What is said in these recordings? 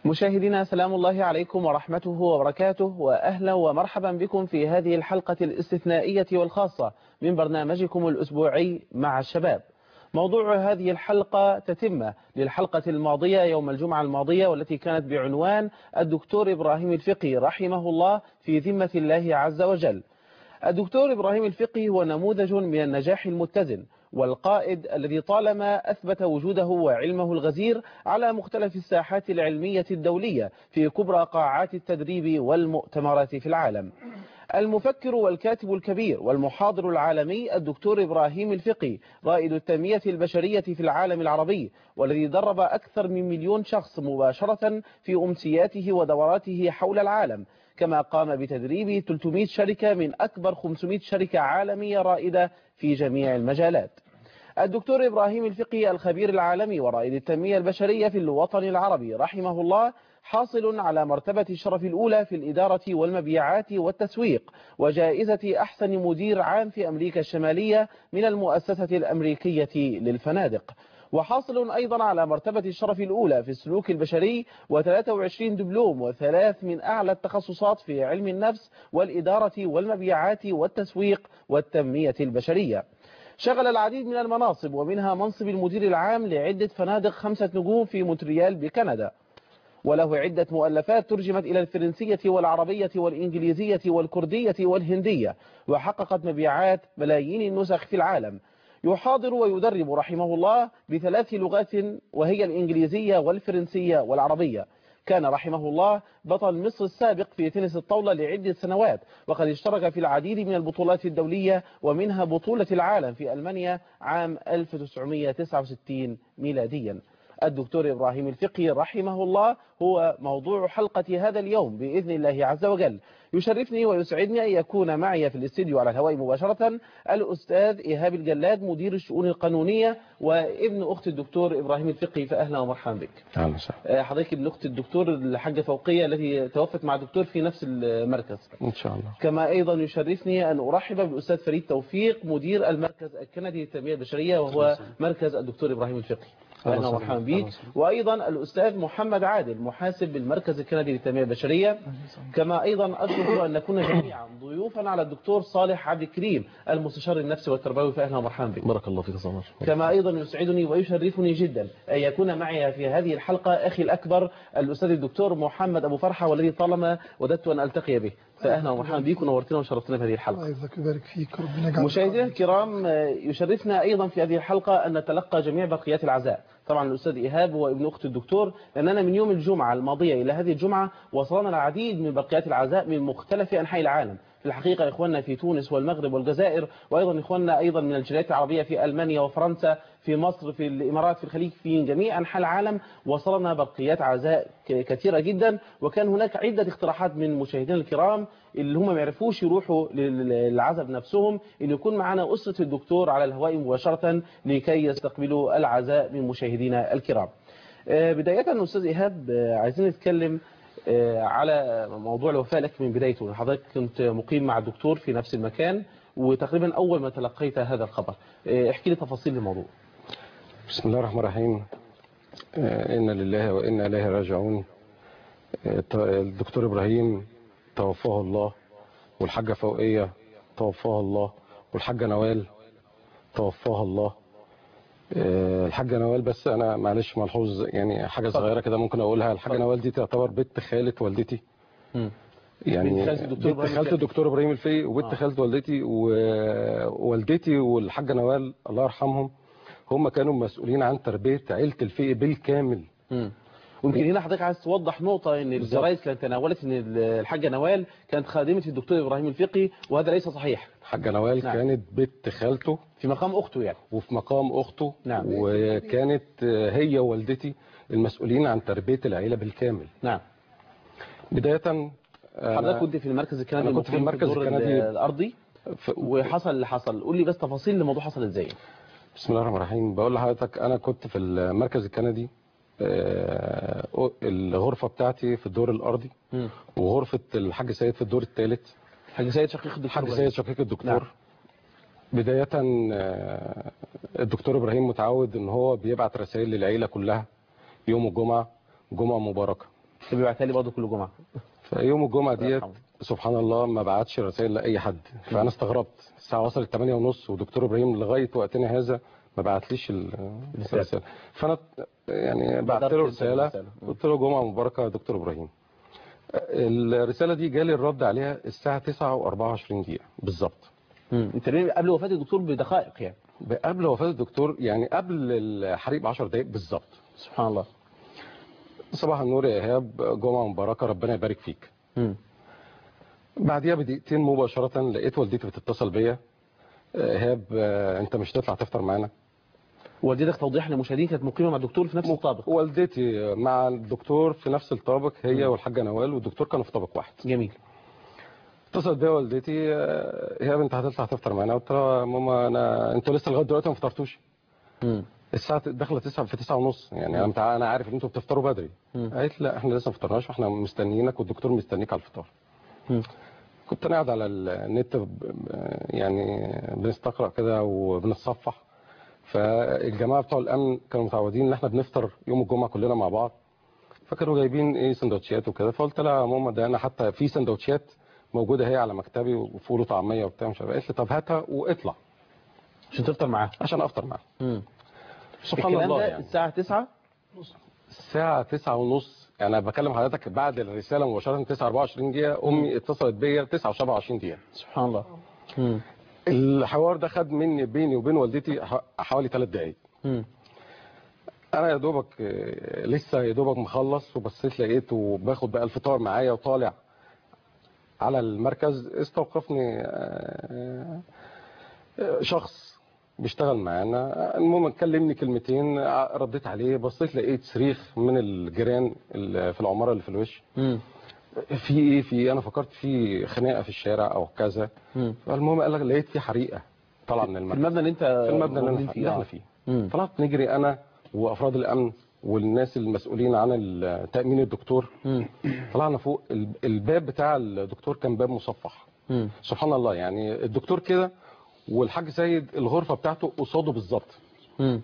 مشاهدينا سلام الله عليكم ورحمته وبركاته وأهلا ومرحبا بكم في هذه الحلقة الاستثنائية والخاصة من برنامجكم الأسبوعي مع الشباب موضوع هذه الحلقة تتمة للحلقة الماضية يوم الجمعة الماضية والتي كانت بعنوان الدكتور إبراهيم الفقي رحمه الله في ذمة الله عز وجل الدكتور إبراهيم الفقي هو نموذج من النجاح المتزن والقائد الذي طالما أثبت وجوده وعلمه الغزير على مختلف الساحات العلمية الدولية في كبرى قاعات التدريب والمؤتمرات في العالم المفكر والكاتب الكبير والمحاضر العالمي الدكتور إبراهيم الفقي رائد التنمية البشرية في العالم العربي والذي درب أكثر من مليون شخص مباشرة في أمسياته ودوراته حول العالم كما قام بتدريب 300 شركة من أكبر 500 شركة عالمية رائدة في جميع المجالات الدكتور إبراهيم الفقي الخبير العالمي ورائد التنمية البشرية في الوطن العربي رحمه الله حاصل على مرتبة الشرف الأولى في الإدارة والمبيعات والتسويق وجائزة أحسن مدير عام في أمريكا الشمالية من المؤسسة الأمريكية للفنادق وحاصل أيضا على مرتبة الشرف الأولى في السلوك البشري و23 دبلوم وثلاث من أعلى التخصصات في علم النفس والإدارة والمبيعات والتسويق والتنمية البشرية شغل العديد من المناصب ومنها منصب المدير العام لعدة فنادق خمسة نجوم في مونتريال بكندا وله عدة مؤلفات ترجمت إلى الفرنسية والعربية والإنجليزية والكردية والهندية وحققت مبيعات ملايين النسخ في العالم يحاضر ويدرب رحمه الله بثلاث لغات وهي الإنجليزية والفرنسية والعربية كان رحمه الله بطل مصر السابق في تنس الطاولة لعدة سنوات وقد اشترك في العديد من البطولات الدولية ومنها بطولة العالم في ألمانيا عام 1969 ميلاديا الدكتور إبراهيم الفقي رحمه الله هو موضوع حلقة هذا اليوم بإذن الله عز وجل يشرفني ويسعدني أن يكون معي في الاستديو على الهواء مباشرة الأستاذ إيهاب الجلاد مدير الشؤون القانونية وابن أخت الدكتور إبراهيم الفقي فأهلا ومرحبا بك أهلا وسهلا حضرتك ابن أخت الدكتور الحاجة فوقية التي توفت مع الدكتور في نفس المركز إن شاء الله كما أيضا يشرفني أن أرحب بالأستاذ فريد توفيق مدير المركز الكندي للتنمية البشرية وهو مركز الدكتور إبراهيم الفقي أهلا ومرحبا بك وأيضا الأستاذ محمد عادل محاسب بالمركز الكندي للتنمية البشرية كما أيضا أشكر أن نكون جميعا ضيوفا على الدكتور صالح عبد الكريم المستشار النفسي والتربوي فأهلا ومرحبا بك بارك الله فيك صالح كما أيضا يسعدني ويشرفني جدا أن يكون معي في هذه الحلقة أخي الأكبر الأستاذ الدكتور محمد أبو فرحة والذي طالما وددت أن ألتقي به فأهلا ومرحبا بك ونورتنا وشرفتنا في هذه الحلقة الله يجزاك ويبارك فيك ربنا يجعلك مشاهدينا الكرام يشرفنا أيضا في هذه الحلقة أن نتلقى جميع بقيات العزاء طبعا الأستاذ إيهاب هو ابن أخت الدكتور لأننا من يوم الجمعة الماضية إلى هذه الجمعة وصلنا العديد من بقيات العزاء من مختلف أنحاء العالم في الحقيقة إخواننا في تونس والمغرب والجزائر وأيضا إخواننا أيضا من الجاليات العربية في ألمانيا وفرنسا في مصر في الإمارات في الخليج في جميع أنحاء العالم وصلنا بقيات عزاء كثيرة جدا وكان هناك عدة اقتراحات من مشاهدينا الكرام اللي هم ما يعرفوش يروحوا للعزاء بنفسهم إن يكون معنا أسرة الدكتور على الهواء مباشرة لكي يستقبلوا العزاء من مشاهدينا الكرام بداية أستاذ إيهاب عايزين نتكلم على موضوع الوفاة لك من بدايته حضرتك كنت مقيم مع الدكتور في نفس المكان وتقريبا أول ما تلقيت هذا الخبر احكي لي تفاصيل الموضوع بسم الله الرحمن الرحيم إنا لله وإنا إليه راجعون الدكتور إبراهيم توفاه الله والحاجة فوقية توفاها الله والحاجة نوال توفاها الله الحاجة نوال بس أنا معلش ملحوظ يعني حاجة صغيرة كده ممكن أقولها الحاجة نوال دي تعتبر بنت خالة والدتي يعني بنت خالة الدكتور إبراهيم الفقي وبنت خالة والدتي ووالدتي والحاجة نوال الله يرحمهم هم كانوا مسؤولين عن تربية عيلة الفقي بالكامل ويمكن هنا حضرتك عايز توضح نقطة ان الجرايد كانت تناولت ان الحاجة نوال كانت خادمة الدكتور ابراهيم الفقي وهذا ليس صحيح الحاجة نوال نعم. كانت بنت خالته في مقام اخته يعني وفي مقام اخته نعم. وكانت هي ووالدتي المسؤولين عن تربية العيلة بالكامل نعم بداية حضرتك كنت في المركز الكندي أنا كنت في المقيم المركز الدور الكندي. الارضي ف... وحصل اللي حصل قول لي بس تفاصيل الموضوع حصل ازاي بسم الله الرحمن الرحيم بقول لحضرتك انا كنت في المركز الكندي آه، الغرفة بتاعتي في الدور الارضي مم. وغرفة الحاج سيد في الدور الثالث حاج سيد شقيق الدكتور الحاج إبراهيم. سيد شقيق الدكتور نعم. بداية آه، الدكتور ابراهيم متعود ان هو بيبعت رسائل للعيلة كلها يوم الجمعة جمعة مباركة بيبعتها لي برضه كل جمعه فيوم الجمعه الله ديت يرحمه. سبحان الله ما بعتش رسائل لاي حد فانا استغربت الساعه وصلت 8 ونص ودكتور ابراهيم لغايه وقتنا هذا ما بعتليش ال- رسالة. الرساله فانا يعني بعت بدرت له أنت رساله الرسالة. قلت له جمعه مباركه يا دكتور ابراهيم الرساله دي جالي الرد عليها الساعه 9 و24 دقيقه بالظبط مم. انت ليه قبل وفاه الدكتور بدقائق يعني قبل وفاه الدكتور يعني قبل الحريق ب 10 دقائق بالظبط سبحان الله صباح النور يا ايهاب جمعه مباركه ربنا يبارك فيك مم. بعديها بدقيقتين مباشرة لقيت والدتي بتتصل بيا آه، ايهاب آه، انت مش تطلع تفطر معانا والدتك توضيح للمشاهدين كانت مقيمه مع الدكتور في نفس الطابق والدتي مع الدكتور في نفس الطابق هي والحاجة نوال والدكتور كانوا في طابق واحد جميل اتصلت بيا والدتي آه، ايهاب انت هتطلع تفطر معانا قلت لها يا ماما انا انتوا لسه لغايه دلوقتي ما فطرتوش مم. الساعه داخله 9 في 9 ونص يعني انا متع- انا عارف ان انتوا بتفطروا بدري مم. قالت لا احنا لسه ما فطرناش واحنا مستنيينك والدكتور مستنيك على الفطار مم. كنت انا قاعد على النت ب- ب- يعني بنستقرا كده وبنتصفح فالجماعه بتوع الامن كانوا متعودين ان احنا بنفطر يوم الجمعه كلنا مع بعض فكانوا جايبين ايه سندوتشات وكده فقلت لها يا ماما ده انا حتى في سندوتشات موجوده هي على مكتبي وفول وطعميه وبتاع مش عارف إيه. قالت لي طب هاتها واطلع عشان تفطر معاه عشان افطر معاها مم. سبحان الكلام الله ده يعني الساعه 9 الساعه 9 ونص يعني انا بكلم حضرتك بعد الرساله مباشره 9 24 دقيقه امي اتصلت بيا 9 27 دقيقه سبحان الله مم. الحوار ده خد مني بيني وبين والدتي ح- حوالي ثلاث دقايق مم. انا يا دوبك آه، لسه يا دوبك مخلص وبصيت لقيته باخد بقى الفطار معايا وطالع على المركز استوقفني آه، آه، شخص بيشتغل معانا المهم كلمني كلمتين آه، رديت عليه بصيت لقيت صريخ من الجيران اللي في العماره اللي في الوش مم. في ايه في إيه؟ انا فكرت في خناقه في الشارع او كذا مم. فالمهم قال لك لقيت في حريقه طالعه من في المركز المبنى اللي انت في المبنى اللي, موجودين أنا- اللي آه. احنا فيه مم. طلعت نجري انا وافراد الامن والناس المسؤولين عن ال- تامين الدكتور مم. طلعنا فوق ال- الباب بتاع الدكتور كان باب مصفح مم. سبحان الله يعني الدكتور كده والحاج سيد الغرفه بتاعته قصاده بالظبط مم.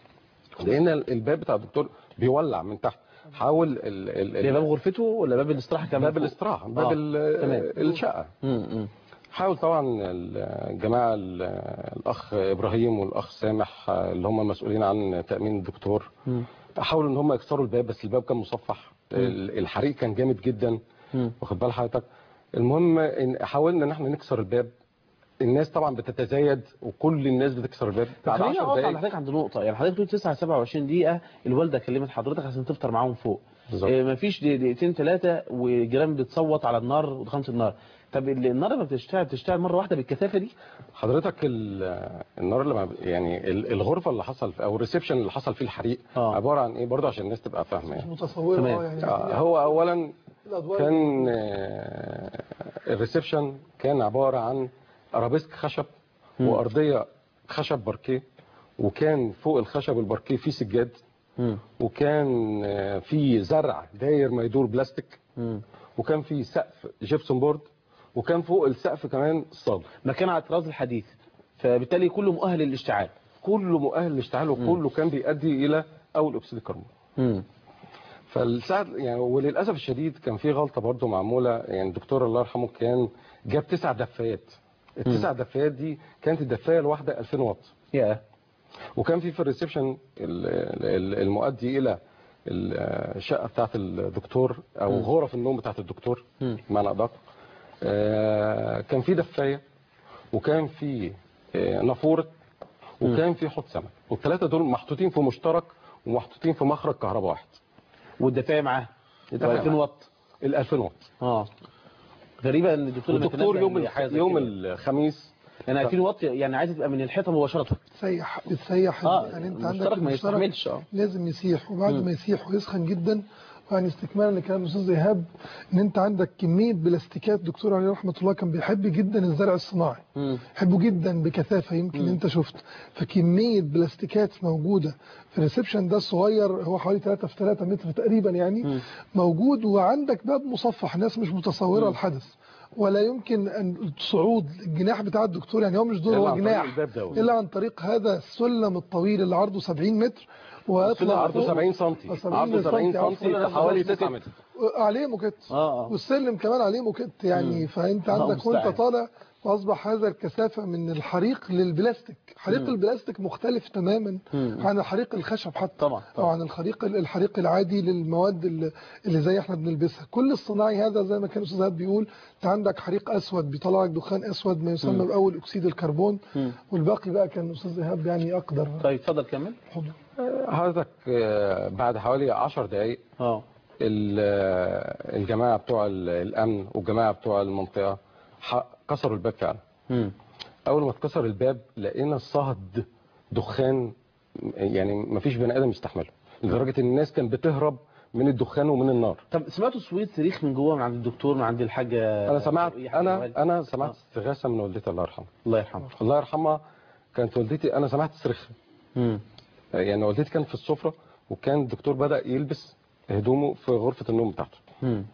لان الباب بتاع الدكتور بيولع من تحت حاول ال ال ده باب غرفته ولا باب الاستراحه كمان باب فوق؟ الاستراحه باب آه، ال- تمام. الشقه مم. مم. حاول طبعا الجماعه ال- الاخ ابراهيم والاخ سامح اللي هم مسؤولين عن تامين الدكتور مم. حاولوا ان هم يكسروا الباب بس الباب كان مصفح ال- الحريق كان جامد جدا مم. واخد بال حضرتك المهم ان حاولنا ان احنا نكسر الباب الناس طبعا بتتزايد وكل الناس بتكسر الباب طب بعد خليني 10 اقف على دقايق حضرتك عند نقطه يعني حضرتك بتقول 9 27 دقيقه الوالده كلمت حضرتك عشان تفطر معاهم فوق بالظبط. إيه مفيش دقي- دقيقتين ثلاثه وجيران بتصوت على النار ودخلت النار طب ال- النار لما بتشتغل بتشتغل مره واحده بالكثافه دي حضرتك ال- النار اللي ما- يعني ال- الغرفه اللي حصل او الريسبشن اللي حصل فيه الحريق آه. عباره عن ايه برضه عشان الناس تبقى فاهمه مش يعني متصوره تمام. اه يعني آه، هو اولا الأدوار كان آه، الريسبشن كان عباره عن ارابيسك خشب مم. وارضيه خشب باركيه وكان فوق الخشب الباركيه في سجاد مم. وكان آه، في زرع داير ما يدور بلاستيك مم. وكان في سقف جيبسون بورد وكان فوق السقف كمان صاج مكان على الطراز الحديث فبالتالي كله مؤهل للاشتعال كله مؤهل للاشتعال وكله كان بيؤدي الى اول اكسيد الكربون مم. فالساعة يعني وللاسف الشديد كان في غلطه برضو معموله يعني الدكتور الله يرحمه كان جاب تسع دفايات التسع دفايات دي كانت الدفايه الواحده 2000 واط يا وكان في في الريسبشن ال- ال- المؤدي الى الشقه بتاعت الدكتور او مم. غرف النوم بتاعت الدكتور مم. معنى ادق آه، كان في دفايه وكان في آه، نافوره وكان في حوض سمك والثلاثه دول محطوطين في مشترك ومحطوطين في مخرج كهرباء واحد والدفايه معاه الدفاية 2000 معاه. واط ال 2000 واط اه غريبه ان الدكتور لما والدكتور يتنبه يوم إن الخ... حاجة زي يوم كده. الخميس يعني 2000 واط يعني عايزه تبقى من الحيطه مباشره بتسيح بتسيح اه يعني انت عندك المشترك ما المشترك يستحملش اه لازم يسيح وبعد مم. ما يسيح ويسخن جدا يعني استكمالا لكلام الاستاذ ايهاب ان انت عندك كميه بلاستيكات دكتور عليه رحمه الله كان بيحب جدا الزرع الصناعي مم. يحبه جدا بكثافه يمكن مم. انت شفت فكميه بلاستيكات موجوده في الريسبشن ده الصغير هو حوالي 3 في 3 متر تقريبا يعني مم. موجود وعندك باب مصفح ناس مش متصوره مم. الحدث ولا يمكن ان صعود الجناح بتاع الدكتور يعني هو مش دور إلا هو عن طريق جناح الباب دوت. الا عن طريق هذا السلم الطويل اللي عرضه 70 متر ويطلع عرضه فوق. 70 سم آه، 70 عرضه 70 عفواً. سم حوالي 9 متر عليه موكيت اه اه والسلم كمان عليه موكيت يعني فانت الله عندك وانت المستعان. طالع واصبح هذا الكثافه من الحريق للبلاستيك حريق البلاستيك مختلف تماما مم. عن الحريق الخشب حتى طبعا او عن الحريق الحريق العادي للمواد اللي اللي زي احنا بنلبسها كل الصناعي هذا زي ما كان الاستاذ هاد بيقول انت عندك حريق اسود بيطلع لك دخان اسود ما يسمى باول اكسيد الكربون مم. والباقي بقى كان الاستاذ ايهاب يعني اقدر طيب اتفضل كمل حضور حضرتك آه، بعد حوالي 10 دقائق اه ال- آه، الجماعه بتوع ال- الامن والجماعه بتوع المنطقه ح- كسروا الباب فعلا مم. اول ما اتكسر الباب لقينا صهد دخان يعني ما فيش بني ادم يستحمله لدرجه ان الناس كانت بتهرب من الدخان ومن النار طب سمعتوا صويت صريخ من جوه من عند الدكتور من عند الحاجه انا سمعت شوقية، حاجة انا والد؟ انا سمعت آه. استغاثه من والدتي الله يرحمها الله يرحمه الله يرحمها كانت والدتي انا سمعت صريخ مم. يعني والدتي كانت في السفره وكان الدكتور بدا يلبس هدومه في غرفه النوم بتاعته مم.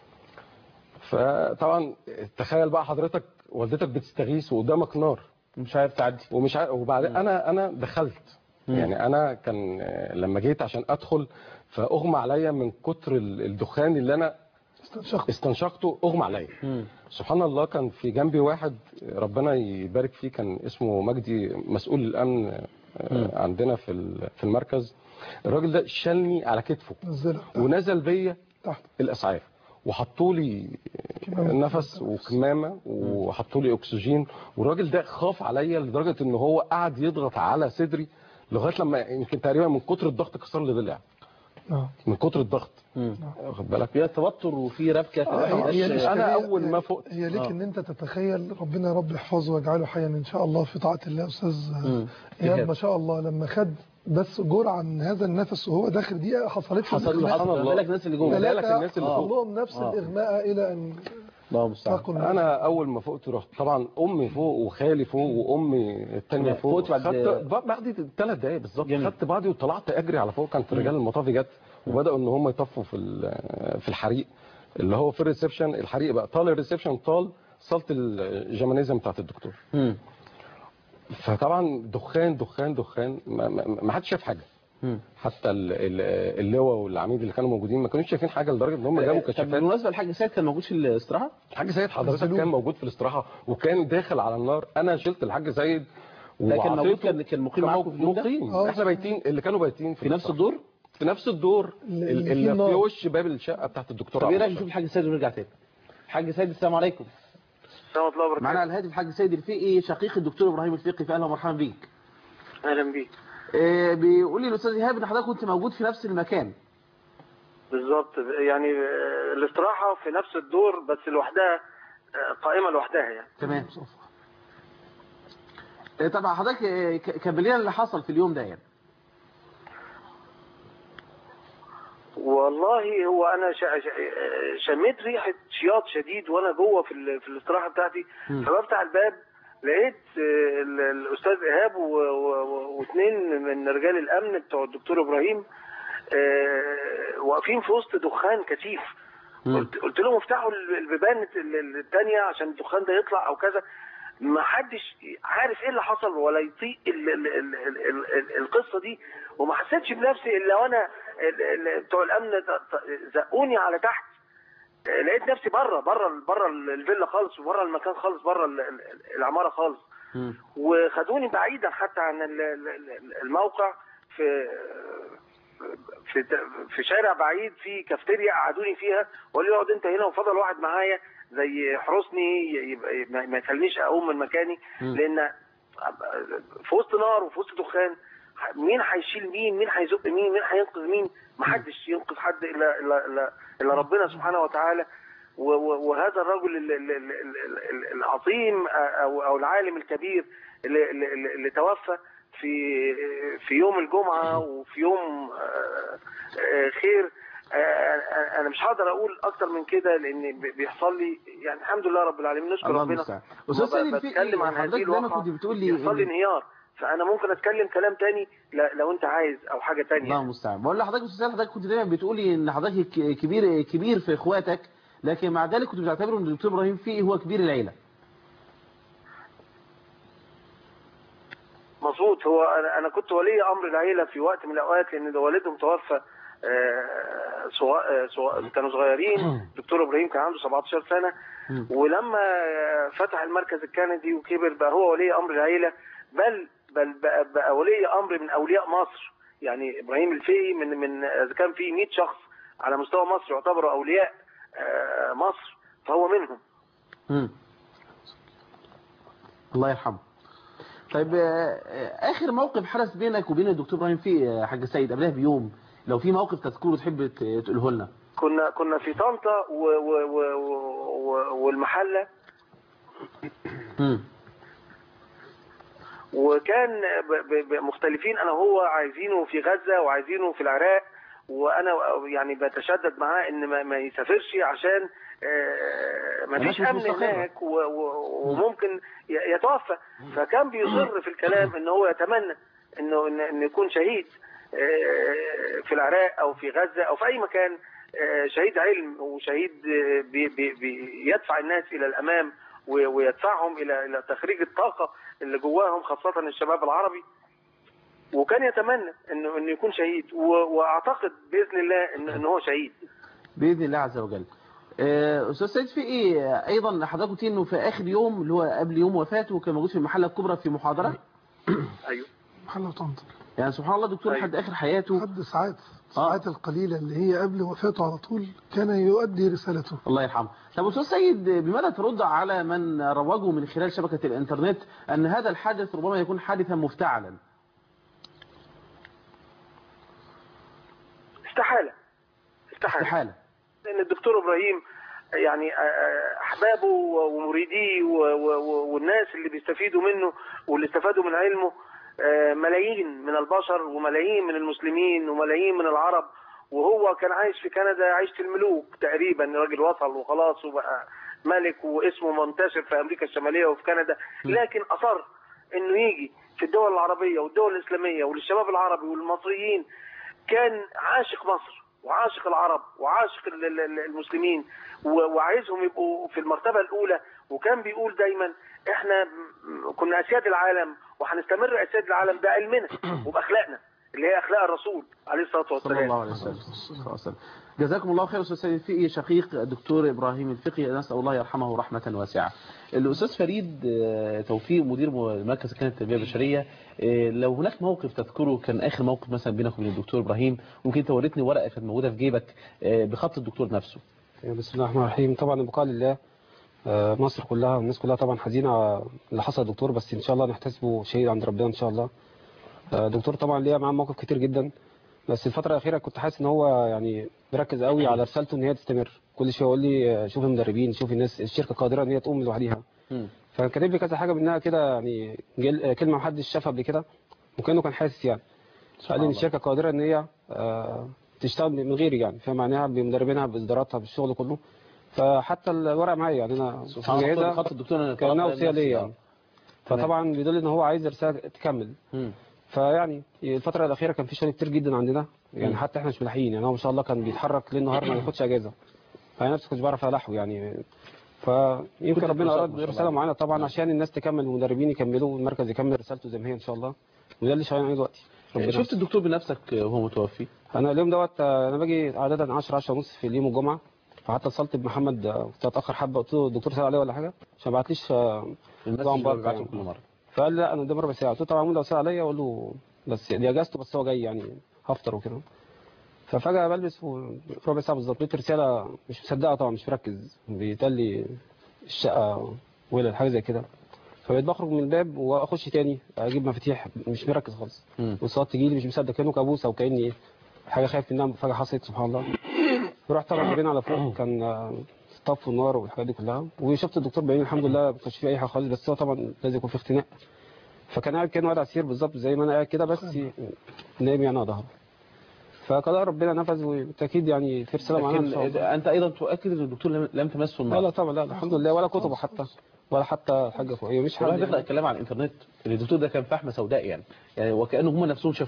فطبعا تخيل بقى حضرتك والدتك بتستغيث وقدامك نار مش عارف تعدي ومش عارف وبعدين انا انا دخلت يعني انا كان آه، لما جيت عشان ادخل فاغمى عليا من كتر ال- الدخان اللي انا استنشقت استنشقته اغمى عليا مم. سبحان الله كان في جنبي واحد ربنا يبارك فيه كان اسمه مجدي مسؤول الامن آه، عندنا في ال- في المركز الراجل ده شالني على كتفه نزلها ونزل بيا تحت الاسعاف وحطوا لي كمامة. نفس وكمامه وحطوا لي اكسجين والراجل ده خاف عليا لدرجه ان هو قعد يضغط على صدري لغايه لما يمكن تقريبا من كتر الضغط كسر لي ضلع اه من كتر الضغط مم. واخد بالك فيها توتر وفي ربكه في آه، الآخر. هي- هي مش- الإشكالية- أنا أول ما فقت. هي ليك آه. ان انت تتخيل ربنا يا رب يحفظه ويجعله حيا ان شاء الله في طاعه الله استاذ مم. ايهاب إيهاب. ما شاء الله لما خد بس جرعه من هذا النفس وهو داخل دي حصلت له حصل له إغماء. حصل الله. بالك الناس اللي جوه ثلاثة. ثلاثة الناس اللي حصل فوق. لهم نفس آه. الاغماء الى ان الله المستعان تقل انا اول ما فقت رحت طبعا امي فوق وخالي فوق وامي الثانيه تمام. فوق فوت بعد- خدت ب- بعد ثلاث دقايق بالظبط جميل. خدت بعضي وطلعت اجري على فوق كانت رجال المطافي جت وبداوا ان هم يطفوا في ال- في الحريق اللي هو في الريسبشن الحريق بقى طال الريسبشن طال صاله الجمانيزم بتاعت الدكتور مم. فطبعا دخان دخان دخان ما, ما, ما حدش شاف حاجه مم. حتى ال- ال- اللواء والعميد اللي كانوا موجودين ما كانوش شايفين حاجه لدرجه ان هم جابوا طب كشافات بالمناسبه الحاج سيد كان موجود في الاستراحه الحاج سيد حضرتك نزلوه. كان موجود في الاستراحه وكان داخل على النار انا شلت الحاج سيد ده كان موجود وعطيته- كان كان مقيم كان معاكم في اليوم ده مقيم آه. احنا بايتين اللي كانوا بايتين في, في نفس الاستراحة. الدور في نفس الدور اللي- اللي, اللي فيه اللي في النار. وش باب الشقه بتاعت الدكتور طب ايه عبد رايك الشافي. نشوف الحاج سيد ونرجع تاني الحاج سيد السلام عليكم السلام ورحمة الله وبركاته معانا على الهاتف الحاج سيد الفقي شقيق الدكتور ابراهيم الفقي فاهلا ومرحبا بيك أهلا بيك آه، بيقول لي الاستاذ ايهاب ان حضرتك كنت موجود في نفس المكان بالظبط يعني آه، الاستراحة في نفس الدور بس لوحدها آه، قائمة لوحدها يعني تمام آه، طبعا حضرتك آه، ك- كمل لنا اللي حصل في اليوم ده يعني والله هو أنا شا- شا- آه، شميت ريحة شياط شديد وأنا جوه في, ال- في الاستراحة بتاعتي مم. فبفتح الباب لقيت آه، ال- الأستاذ إيهاب و- و- و- واثنين من رجال الأمن بتوع الدكتور إبراهيم آه، واقفين في وسط دخان كثيف مم. قلت, قلت لهم افتحوا ال- البيبان الثانيه عشان الدخان ده يطلع او كذا ما حدش عارف ايه اللي حصل ولا يطيق ال ال ال ال ال ال القصه دي وما حسيتش بنفسي الا وانا ال- ال- بتوع الامن ت- ت- زقوني على تحت آه، لقيت نفسي بره بره بره الفيلا خالص وبره المكان خالص بره ال- ال- العماره خالص مم. وخدوني بعيدا حتى عن ال- ال- ال- الموقع في في في شارع بعيد في كافتيريا قعدوني فيها وقالوا لي اقعد انت هنا وفضل واحد معايا زي يحرسني يبقى ما ما يخلينيش اقوم من مكاني مم. لان في وسط نار وفي وسط دخان مين هيشيل مين مين هيزق مين مين هينقذ مين ما حدش ينقذ حد الا الا الا, إلا ربنا سبحانه وتعالى و- و- وهذا الرجل ال- ال- ال- ال- ال- العظيم او او العالم الكبير اللي, اللي, اللي توفى في في يوم الجمعه وفي يوم آه، آه، خير آه، انا مش هقدر اقول اكتر من كده لان بي- بيحصل لي يعني الحمد لله رب العالمين نشكر الله ربنا المستعان استاذ سيد لما الفقي بتكلم عن حضرتك هذه دايما الواقعه كنت بتقول لي بيحصل لي إن- انهيار فانا ممكن اتكلم كلام تاني ل- لو انت عايز او حاجه تانية الله المستعان بقول لحضرتك استاذ حضرتك كنت دايما بتقولي ان حضرتك ك- كبير كبير في اخواتك لكن مع ذلك كنت بتعتبروا ان الدكتور ابراهيم فقي هو كبير العيله مظبوط هو انا انا كنت ولي امر العيله في وقت من الاوقات لان ده والدهم توفى آه، صغ- آه، صغ- كانوا صغيرين دكتور ابراهيم كان عنده 17 سنه ولما آه، فتح المركز الكندي وكبر بقى هو ولي امر العيله بل بل بقى, بقى ولي امر من اولياء مصر يعني ابراهيم الفقي من من اذا كان في 100 شخص على مستوى مصر يعتبروا اولياء آه، مصر فهو منهم مم. الله يرحمه طيب آه، آه، اخر موقف حدث بينك وبين الدكتور ابراهيم فقي يا حاج سيد قبلها بيوم لو في موقف تذكره تحب ت- تقوله لنا كنا كنا في طنطا و و و و والمحله مم. وكان ب- ب- ب- مختلفين انا وهو عايزينه في غزه وعايزينه في العراق وانا يعني بتشدد معاه ان ما, ما يسافرش عشان آه، ما الناس فيش مش امن مستقرة. هناك و- و- وممكن ي- يتوفى فكان بيصر في الكلام ان هو يتمنى انه ان إن يكون شهيد آه، في العراق او في غزه او في اي مكان آه، شهيد علم وشهيد آه، بي بي بيدفع الناس الى الامام و- ويدفعهم الى الى تخريج الطاقه اللي جواهم خاصه الشباب العربي وكان يتمنى انه انه يكون شهيد و- واعتقد باذن الله ان ان هو شهيد باذن الله عز وجل آه، استاذ سيد في ايه ايضا حضرتك قلت انه في اخر يوم اللي هو قبل يوم وفاته كان موجود في المحله الكبرى في محاضره ايوه محل وطنطا يعني سبحان الله الدكتور أيوة. لحد اخر حياته حد ساعات الساعات القليلة اللي هي قبل وفاته على طول كان يؤدي رسالته الله يرحمه طب استاذ سيد بماذا ترد على من روجوا من خلال شبكه الانترنت ان هذا الحادث ربما يكون حادثا مفتعلا استحاله استحاله استحاله لان الدكتور ابراهيم يعني آه، احبابه ومريديه و- و- و- والناس اللي بيستفيدوا منه واللي استفادوا من علمه آه، ملايين من البشر وملايين من المسلمين وملايين من العرب وهو كان عايش في كندا عيشة الملوك تقريبا راجل وصل وخلاص وبقى ملك واسمه منتشر في امريكا الشماليه وفي كندا لكن اصر انه يجي في الدول العربيه والدول الاسلاميه وللشباب العربي والمصريين كان عاشق مصر وعاشق العرب وعاشق ال- ال- ال- المسلمين و- وعايزهم يبقوا في المرتبة الأولى وكان بيقول دايما احنا م- كنا أسياد العالم وهنستمر أسياد العالم بعلمنا وبأخلاقنا اللي هي أخلاق الرسول عليه الصلاة صلى والسلام الله عليه وسلم صلى الله عليه وسلم جزاكم الله خير استاذ سيد الفقي شقيق الدكتور ابراهيم الفقي نسال الله يرحمه رحمه واسعه الاستاذ فريد آه، توفيق مدير مركز كانت التربيه البشريه آه، لو هناك موقف تذكره كان اخر موقف مثلا بينك وبين الدكتور ابراهيم ممكن توريتني ورقه كانت موجوده في جيبك آه، بخط الدكتور نفسه بسم الله الرحمن الرحيم طبعا البقاء لله آه، مصر كلها والناس كلها طبعا حزينه على اللي حصل دكتور بس ان شاء الله نحتسبه شهيد عند ربنا ان شاء الله آه، دكتور طبعا ليا معاه مواقف كتير جدا بس الفتره الاخيره كنت حاسس ان هو يعني مركز قوي على رسالته ان هي تستمر كل شويه يقول لي آه، شوف المدربين شوف الناس الشركه قادره ان هي تقوم لوحديها فكان كاتب لي كذا حاجه منها كده يعني جل- آه، كلمه محدش شافها قبل كده وكانه كان حاسس يعني قال لي ان الشركه قادره ان هي آه، تشتغل من غيري يعني فاهم معناها بمدربينها باصداراتها بالشغل كله فحتى الورق معايا يعني انا سبحان الله مجهزها خط الدكتور أنا كانها طلبت وصيه نفسي، ليا آه. يعني فطبعا بيدل ان هو عايز رساله تكمل مم. فيعني الفتره الاخيره كان في شغل كتير جدا عندنا يعني مم. حتى احنا مش ملاحقين يعني هو ما شاء الله كان بيتحرك ليل نهار ما ياخدش اجازه فانا نفسي كنتش بعرف الحقه يعني فيمكن كنت ربنا بتوصل اراد ما شاء الله. رساله معينه طبعا عشان الناس تكمل والمدربين يكملوا والمركز يكمل رسالته زي ما هي ان شاء الله وده اللي شغالين عليه دلوقتي ربنا شفت الدكتور بنفسك وهو متوفي انا اليوم دوت آه، انا باجي عاده 10 10 ونص في اليوم الجمعه فحتى اتصلت بمحمد آه، كنت اتاخر حبه قلت له الدكتور سال عليه ولا حاجه عشان ما بعتليش آه، المسج طبعاً اللي برضه ببعته يعني. كل مره فقال لي لا انا قدامي ربع ساعه قلت له طبعا لو سال عليا اقول له بس دي اجازته بس هو جاي يعني هفطر وكده ففجاه بلبس وربع ساعه بالظبط لقيت رساله مش مصدقها طبعا مش مركز بيتقال لي الشقه ولا حاجه زي كده فبقيت بخرج من الباب واخش تاني اجيب مفاتيح مش مركز خالص مم. والصلاه تجي لي مش مصدق كانه كابوس او كاني حاجه خايف منها فجاه حصلت سبحان الله رحت طبعا بين على فوق كان آه، طف ونار والحاجات دي كلها وشفت الدكتور بعيني الحمد لله ما كانش فيه اي حاجه خالص بس هو طبعا لازم يكون في اختناق فكان قاعد كانه قاعد على السرير بالظبط زي ما انا قاعد كده بس نايم يعني على ظهره فقضاء ربنا نفذ وبالتاكيد يعني في رساله معانا ان شاء لكن الله انت ايضا تؤكد ان الدكتور لم- لم تمسه لا لا النار طبعا لا الحمد لله ولا كتبه حتى ولا حتى حاجه فوقيه مش والله حد بيقرا الكلام على الانترنت ان الدكتور ده كان فحمه سوداء يعني يعني وكانه هم نفسهم شافوه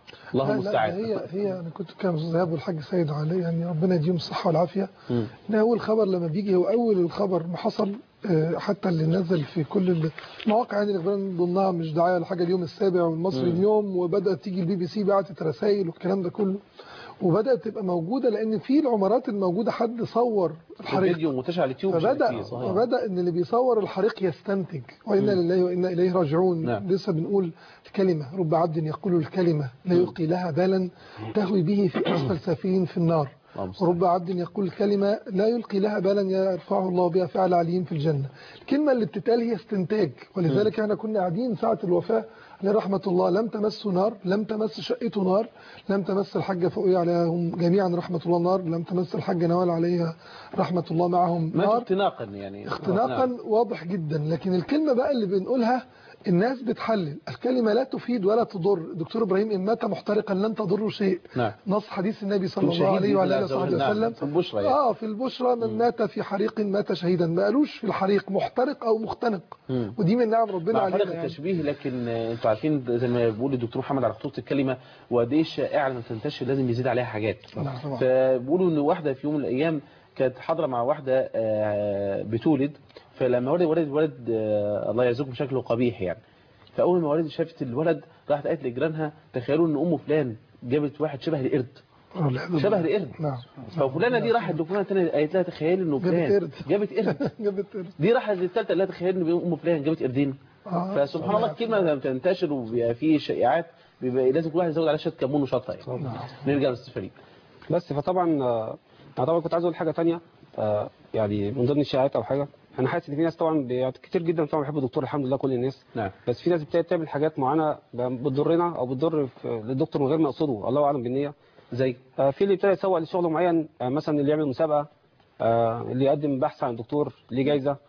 الله لا، لا، المستعان هي هي انا كنت كان استاذ ايهاب والحاج سيد علي يعني ربنا يديهم الصحه والعافيه مم. ان اول خبر لما بيجي هو اول الخبر ما حصل آه، حتى اللي نزل في كل المواقع يعني الاخبار من ضمنها مش دعايه ولا حاجه اليوم السابع والمصري اليوم وبدات تيجي البي بي سي بعتت رسائل والكلام ده كله وبدات تبقى موجوده لان في العمارات الموجوده حد صور الحريق الفيديو منتشر على اليوتيوب بشكل فبدا كبير، صحيح. فبدا ان اللي بيصور الحريق يستنتج وانا لله وانا اليه راجعون نعم. لسه بنقول الكلمه رب عبد يقول الكلمه لا يلقي لها بالا تهوي به في اسفل سافلين في النار اللهم صل. ورب عبد يقول الكلمة لا يلقي لها بالا يرفعه الله بها فعل عليم في الجنة الكلمة اللي بتتقال هي استنتاج ولذلك احنا كنا قاعدين ساعة الوفاة عليه رحمة الله لم تمسه نار لم تمس شقته نار لم تمس الحاجة فوقية عليهم جميعا رحمة الله نار لم تمس الحاجة نوال عليها رحمة الله معهم مات نار اختناقا يعني اختناقا نعم. واضح جدا لكن الكلمة بقى اللي بنقولها الناس بتحلل الكلمة لا تفيد ولا تضر دكتور إبراهيم إن مات محترقا لن تضر شيء نعم نص حديث النبي صلى كن الله شهيد عليه بإذن وعلى الله آله عز وصحبه وجل. نعم. وسلم في البشرى يعني. اه في البشرى من مات في حريق مات شهيدا ما قالوش في الحريق محترق أو مختنق مم. ودي من نعم ربنا مع علينا فرق يعني. التشبيه لكن آه، انتوا عارفين زي ما بيقول الدكتور محمد على خطوط الكلمه وقد ايه الشائعه لما تنتشر لازم يزيد عليها حاجات نعم طبعا. فبيقولوا ان واحده في يوم من الايام كانت حاضره مع واحده آه، بتولد فلما ولد ولد ولد آه، الله يرزقكم شكله قبيح يعني فاول ما ولد شافت الولد راحت قالت لجيرانها تخيلوا ان ام فلان جابت واحد شبه القرد والعياذ شبه بالله. القرد نعم ففلانه دي راحت لفلانه ثانيه قالت لها تخيلي انه جابت فلان قرد. جابت قرد جابت قرد. دي راحت للثالثه قالت لها تخيلي ان ام فلان جابت قردين آه. فسبحان الله الكلمه لما بتنتشر وبيبقى فيه شائعات بيبقى لازم كل واحد يزود عليها شويه كمون وشطه يعني نرجع للاستاذ فريد بس فطبعا آه، انا طبعا كنت عايز اقول حاجه تانية آه، يعني من ضمن الشائعات او حاجه انا حاسس ان في ناس طبعا بي- كتير جدا طبعا بيحبوا الدكتور الحمد لله كل الناس نعم بس في ناس بتبتدي تعمل حاجات معينه بتضرنا او بتضر في- للدكتور من غير ما يقصده الله اعلم بالنيه زي آه، في اللي ابتدى يسوق لشغل معين آه، مثلا اللي يعمل مسابقه آه، اللي يقدم بحث عن الدكتور ليه جايزه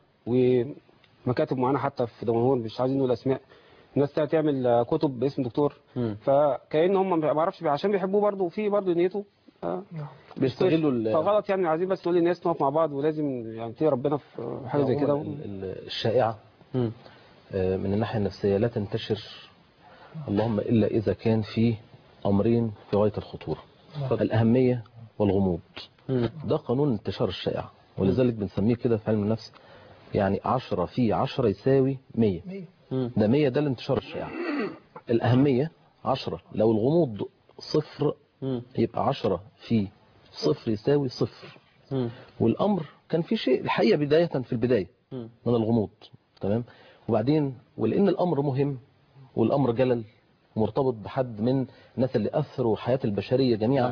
ومكاتب معينه حتى في دمنهور مش عايزين نقول اسماء الناس ابتدت تعمل آه، كتب باسم دكتور مم. فكأن هم ما اعرفش عشان بيحبوه برضه وفي برضه نيته آه، بيستغلوا ال- فغلط يعني عايزين بس نقول للناس نقف مع بعض ولازم يعني نتقي ربنا في حاجه زي كده ال- ال- الشائعة مم. آه، من الناحية النفسية لا تنتشر اللهم إلا إذا كان في أمرين في غاية الخطورة الأهمية والغموض مم. ده قانون انتشار الشائعة ولذلك بنسميه كده في علم النفس يعني عشرة في عشرة يساوي مية مم. ده مية ده الانتشار الشائع الأهمية عشرة لو الغموض صفر مم. يبقى عشرة في صفر يساوي صفر مم. والأمر كان في شيء الحقيقة بداية في البداية مم. من الغموض تمام وبعدين ولأن الأمر مهم والأمر جلل مرتبط بحد من الناس اللي أثروا حياة البشرية جميعا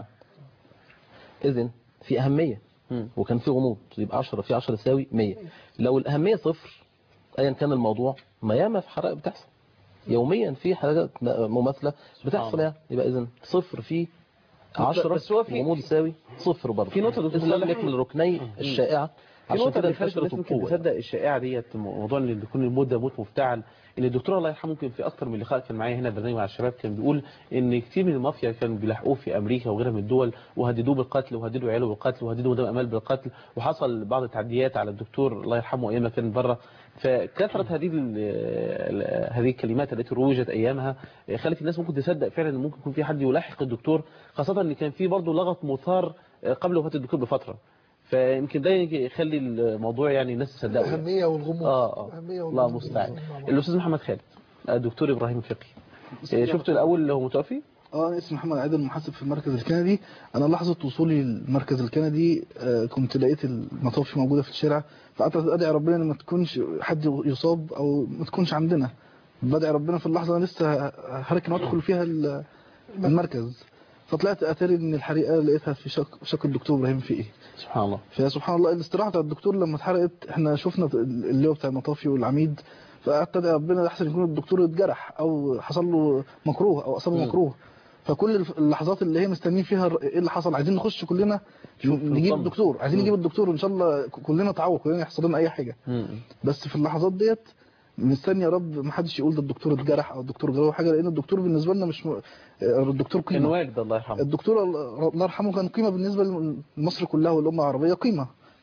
إذن في أهمية مم. وكان في غموض يبقى 10 في 10 يساوي 100 لو الأهمية صفر أيا كان الموضوع ما ياما في حرائق بتحصل يوميا في حاجات مماثلة بتحصل الله. يعني يبقى إذن صفر في بس 10 هو في- غموض يساوي صفر برضه في نقطة دكتور إذن لم صالح. يكمل ركني الشائعة في عشان نقطة كده اللي خلت انتشرت الناس ممكن بقوة تصدق الشائعة ديت موضوع ان يكون الموت ده موت مفتعل ان الدكتور الله يرحمه ممكن في اكتر من لقاء كان معايا هنا برنامج مع الشباب كان بيقول ان كتير من المافيا كانوا بيلاحقوه في امريكا وغيرها من الدول وهددوه بالقتل وهددوا عياله بالقتل وهددوا مدام امال بالقتل وحصل بعض التعديات على الدكتور الله يرحمه ايام ما كان بره فكثرت هذه ال- ال- هذه الكلمات التي روجت ايامها خلت الناس ممكن تصدق فعلا ان ممكن يكون في حد يلاحق الدكتور خاصه ان كان في برضه لغط مثار قبل وفاه الدكتور بفتره فيمكن ده يخلي الموضوع يعني الناس تصدقه يعني. الأهمية والغموض اه اه الأهمية الله والغموض المستعان مع بعض. الاستاذ محمد خالد الدكتور ابراهيم فقي إيه، شفتوا الاول اللي هو متوفي اه انا اسمي محمد عادل محاسب في المركز الكندي انا لحظه وصولي للمركز الكندي آه كنت لقيت المطافي موجوده في الشارع فقعدت ادعي ربنا ان ما تكونش حد يصاب او ما تكونش عندنا بدعي ربنا في اللحظه انا لسه هركن وادخل فيها ال- المركز فطلعت اتاري ان الحريقه لقيتها في شق, شق الدكتور ابراهيم فقي سبحان الله فسبحان الله الاستراحه بتاع الدكتور لما اتحرقت احنا شفنا اللي هو بتاع المطافي والعميد فقعدت ادعي ربنا احسن يكون الدكتور اتجرح او حصل له مكروه او اصابه مم. مكروه فكل الف- اللحظات اللي هي مستنيين فيها الر- ايه اللي حصل عايزين نخش كلنا شوف نجيب نطمن. الدكتور عايزين مم. نجيب الدكتور وان شاء الله ك- كلنا تعوق كلنا يحصل لنا اي حاجه مم. بس في اللحظات ديت مستني يا رب ما حدش يقول ده الدكتور اتجرح او الدكتور جرى حاجه لان الدكتور بالنسبه لنا مش م... الدكتور كان قيمه والد الله يرحمه الدكتور الله الله يرحمه كان قيمه بالنسبه لمصر كلها والامه العربيه قيمه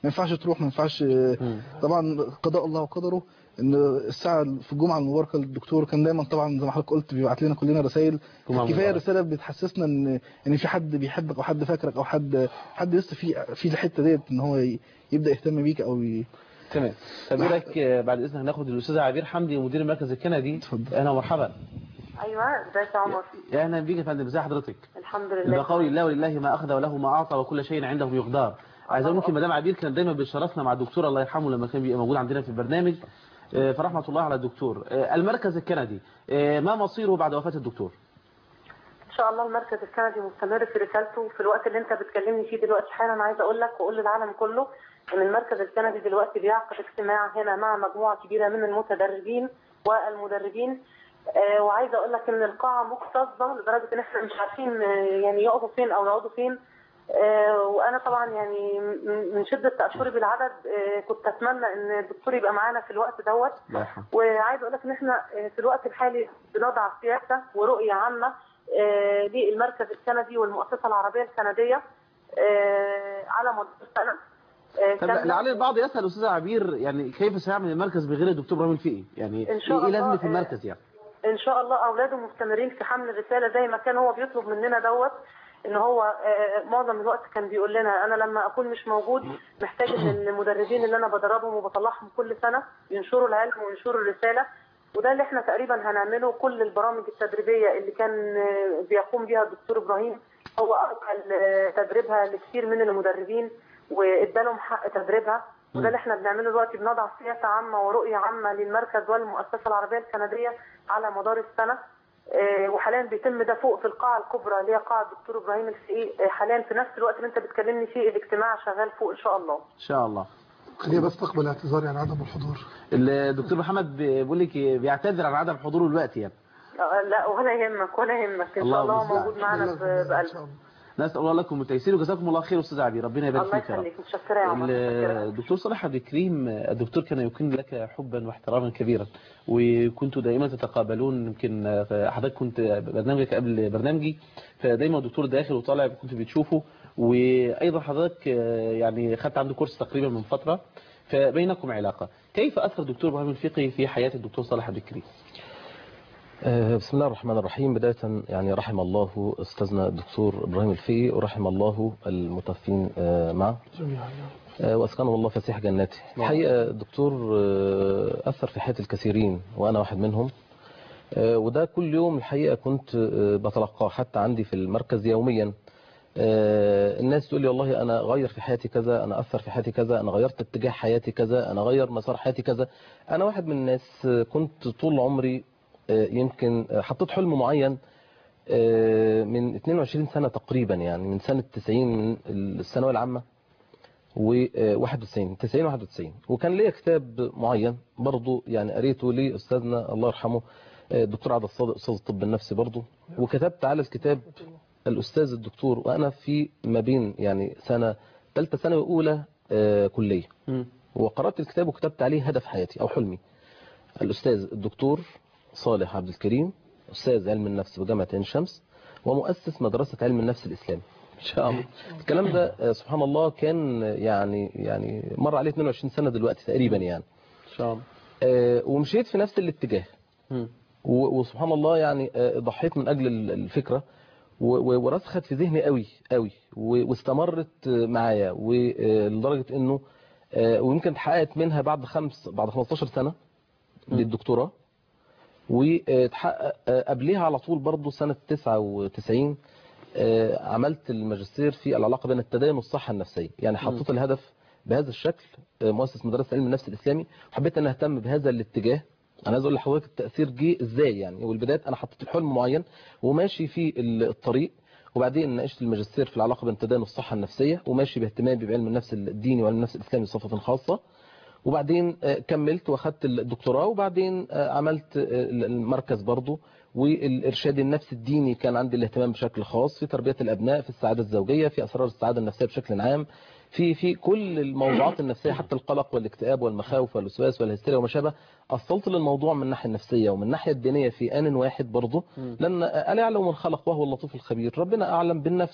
ينفعش تروح ما ينفعش طبعا قضاء الله وقدره ان الساعه في الجمعه المباركه للدكتور كان دايما طبعا زي ما حضرتك قلت بيبعت لنا كلنا رسائل جمعة كفايه مباركة. رساله بتحسسنا ان ان في حد بيحبك او حد فاكرك او حد حد لسه في في الحته ديت ان هو ي- يبدا يهتم بيك او ي... تمام طب ايه رايك آه، بعد اذنك هناخد الاستاذ عبير حمدي مدير المركز الكندي اتفضل. اهلا ومرحبا ايوه ازيك يا عمر يا اهلا بيك يا فندم ازي حضرتك الحمد لله بقول الله ولله ما اخذ وله ما اعطى وكل شيء عنده بمقدار عايز اقول ممكن مدام عبير كانت دايما بتشرفنا مع الدكتور الله يرحمه لما كان بيبقى موجود عندنا في البرنامج آه، فرحمه الله على الدكتور آه، المركز الكندي آه، ما مصيره بعد وفاه الدكتور ان شاء الله المركز الكندي مستمر في رسالته في الوقت اللي انت بتكلمني فيه دلوقتي حالا عايزه اقول لك واقول للعالم كله ان المركز الكندي دلوقتي بيعقد اجتماع هنا مع مجموعه كبيره من المتدربين والمدربين آه، وعايزه اقول لك ان القاعه مكتظه لدرجه ان احنا مش عارفين آه، يعني يقفوا فين او يقعدوا فين آه، وانا طبعا يعني م- من شده تاثري بالعدد آه، كنت اتمنى ان الدكتور يبقى معانا في الوقت دوت الله يرحمه وعايز اقول لك ان احنا في الوقت الحالي بنضع سياسه ورؤيه عامه آه، للمركز الكندي والمؤسسه العربيه الكنديه آه، على مدار السنه آه، طب كاملة. لعل البعض يسال استاذ عبير يعني كيف سيعمل المركز بغير الدكتور ابراهيم الفقي يعني إن شاء ايه الله، لازمه آه، المركز يعني ان شاء الله اولاده مستمرين في حمل الرساله زي ما كان هو بيطلب مننا دوت ان هو آه، معظم الوقت كان بيقول لنا انا لما اكون مش موجود محتاج ان المدربين اللي انا بدربهم وبطلعهم كل سنه ينشروا العلم وينشروا الرساله وده اللي احنا تقريبا هنعمله كل البرامج التدريبيه اللي كان آه، بيقوم بيها الدكتور ابراهيم هو أرسل آه، تدريبها لكثير من المدربين وادالهم حق تدريبها وده اللي احنا بنعمله دلوقتي بنضع سياسه عامه ورؤيه عامه للمركز والمؤسسه العربيه الكنديه على مدار السنه آه، وحاليا بيتم ده فوق في القاعه الكبرى اللي هي قاعه الدكتور ابراهيم الفقي آه، حاليا في نفس الوقت اللي انت بتكلمني فيه الاجتماع شغال فوق ان شاء الله ان شاء الله خليني بس تقبل اعتذاري عن عدم الحضور الدكتور محمد بيقول لك بيعتذر عن عدم حضوره الوقت يعني آه، لا ولا يهمك ولا يهمك ان شاء الله الله هو المستعان. موجود معانا ب- ان بقلب شاء الله نسال الله لكم التيسير وجزاكم الله خير استاذ عبير ربنا يبارك الله فيك يا رب يخليك متشكره يا عمر متشكرة. الدكتور صالح عبد الكريم الدكتور كان يكن لك حبا واحتراما كبيرا وكنتوا دائما تتقابلون يمكن حضرتك كنت برنامجك قبل برنامجي فدايما الدكتور داخل وطالع كنت بتشوفه وايضا حضرتك يعني خدت عنده كورس تقريبا من فتره فبينكم علاقه كيف اثر الدكتور ابراهيم الفقي في حياه الدكتور صالح عبد الكريم آه، بسم الله الرحمن الرحيم بداية يعني رحم الله أستاذنا الدكتور إبراهيم الفقي ورحم الله المتوفين آه، معه جميعا آه، وأسكنه الله فسيح جناته الحقيقة الدكتور آه، أثر في حياة الكثيرين وأنا واحد منهم آه، وده كل يوم الحقيقة كنت آه، بتلقاه حتى عندي في المركز يوميا آه، الناس تقول لي والله أنا غير في حياتي كذا أنا أثر في حياتي كذا أنا غيرت اتجاه حياتي كذا أنا غير مسار حياتي كذا أنا واحد من الناس آه، كنت طول عمري آه، يمكن آه، حطيت حلم معين آه، من 22 سنة تقريبا يعني من سنة 90 من الثانوية العامة و91 90 91 وكان ليا كتاب معين برضه يعني قريته لاستاذنا الله يرحمه آه، الدكتور عبد الصادق استاذ الطب النفسي برضه وكتبت على الكتاب الاستاذ الدكتور وانا في ما بين يعني سنه ثالثه ثانوي اولى آه، كليه وقرات الكتاب وكتبت عليه هدف حياتي او حلمي الاستاذ الدكتور صالح عبد الكريم استاذ علم النفس بجامعه عين شمس ومؤسس مدرسه علم النفس الاسلامي ان شاء الله الكلام ده آه، سبحان الله كان آه، يعني يعني مر عليه 22 سنه دلوقتي تقريبا يعني ان شاء الله آه، ومشيت في نفس الاتجاه مم. و- وسبحان الله يعني آه، ضحيت من اجل ال- الفكره و- و- ورسخت في ذهني قوي قوي و- واستمرت آه، معايا ولدرجه انه آه، ويمكن اتحققت منها بعد خمس بعد 15 سنه للدكتوراه واتحقق آه، قبلها على طول برضه سنه 99 آه، عملت الماجستير في العلاقه بين التدين والصحه النفسيه يعني حطيت الهدف بهذا الشكل آه، مؤسس مدرسه علم النفس الاسلامي وحبيت ان اهتم بهذا الاتجاه انا عايز اقول لحضرتك التاثير جه ازاي يعني والبدايات انا حطيت الحلم معين وماشي في ال- الطريق وبعدين ناقشت الماجستير في العلاقه بين التدين والصحه النفسيه وماشي باهتمامي بعلم النفس الديني وعلم النفس الاسلامي بصفه خاصه وبعدين آه، كملت واخدت الدكتوراه وبعدين آه، عملت آه، المركز برضو والارشاد النفسي الديني كان عندي الاهتمام بشكل خاص في تربيه الابناء في السعاده الزوجيه في اسرار السعاده النفسيه بشكل عام في في كل الموضوعات النفسيه حتى القلق والاكتئاب والمخاوف والوسواس والهستيريا وما شابه اصلت للموضوع من الناحيه النفسيه ومن الناحيه الدينيه في ان واحد برضه لان الا يعلم من خلق وهو اللطيف الخبير ربنا اعلم بالنفس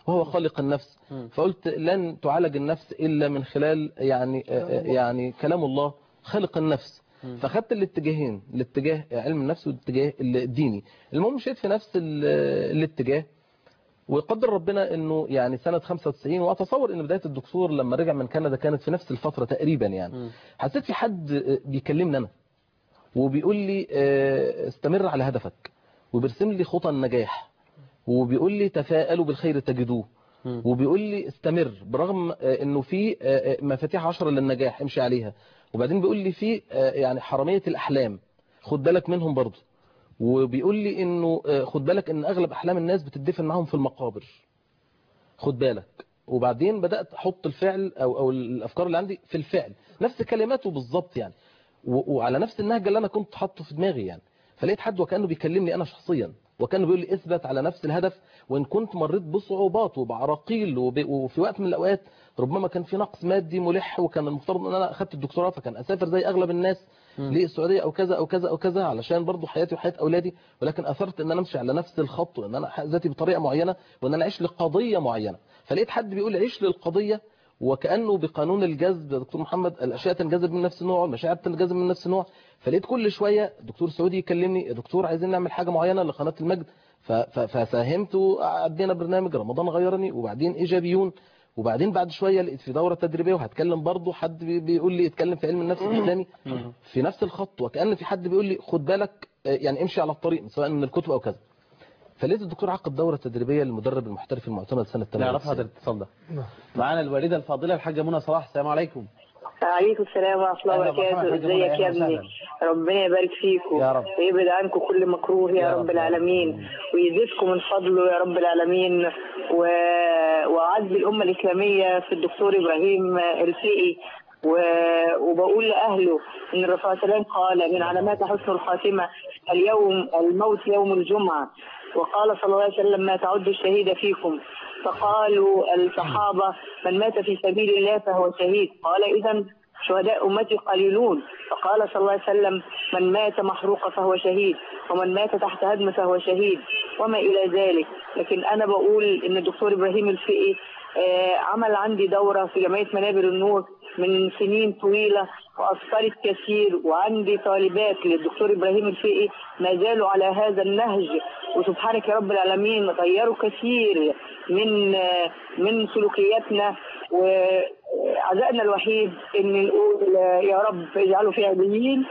وهو خالق النفس مم. فقلت لن تعالج النفس إلا من خلال يعني آه، آه، يعني كلام الله خالق النفس مم. فخدت الاتجاهين الاتجاه علم النفس والاتجاه الديني المهم مشيت في نفس ال- الاتجاه ويقدر ربنا انه يعني سنة 95 واتصور ان بداية الدكتور لما رجع من كندا كانت في نفس الفترة تقريبا يعني مم. حسيت في حد بيكلمني انا وبيقول لي آه، استمر على هدفك وبيرسم لي خطى النجاح وبيقول لي تفاءلوا بالخير تجدوه مم. وبيقول لي استمر برغم آه، انه في آه، آه، مفاتيح عشرة للنجاح امشي عليها وبعدين بيقول لي في آه، يعني حرامية الاحلام خد بالك منهم برضه وبيقول لي انه آه، خد بالك ان اغلب احلام الناس بتدفن معاهم في المقابر خد بالك وبعدين بدات احط الفعل او او الافكار اللي عندي في الفعل نفس كلماته بالظبط يعني و- وعلى نفس النهج اللي انا كنت حاطه في دماغي يعني فلقيت حد وكانه بيكلمني انا شخصيا وكانه بيقول لي اثبت على نفس الهدف وان كنت مريت بصعوبات وبعراقيل وب- وفي وقت من الاوقات ربما كان في نقص مادي ملح وكان المفترض ان انا اخدت الدكتوراه فكان اسافر زي اغلب الناس للسعوديه او كذا او كذا او كذا علشان برضو حياتي وحياه اولادي ولكن اثرت ان انا امشي على نفس الخط وان انا احقق ذاتي بطريقه معينه وان انا اعيش لقضيه معينه فلقيت حد بيقول عيش للقضيه وكانه بقانون الجذب يا دكتور محمد الاشياء تنجذب من نفس النوع والمشاعر تنجذب من نفس النوع فلقيت كل شويه دكتور سعودي يكلمني يا دكتور عايزين نعمل حاجه معينه لقناه المجد ف- ف- ففهمت وعدينا برنامج رمضان غيرني وبعدين ايجابيون وبعدين بعد شويه لقيت في دوره تدريبيه وهتكلم برضه حد بي- بيقول لي اتكلم في علم النفس الاسلامي في نفس الخط وكان في حد بيقول لي خد بالك آه، يعني امشي على الطريق سواء من الكتب او كذا فلقيت الدكتور عقد دوره تدريبيه للمدرب المحترف المعتمد سنه نعرفها 98 هذا الاتصال ده معانا الوالدة الفاضلة الحاجة منى صلاح السلام عليكم عليكم السلام ورحمة الله أهلا ومرحبا وبركاته حاجة منى، ازيك يا أهلا ابني وسهلا. ربنا يبارك فيكم يا رب. ويبعد عنكم كل مكروه يا, يا رب. رب العالمين ويزيدكم من فضله يا رب العالمين و... وأعز الأمة الإسلامية في الدكتور إبراهيم الفقي و... وبقول لأهله إن الرسول صلى الله عليه وسلم قال من علامات حسن الخاتمة اليوم الموت يوم الجمعة وقال صلى الله عليه وسلم ما تعد الشهيد فيكم فقالوا الصحابة من مات في سبيل الله فهو شهيد قال إذا شهداء أمتي قليلون فقال صلى الله عليه وسلم من مات محروقا فهو شهيد ومن مات تحت هدم فهو شهيد وما إلى ذلك لكن أنا بقول إن الدكتور إبراهيم الفقي آه، عمل عندي دورة في جمعية منابر النور من سنين طويلة وأثرت كثير وعندي طالبات للدكتور إبراهيم الفقي ما زالوا على هذا النهج وسبحانك يا رب العالمين غيروا كثير من آه، من سلوكياتنا وعزائنا الوحيد ان نقول آه، يا رب اجعله في عليين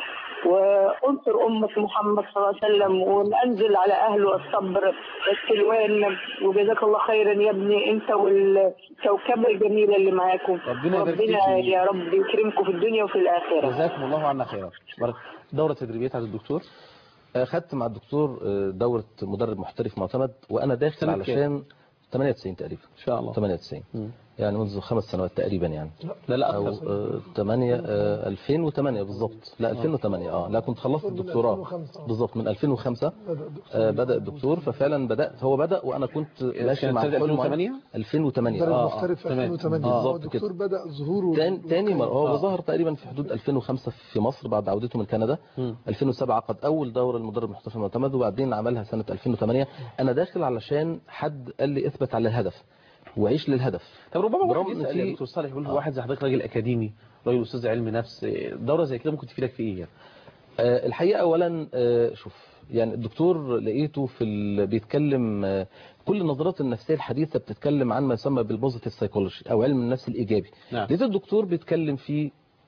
وانصر أمة محمد صلى الله عليه وسلم وننزل على أهله الصبر والسلوان وجزاك الله خيرا يا ابني أنت والكوكبة الجميلة اللي معاكم ربنا يبارك ربنا فيك. يا رب يكرمكم في الدنيا وفي الآخرة جزاكم الله عنا خيرا بارك. دورة تدريبية على الدكتور اخدت مع الدكتور آه، دورة مدرب محترف معتمد وانا داخل سنة علشان 98 تقريبا إن شاء الله 98 مم. يعني منذ خمس سنوات تقريبا يعني لا لا او أكثر آه، 8 آه، 2008 بالظبط لا 2008 اه لا كنت خلصت من الدكتوراه 2005. بالظبط من 2005 بدأ الدكتور آه، بدأ الدكتور ففعلا بدأت هو بدأ وانا كنت ماشي كانت مع سنة حلم 2008 2008 مدرب اه محترف في تمام. 2008 آه، هو بالظبط الدكتور بدأ ظهوره تاني, تاني مرة هو آه. ظهر تقريبا في حدود 2005 في مصر بعد عودته من كندا مم. 2007 عقد أول دورة المدرب المحترف المعتمد وبعدين عملها سنة 2008 أنا داخل علشان حد قال لي اثبت على الهدف وعيش للهدف طب ربما برغم واحد إن يسأل في- يا دكتور صالح يقول آه. واحد زي حضرتك راجل أكاديمي راجل أستاذ علم نفس دورة زي كده ممكن تفيدك في إيه يعني؟ آه، الحقيقة أولا آه، شوف يعني الدكتور لقيته في ال... بيتكلم آه، كل النظرات النفسية الحديثة بتتكلم عن ما يسمى بالبوزيتيف سايكولوجي أو علم النفس الإيجابي نعم. لقيت الدكتور بيتكلم في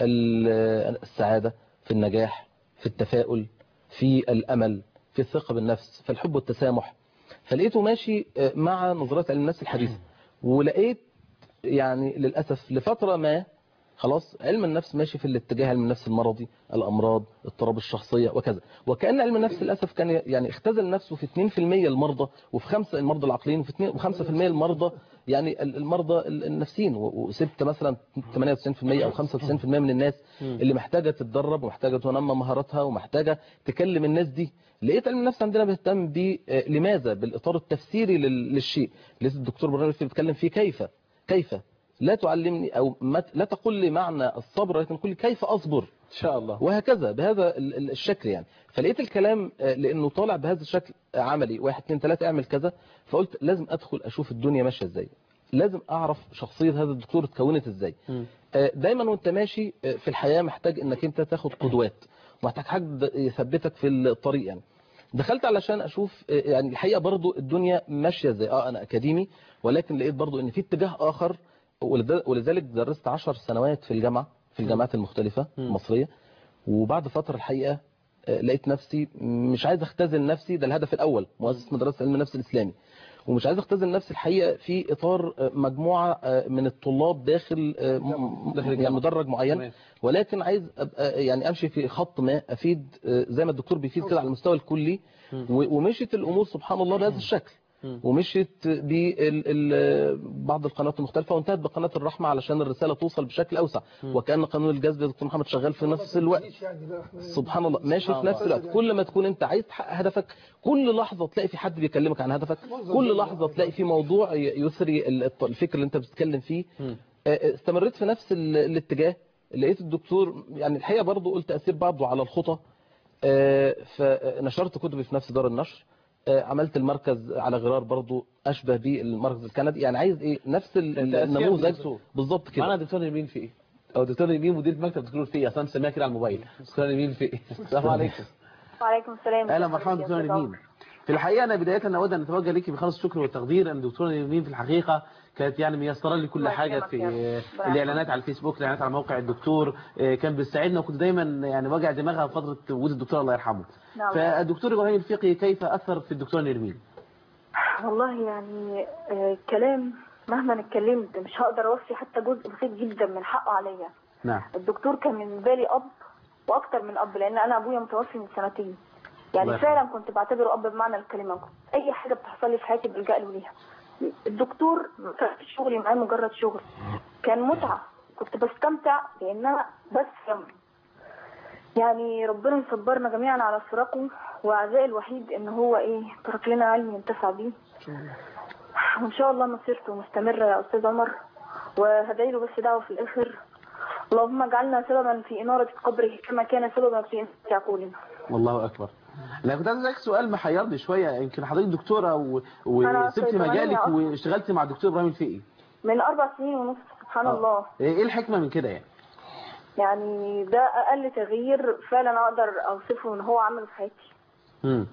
ال- السعادة في النجاح في التفاؤل في الأمل في الثقة بالنفس في الحب والتسامح فلقيته ماشي آه، مع نظرات علم النفس الحديثة ولقيت يعني للأسف لفترة ما خلاص علم النفس ماشي في الاتجاه علم النفس المرضي الأمراض اضطراب الشخصية وكذا وكأن علم النفس للأسف كان يعني اختزل نفسه في 2% المرضى وفي 5 المرضى العقليين وفي 2 و5% المرضى يعني ال- المرضى ال- النفسيين و- وسبت مثلا 98% أو 95% من الناس اللي محتاجة تتدرب ومحتاجة تنمى مهاراتها ومحتاجة تكلم الناس دي لقيت علم النفس عندنا بيهتم ب آه، لماذا بالإطار التفسيري لل- للشيء لسه الدكتور برنامج بيتكلم فيه كيف كيف لا تعلمني او ما لا تقول لي معنى الصبر ولكن قل لي كيف اصبر ان شاء الله وهكذا بهذا ال- ال- الشكل يعني فلقيت الكلام آه، لانه طالع بهذا الشكل آه، عملي واحد اتنين تلاته اعمل كذا فقلت لازم ادخل اشوف الدنيا ماشيه ازاي لازم اعرف شخصيه هذا الدكتور اتكونت ازاي مم. آه، دايما وانت ماشي آه، في الحياه محتاج انك انت تاخد قدوات ومحتاج حد يثبتك في الطريق يعني دخلت علشان اشوف آه، يعني الحقيقه برضو الدنيا ماشيه ازاي اه انا اكاديمي ولكن لقيت برضو ان في اتجاه اخر ولذ- ولذلك درست عشر سنوات في الجامعه في الجامعات المختلفه مم. المصريه وبعد فتره الحقيقه آه، لقيت نفسي مش عايز اختزل نفسي ده الهدف الاول مؤسس مدرسه علم النفس الاسلامي ومش عايز اختزل نفسي الحقيقه في اطار آه، مجموعه آه، من الطلاب داخل آه، م- داخل يعني الجامعة. مدرج معين تمام. ولكن عايز ابقى يعني امشي في خط ما افيد آه، زي ما الدكتور بيفيد كده على المستوى الكلي و- ومشيت الامور سبحان الله بهذا الشكل مم. ومشيت ببعض القنوات المختلفة وانتهت بقناة الرحمة علشان الرسالة توصل بشكل أوسع وكأن قانون الجذب يا دكتور محمد شغال في نفس الوقت يعني لا احنا سبحان الله ماشي سبحان في نفس الله. الوقت كل ما تكون انت عايز تحقق هدفك كل لحظة تلاقي في حد بيكلمك عن هدفك كل لحظة تلاقي في موضوع ي- يثري ال- الط- الفكر اللي انت بتتكلم فيه مم. آه، استمريت في نفس ال- الاتجاه لقيت الدكتور يعني الحقيقة برضو قلت أسير بعضه على الخطى آه، فنشرت كتبي في نفس دار النشر آه، عملت المركز على غرار برضو أشبه بالمركز الكندي يعني عايز إيه نفس ال- أنت أسير النموذج دكتور. بالظبط كده معنا دكتور يمين في ايه او دكتور يمين مدير مكتب دكتور في ايه اصلا مسميها كده على الموبايل دكتور يمين في ايه السلام عليكم وعليكم السلام اهلا مرحبا دكتور يمين في الحقيقه انا بدايه نود ان اتوجه ليكي بخالص الشكر والتقدير ان دكتوره يمين في الحقيقه كانت يعني ميسره لي كل الله حاجه يكرمك في يا رب. ربنا الاعلانات على الفيسبوك الاعلانات على موقع الدكتور آه، كان بيساعدنا وكنت دايما يعني وجع دماغها في فتره وجود الدكتور الله يرحمه نعم. فالدكتور ابراهيم الفقي كيف اثر في الدكتوره نرمين والله يعني آه كلام مهما اتكلمت مش هقدر اوفي حتى جزء بسيط جدا من حقه عليا نعم الدكتور كان بالنسبه لي اب واكتر من اب لان انا ابويا متوفي من سنتين الله يعني يرحمه. فعلا كنت بعتبره اب بمعنى الكلمه كنت اي حاجه بتحصل لي في حياتي بلجا له ليها الدكتور ما كانش شغلي معاه مجرد شغل كان متعه كنت بستمتع بان انا بس يعني ربنا يصبرنا جميعا على فراقه وعزائي الوحيد ان هو ايه ترك لنا علم ينتفع بيه وان شاء الله مسيرته مستمره يا استاذ عمر وهدعي له بس دعوه في الاخر اللهم اجعلنا سببا في اناره قبره كما كان سببا في اناره عقولنا والله اكبر انا كنت عايز اسالك سؤال محيرني شويه يمكن حضرتك دكتوره و... أنا وسبتي صيدلانية مجالك أصلاً. واشتغلتي مع الدكتور ابراهيم الفقي من اربع سنين ونص سبحان آه. الله ايه الحكمه من كده يعني يعني ده اقل تغيير فعلا اقدر اوصفه ان هو عمله في حياتي امم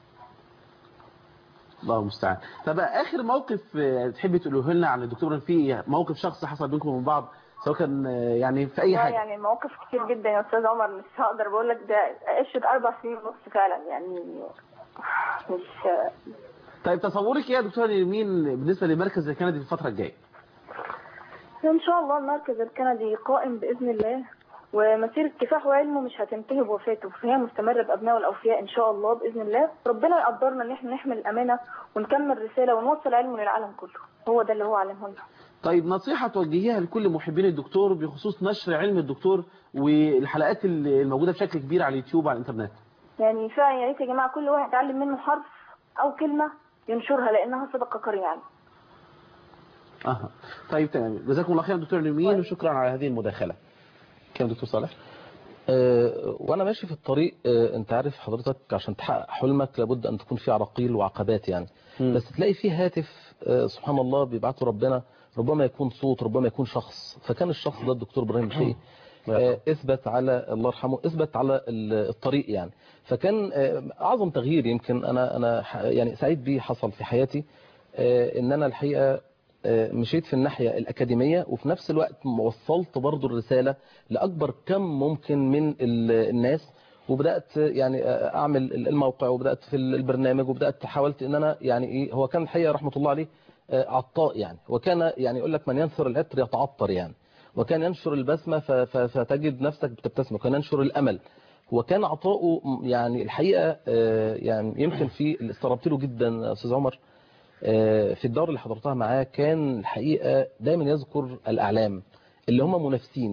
الله المستعان طب اخر موقف آه، تحبي تقوله لنا عن الدكتور ابراهيم فيه موقف شخصي حصل بينكم وبين بعض سواء كان آه، يعني في اي لا حاجه يعني مواقف كتير جدا يا استاذ عمر مش هقدر بقول لك ده عشت اربع سنين ونص فعلا يعني مش طيب تصورك ايه يا دكتور يمين بالنسبه لمركز الكندي في الفتره الجايه ان شاء الله المركز الكندي قائم باذن الله ومسيرة كفاح وعلمه مش هتنتهي بوفاته فهي مستمرة بأبنائه الأوفياء إن شاء الله بإذن الله ربنا يقدرنا إن إحنا نحمل الأمانة ونكمل رسالة ونوصل علمه للعالم كله هو ده اللي هو علمه لنا طيب نصيحه توجهيها لكل محبين الدكتور بخصوص نشر علم الدكتور والحلقات اللي الموجوده بشكل كبير على اليوتيوب وعلى الانترنت يعني فعلا يا ريت يا جماعة كل واحد يتعلم منه حرف أو كلمة ينشرها لأنها صدقة قرية يعني اها طيب تمام جزاكم الله خير دكتور يمين وشكرا على هذه المداخله كم دكتور صالح آه، وانا ماشي في الطريق آه، انت عارف حضرتك عشان تحقق حلمك لابد ان تكون في عراقيل وعقبات يعني مم. بس تلاقي في هاتف آه، سبحان الله بيبعته ربنا ربما يكون صوت ربما يكون شخص فكان الشخص ده الدكتور ابراهيم الفقي آه، اثبت على الله يرحمه اثبت على ال- الطريق يعني فكان آه، اعظم تغيير يمكن انا انا ح- يعني سعيد بيه حصل في حياتي آه، ان انا الحقيقه آه، مشيت في الناحية الأكاديمية وفي نفس الوقت وصلت برضو الرسالة لأكبر كم ممكن من ال- الناس وبدأت يعني آه، أعمل الموقع وبدأت في البرنامج وبدأت حاولت إن أنا يعني إيه هو كان الحقيقة رحمة الله عليه آه، عطاء يعني وكان يعني يقول لك من ينثر العطر يتعطر يعني وكان ينشر البسمة ف- ف- فتجد نفسك بتبتسم وكان ينشر الأمل وكان عطاؤه م- يعني الحقيقة آه، يعني يمكن في اللي استغربت له جدا يا أستاذ عمر آه، في الدورة اللي حضرتها معاه كان الحقيقة دايما يذكر الأعلام اللي هم منافسين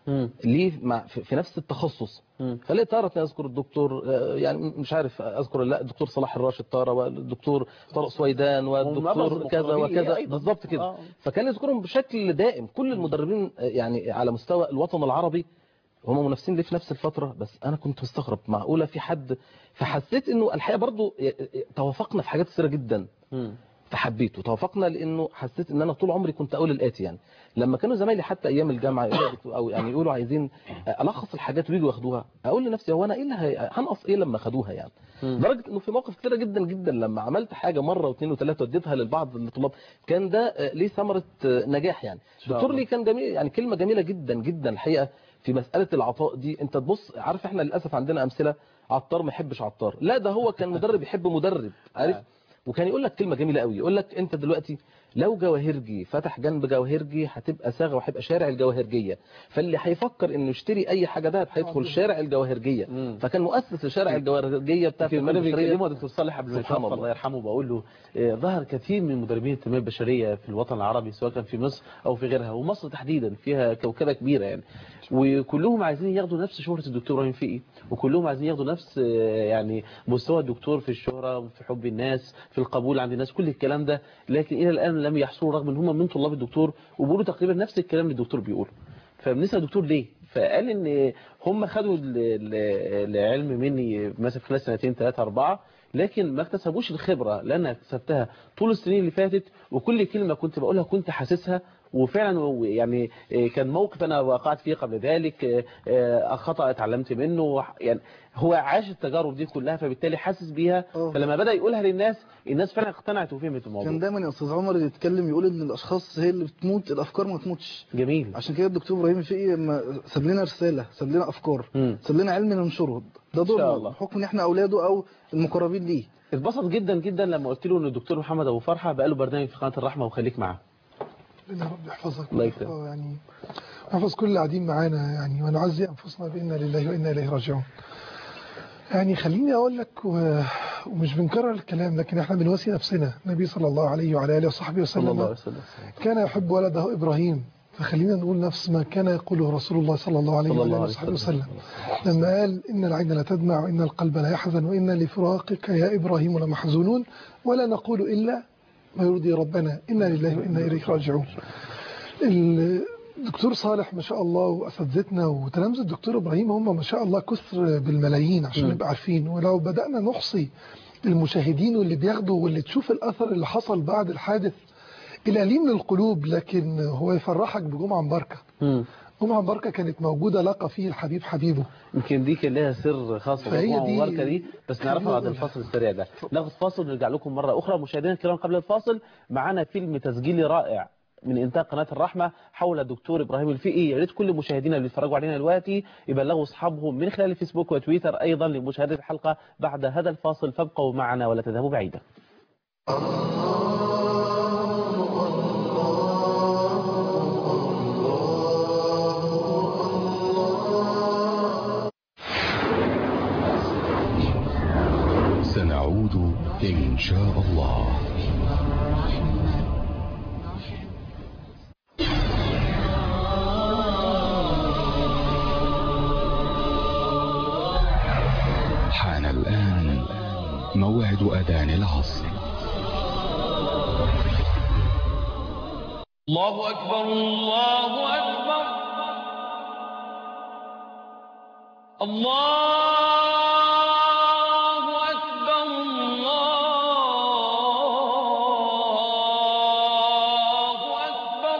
مم. ليه مع في في نفس التخصص مم. فلقيت تارة اذكر الدكتور آه، يعني مش عارف اذكر لا الدكتور صلاح الراشد تارة والدكتور طارق سويدان ومن أبرز والدكتور كذا المقربين وكذا أيضاً. بالظبط كده آه. فكان يذكرهم بشكل دائم كل المدربين آه، يعني على مستوى الوطن العربي هم منافسين لي في نفس الفترة بس أنا كنت مستغرب معقولة في حد فحسيت إنه الحقيقة برضو ي- ي- توافقنا في حاجات كثيرة جدا مم. فحبيته توافقنا لانه حسيت ان انا طول عمري كنت اقول الاتي يعني لما كانوا زمايلي حتى ايام الجامعه يقولوا يا دكتور- او يعني يقولوا عايزين الخص الحاجات ويجوا ياخدوها اقول لنفسي هو انا ايه اللي هي- هنقص ايه لما خدوها يعني مم. لدرجه انه في مواقف كتيره جدا جدا لما عملت حاجه مره واثنين وثلاثه وديتها للبعض الطلاب كان ده آه، ليه ثمره آه، نجاح يعني شاء دكتور الله. لي كان جميل يعني كلمه جميله جدا جدا الحقيقه في مساله العطاء دي انت تبص عارف احنا للاسف عندنا امثله عطار ما يحبش عطار لا ده هو كان مدرب يحب مدرب عارف آه. وكان يقول لك كلمه جميله قوي يقول لك انت دلوقتي لو جواهرجي فتح جنب جواهرجي هتبقى ساغه وهيبقى شارع الجواهرجيه فاللي هيفكر انه يشتري اي حاجه ده هيدخل شارع الجواهرجيه مم. فكان مؤسس لشارع الجواهرجيه بتاع في المدرب البشريه بيكلمه دكتور صالح قبل ما سبحان يتوفى الله. الله يرحمه بقول له آه، ظهر كثير من مدربين التنميه البشريه في الوطن العربي سواء كان في مصر او في غيرها ومصر تحديدا فيها كوكبه كبيره يعني وكلهم عايزين ياخدوا نفس شهره الدكتور ابراهيم فقي وكلهم عايزين ياخدوا نفس آه، يعني مستوى الدكتور في الشهره وفي حب الناس في القبول عند الناس كل الكلام ده لكن الى الان لم يحصلوا رغم ان هم من طلاب الدكتور وبيقولوا تقريبا نفس الكلام اللي الدكتور بيقوله فبنسال الدكتور ليه فقال ان هم خدوا ال- ال- العلم مني مثلا خلال سنتين ثلاثة أربعة لكن ما اكتسبوش الخبرة لأن أنا اكتسبتها طول السنين اللي فاتت وكل كلمة كنت بقولها كنت حاسسها وفعلا و- يعني آه، كان موقف أنا وقعت فيه قبل ذلك آه، آه، خطأ اتعلمت منه وح- يعني هو عاش التجارب دي كلها فبالتالي حاسس بيها أوه. فلما بدأ يقولها للناس الناس فعلا اقتنعت وفهمت الموضوع كان دايما يا استاذ عمر يتكلم يقول ان الاشخاص هي اللي بتموت الافكار ما تموتش جميل عشان كده الدكتور ابراهيم الفقي لما ساب لنا رساله ساب لنا افكار مم. ساب لنا علم ننشره ده إن شاء دورنا الله. بحكم ان احنا اولاده او المقربين ليه اتبسط جدا جدا لما قلت له ان الدكتور محمد ابو فرحه بقى له برنامج في قناه الرحمه وخليك معاه ربنا يا رب يحفظك الله يكرمك. آه، يعني يحفظ كل اللي قاعدين معانا يعني ونعزي انفسنا بانا لله وانا اليه راجعون يعني خليني اقول لك و... ومش بنكرر الكلام لكن احنا بنواسي نفسنا النبي صلى الله عليه وعلى اله وصحبه صلى الله عليه وسلم وسلم كان يحب ولده ابراهيم فخلينا نقول نفس ما كان يقوله رسول الله صلى الله عليه صلى الله وعلى اله عليه وصحبه وسلم. وسلم لما قال ان العين لا تدمع وان القلب لا يحزن وان لفراقك يا ابراهيم لمحزونون ولا نقول الا ما يرضي ربنا انا لله وانا اليه راجعون الدكتور صالح ما شاء الله واساتذتنا وتلامذه الدكتور ابراهيم هم ما شاء الله كثر بالملايين عشان مم. نبقى عارفين ولو بدانا نحصي المشاهدين واللي بياخدوا واللي تشوف الاثر اللي حصل بعد الحادث الاليم للقلوب لكن هو يفرحك بجمعه مباركه مم. جمعه مباركه كانت موجوده لقى فيه الحبيب حبيبه يمكن دي كان لها سر خاص فهي بالمجموعه دي- المباركه دي بس نعرفها بعد خلينا الفاصل السريع ده ناخد فاصل ونرجع لكم مره اخرى مشاهدينا الكرام قبل الفاصل معانا فيلم تسجيلي رائع من انتاج قناه الرحمه حول الدكتور ابراهيم الفقي يا ريت كل مشاهدينا اللي بيتفرجوا علينا دلوقتي يبلغوا اصحابهم من خلال الفيسبوك وتويتر ايضا لمشاهده الحلقه بعد هذا الفاصل فابقوا معنا ولا تذهبوا بعيدا سنعود إن شاء الله حان الآن موعد أذان العصر الله أكبر الله أكبر الله أكبر الله أكبر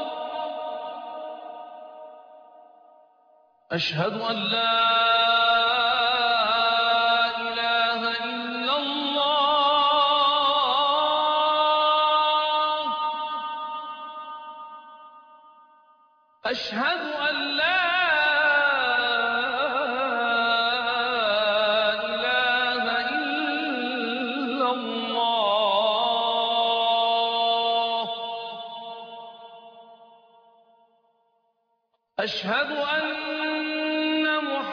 أشهد أن لا إله إلا الله أشهد أن لا إله إلا الله أشهد أن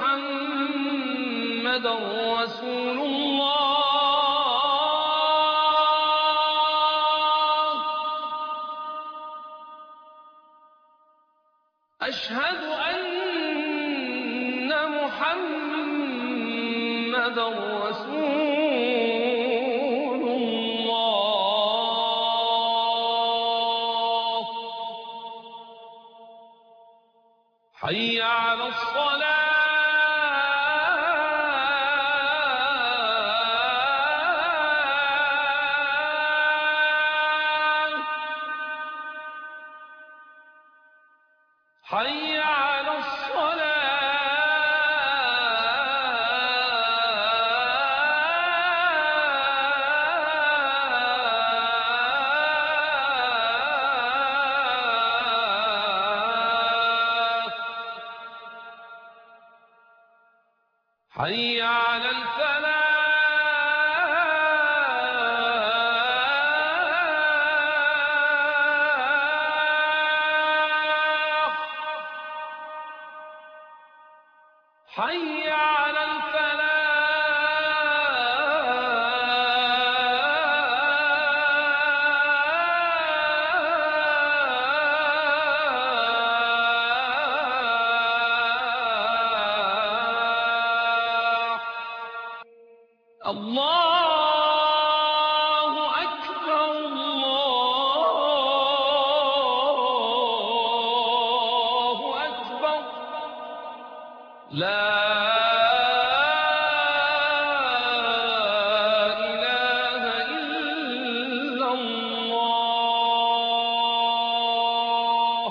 محمدا رسول الله أشهد أن محمدا رسول الله حي على الصلاة حي على الصلاة حي على الفلاح حي على الفلاح الله أكبر الله أكبر لا إله إلا الله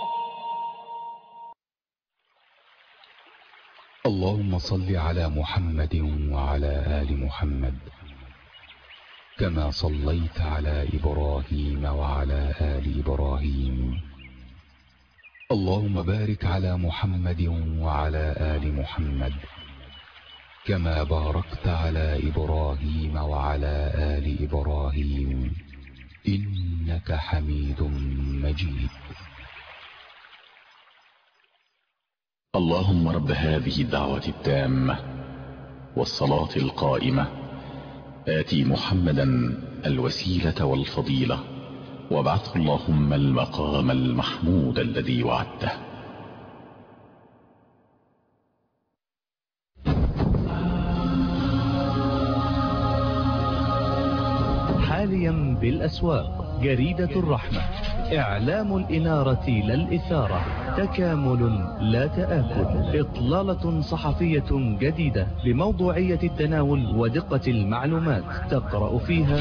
اللهم صل على محمد وعلى آل محمد كما صليت على إبراهيم وعلى آل إبراهيم اللهم بارك على محمد وعلى آل محمد كما باركت على إبراهيم وعلى آل إبراهيم إنك حميد مجيد اللهم رب هذه الدعوة التامة والصلاة القائمة آتي محمدا الوسيلة والفضيلة وابعثه اللهم المقام المحمود الذي وعدته حاليا بالأسواق جريدة الرحمة إعلام الإنارة لا الإثارة تكامل لا تآكل إطلالة صحفية جديدة بموضوعية التناول ودقة المعلومات تقرأ فيها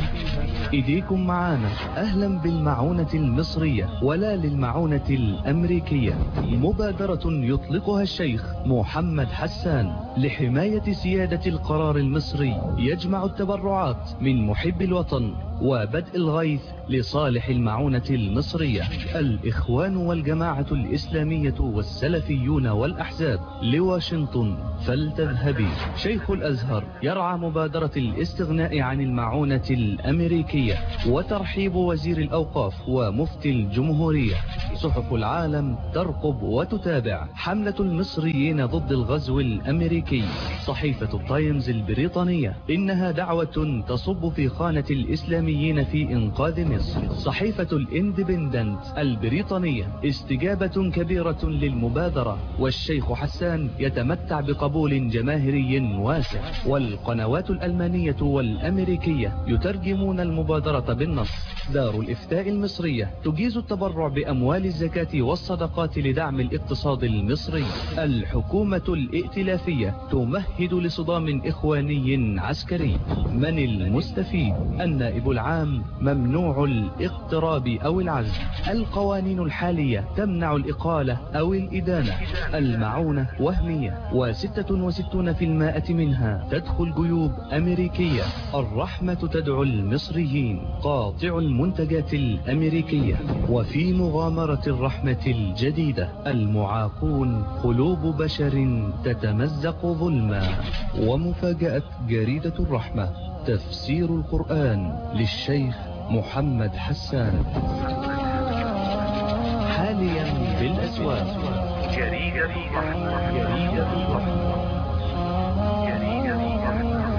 إيديكم معانا أهلا بالمعونة المصرية ولا للمعونة الأمريكية مبادرة يطلقها الشيخ محمد حسان لحماية سيادة القرار المصري يجمع التبرعات من محب الوطن وبدء الغيث لصالح المعونة المصرية الإخوان والجماعة الإسلامية والسلفيون والأحزاب لواشنطن فلتذهبي شيخ الأزهر يرعى مبادرة الاستغناء عن المعونة الأمريكية وترحيب وزير الأوقاف ومفتي الجمهورية صحف العالم ترقب وتتابع حملة المصريين ضد الغزو الأمريكي صحيفة التايمز البريطانية إنها دعوة تصب في خانة الإسلاميين في إنقاذ مصر صحيفة الاندبندنت البريطانية استجابة كبيرة للمبادرة والشيخ حسان يتمتع بقبول جماهيري واسع والقنوات الألمانية والأمريكية يترجمون المبادرة بالنص دار الإفتاء المصرية تجيز التبرع بأموال الزكاة والصدقات لدعم الاقتصاد المصري الحكومة الائتلافية تمهد لصدام إخواني عسكري من المستفيد النائب العام ممنوع الاقتراب أو العزل القوانين الحالية تمنع الإقالة أو الإدانة المعونة وهمية وستة وستون في المائة منها تدخل جيوب أمريكية الرحمة تدعو المصريين قاطع المنتجات الأمريكية وفي مغامرة الرحمة الجديدة المعاقون قلوب بشر تتمزق ظلما ومفاجأة جريدة الرحمة تفسير القرآن للشيخ محمد حسان حاليا بالأسواق جريدة الرحمة جريدة الرحمة جريدة الرحمة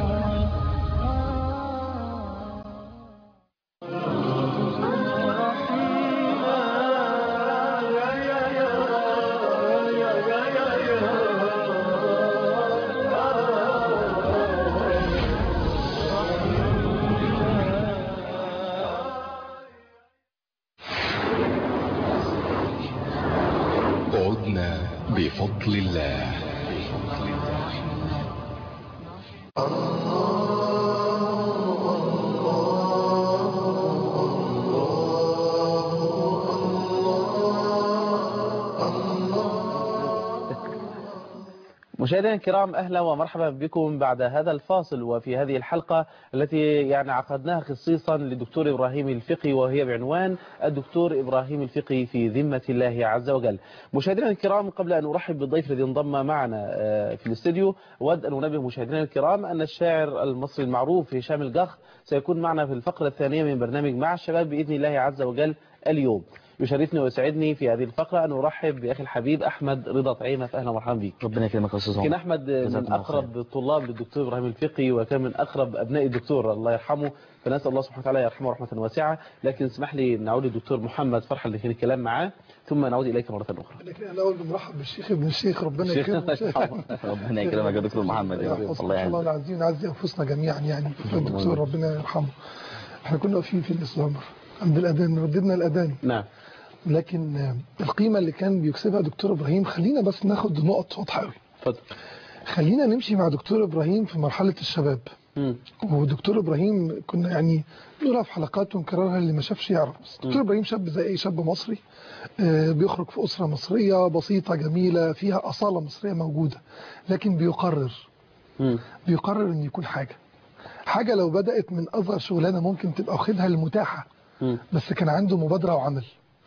بدأنا بفضل الله مشاهدينا الكرام اهلا ومرحبا بكم بعد هذا الفاصل وفي هذه الحلقه التي يعني عقدناها خصيصا للدكتور ابراهيم الفقي وهي بعنوان الدكتور ابراهيم الفقي في ذمه الله عز وجل. مشاهدينا الكرام قبل ان ارحب بالضيف الذي انضم معنا آه، في الاستديو اود ان انبه مشاهدينا الكرام ان الشاعر المصري المعروف هشام الجخ سيكون معنا في الفقره الثانيه من برنامج مع الشباب باذن الله عز وجل اليوم. يشرفني ويسعدني في هذه الفقرة أن أرحب بأخي الحبيب أحمد رضا طعيمة فأهلا ومرحبا بك ربنا يكرمك يا استاذ كان عمر أحمد جزاكم من الله أقرب الطلاب للدكتور إبراهيم الفقي وكان من أقرب أبناء الدكتور الله يرحمه فنسأل الله سبحانه وتعالى يرحمه رحمة واسعة لكن اسمح لي نعود للدكتور محمد فرحة اللي كان الكلام معاه ثم نعود إليك مرة أخرى لكن انا اول بنرحب بالشيخ ابن الشيخ ربنا الشيخ يكرمه يرحمه. ربنا يكرمك يا دكتور محمد يا رب الله الله يعزك العظيم نعزي انفسنا جميعا يعني في الدكتور ربنا يرحمه احنا كنا واقفين في الاسلام عند الاذان رددنا الاذان نعم لكن آه، القيمه اللي كان بيكسبها دكتور ابراهيم خلينا بس ناخد نقط واضحه قوي اتفضل خلينا نمشي مع دكتور ابراهيم في مرحله الشباب مم. ودكتور ابراهيم كنا يعني نقولها في حلقات ونكررها اللي ما شافش يعرف بس دكتور ابراهيم شاب زي اي شاب مصري آه، بيخرج في اسره مصريه بسيطه جميله فيها اصاله مصريه موجوده لكن بيقرر مم. بيقرر ان يكون حاجه حاجه لو بدات من اصغر شغلانه ممكن تبقى واخدها المتاحه مم. بس كان عنده مبادره وعمل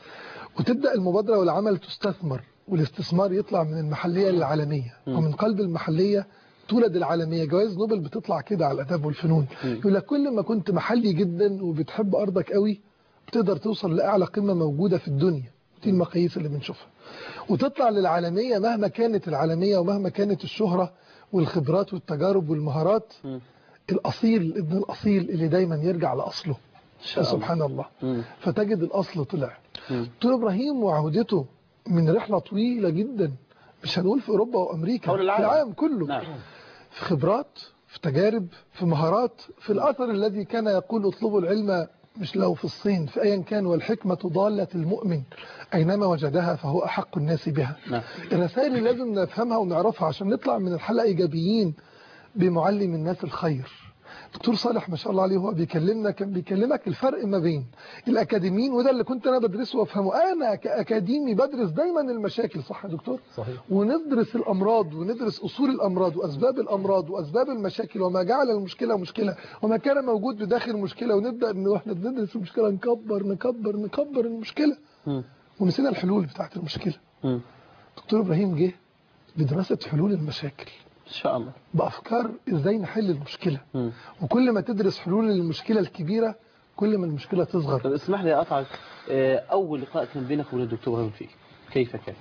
وتبدا المبادره والعمل تستثمر والاستثمار يطلع من المحليه للعالميه ومن قلب المحليه تولد العالميه جوائز نوبل بتطلع كده على الاداب والفنون يقول لك كل ما كنت محلي جدا وبتحب ارضك قوي بتقدر توصل لاعلى قمه موجوده في الدنيا دي المقاييس اللي بنشوفها وتطلع للعالميه مهما كانت العالميه ومهما كانت الشهره والخبرات والتجارب والمهارات الاصيل الابن الاصيل اللي دايما يرجع لاصله شاء الله. سبحان الله مم. فتجد الاصل طلع مم. دكتور ابراهيم وعودته من رحله طويله جدا مش هنقول في اوروبا وامريكا حول العالم. في العالم كله نعم في خبرات في تجارب في مهارات في الاثر الذي كان يقول اطلبوا العلم مش لو في الصين في ايا كان والحكمه ضاله المؤمن اينما وجدها فهو احق الناس بها نعم الرسائل اللي لازم نفهمها ونعرفها عشان نطلع من الحلقه ايجابيين بمعلم الناس الخير دكتور صالح ما شاء الله عليه هو بيكلمنا كان بيكلمك الفرق ما بين الاكاديميين وده اللي كنت انا بدرسه وافهمه انا كاكاديمي بدرس دايما المشاكل صح يا دكتور صحيح وندرس الامراض وندرس اصول الامراض واسباب الامراض واسباب المشاكل وما جعل المشكله مشكله وما كان موجود بداخل المشكله ونبدا ان احنا بندرس المشكله نكبر نكبر نكبر المشكله مم. ونسينا الحلول بتاعت المشكله مم. دكتور ابراهيم جه بدراسه حلول المشاكل إن شاء الله بافكار ازاي نحل المشكله مم. وكل ما تدرس حلول المشكله الكبيره كل ما المشكله تصغر طب اسمح لي أقطعك آه، أول لقاء كان بينك وبين الدكتور إبراهيم الفقي كيف كان؟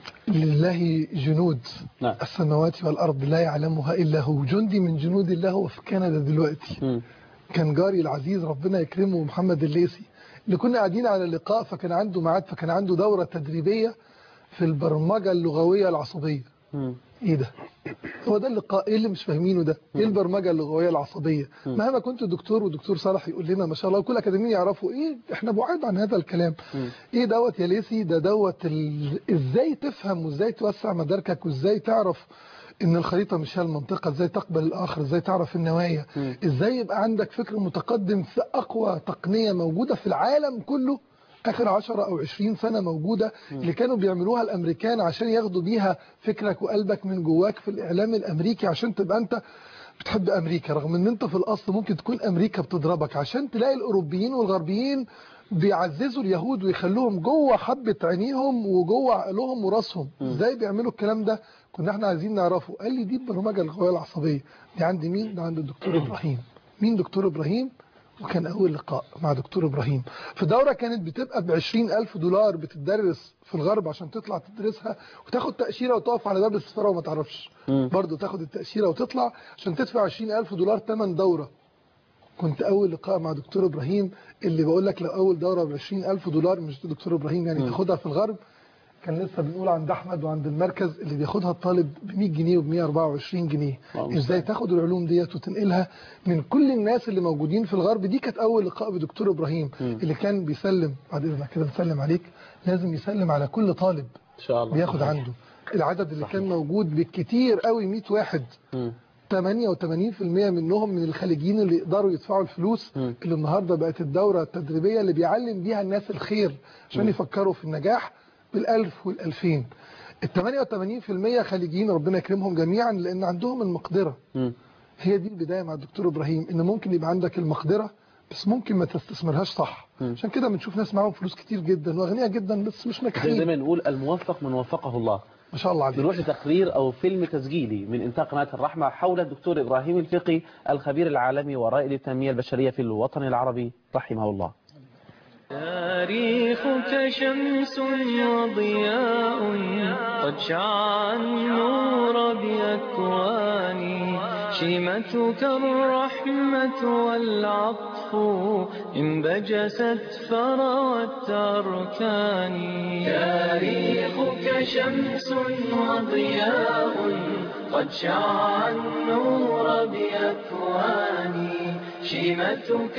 لله جنود نعم السماوات والارض لا يعلمها الا هو جندي من جنود الله هو في كندا دلوقتي مم. كان جاري العزيز ربنا يكرمه محمد الليثي اللي كنا قاعدين على لقاء فكان عنده ميعاد فكان عنده دوره تدريبيه في البرمجه اللغويه العصبيه مم. ايه ده هو ده اللقاء ايه اللي مش فاهمينه ده ايه البرمجه اللغويه العصبيه مهما كنت دكتور ودكتور صالح يقول لنا ما شاء الله وكل اكاديميين يعرفوا ايه احنا بعاد عن هذا الكلام مم. ايه دوت يا ليسي ده دوت ال... ازاي تفهم وازاي توسع مداركك وازاي تعرف ان الخريطه مش هي المنطقه ازاي تقبل الاخر ازاي تعرف النوايا مم. ازاي يبقى عندك فكر متقدم في اقوى تقنيه موجوده في العالم كله اخر 10 او 20 سنه موجوده اللي كانوا بيعملوها الامريكان عشان ياخدوا بيها فكرك وقلبك من جواك في الاعلام الامريكي عشان تبقى انت بتحب امريكا رغم ان انت في الاصل ممكن تكون امريكا بتضربك عشان تلاقي الاوروبيين والغربيين بيعززوا اليهود ويخلوهم جوه حبه عينيهم وجوه عقلهم وراسهم ازاي بيعملوا الكلام ده كنا احنا عايزين نعرفه قال لي دي البرمجه اللغويه العصبيه دي عند مين ده عند الدكتور ابراهيم مين دكتور ابراهيم وكان أول لقاء مع دكتور إبراهيم في دورة كانت بتبقى ب ألف دولار بتدرس في الغرب عشان تطلع تدرسها وتاخد تأشيرة وتقف على باب السفارة وما تعرفش برضه تاخد التأشيرة وتطلع عشان تدفع ألف دولار تمن دورة كنت أول لقاء مع دكتور إبراهيم اللي بقول لك لو أول دورة ب ألف دولار مش دكتور إبراهيم يعني تاخدها في الغرب كان لسه بنقول عند احمد وعند المركز اللي بياخدها الطالب ب 100 جنيه وب 124 جنيه ازاي تاخد العلوم ديت وتنقلها من كل الناس اللي موجودين في الغرب دي كانت اول لقاء بدكتور ابراهيم اللي كان بيسلم بعد اذنك كده نسلم عليك لازم يسلم على كل طالب ان شاء الله بياخد عنده العدد اللي كان موجود بالكتير قوي 100 واحد 88% منهم من الخليجيين اللي يقدروا يدفعوا الفلوس اللي النهارده بقت الدوره التدريبيه اللي بيعلم بيها الناس الخير عشان مم. يفكروا في النجاح بالألف والألفين ال 88% خليجيين ربنا يكرمهم جميعا لأن عندهم المقدرة هي دي البداية مع الدكتور إبراهيم إن ممكن يبقى عندك المقدرة بس ممكن ما تستثمرهاش صح عشان كده بنشوف ناس معاهم فلوس كتير جدا واغنياء جدا بس مش زي ناجحين ما نقول الموفق من وفقه الله ما شاء الله عليك نروح لتقرير أو فيلم تسجيلي من إنتاج قناة الرحمة حول الدكتور إبراهيم الفقي الخبير العالمي ورائد التنمية البشرية في الوطن العربي رحمه الله تاريخك شمس وضياء قد شع النور بأكواني شيمتك الرحمة والعطف إن بجست فروت أركاني تاريخك شمس وضياء قد شع النور بأكواني شيمتك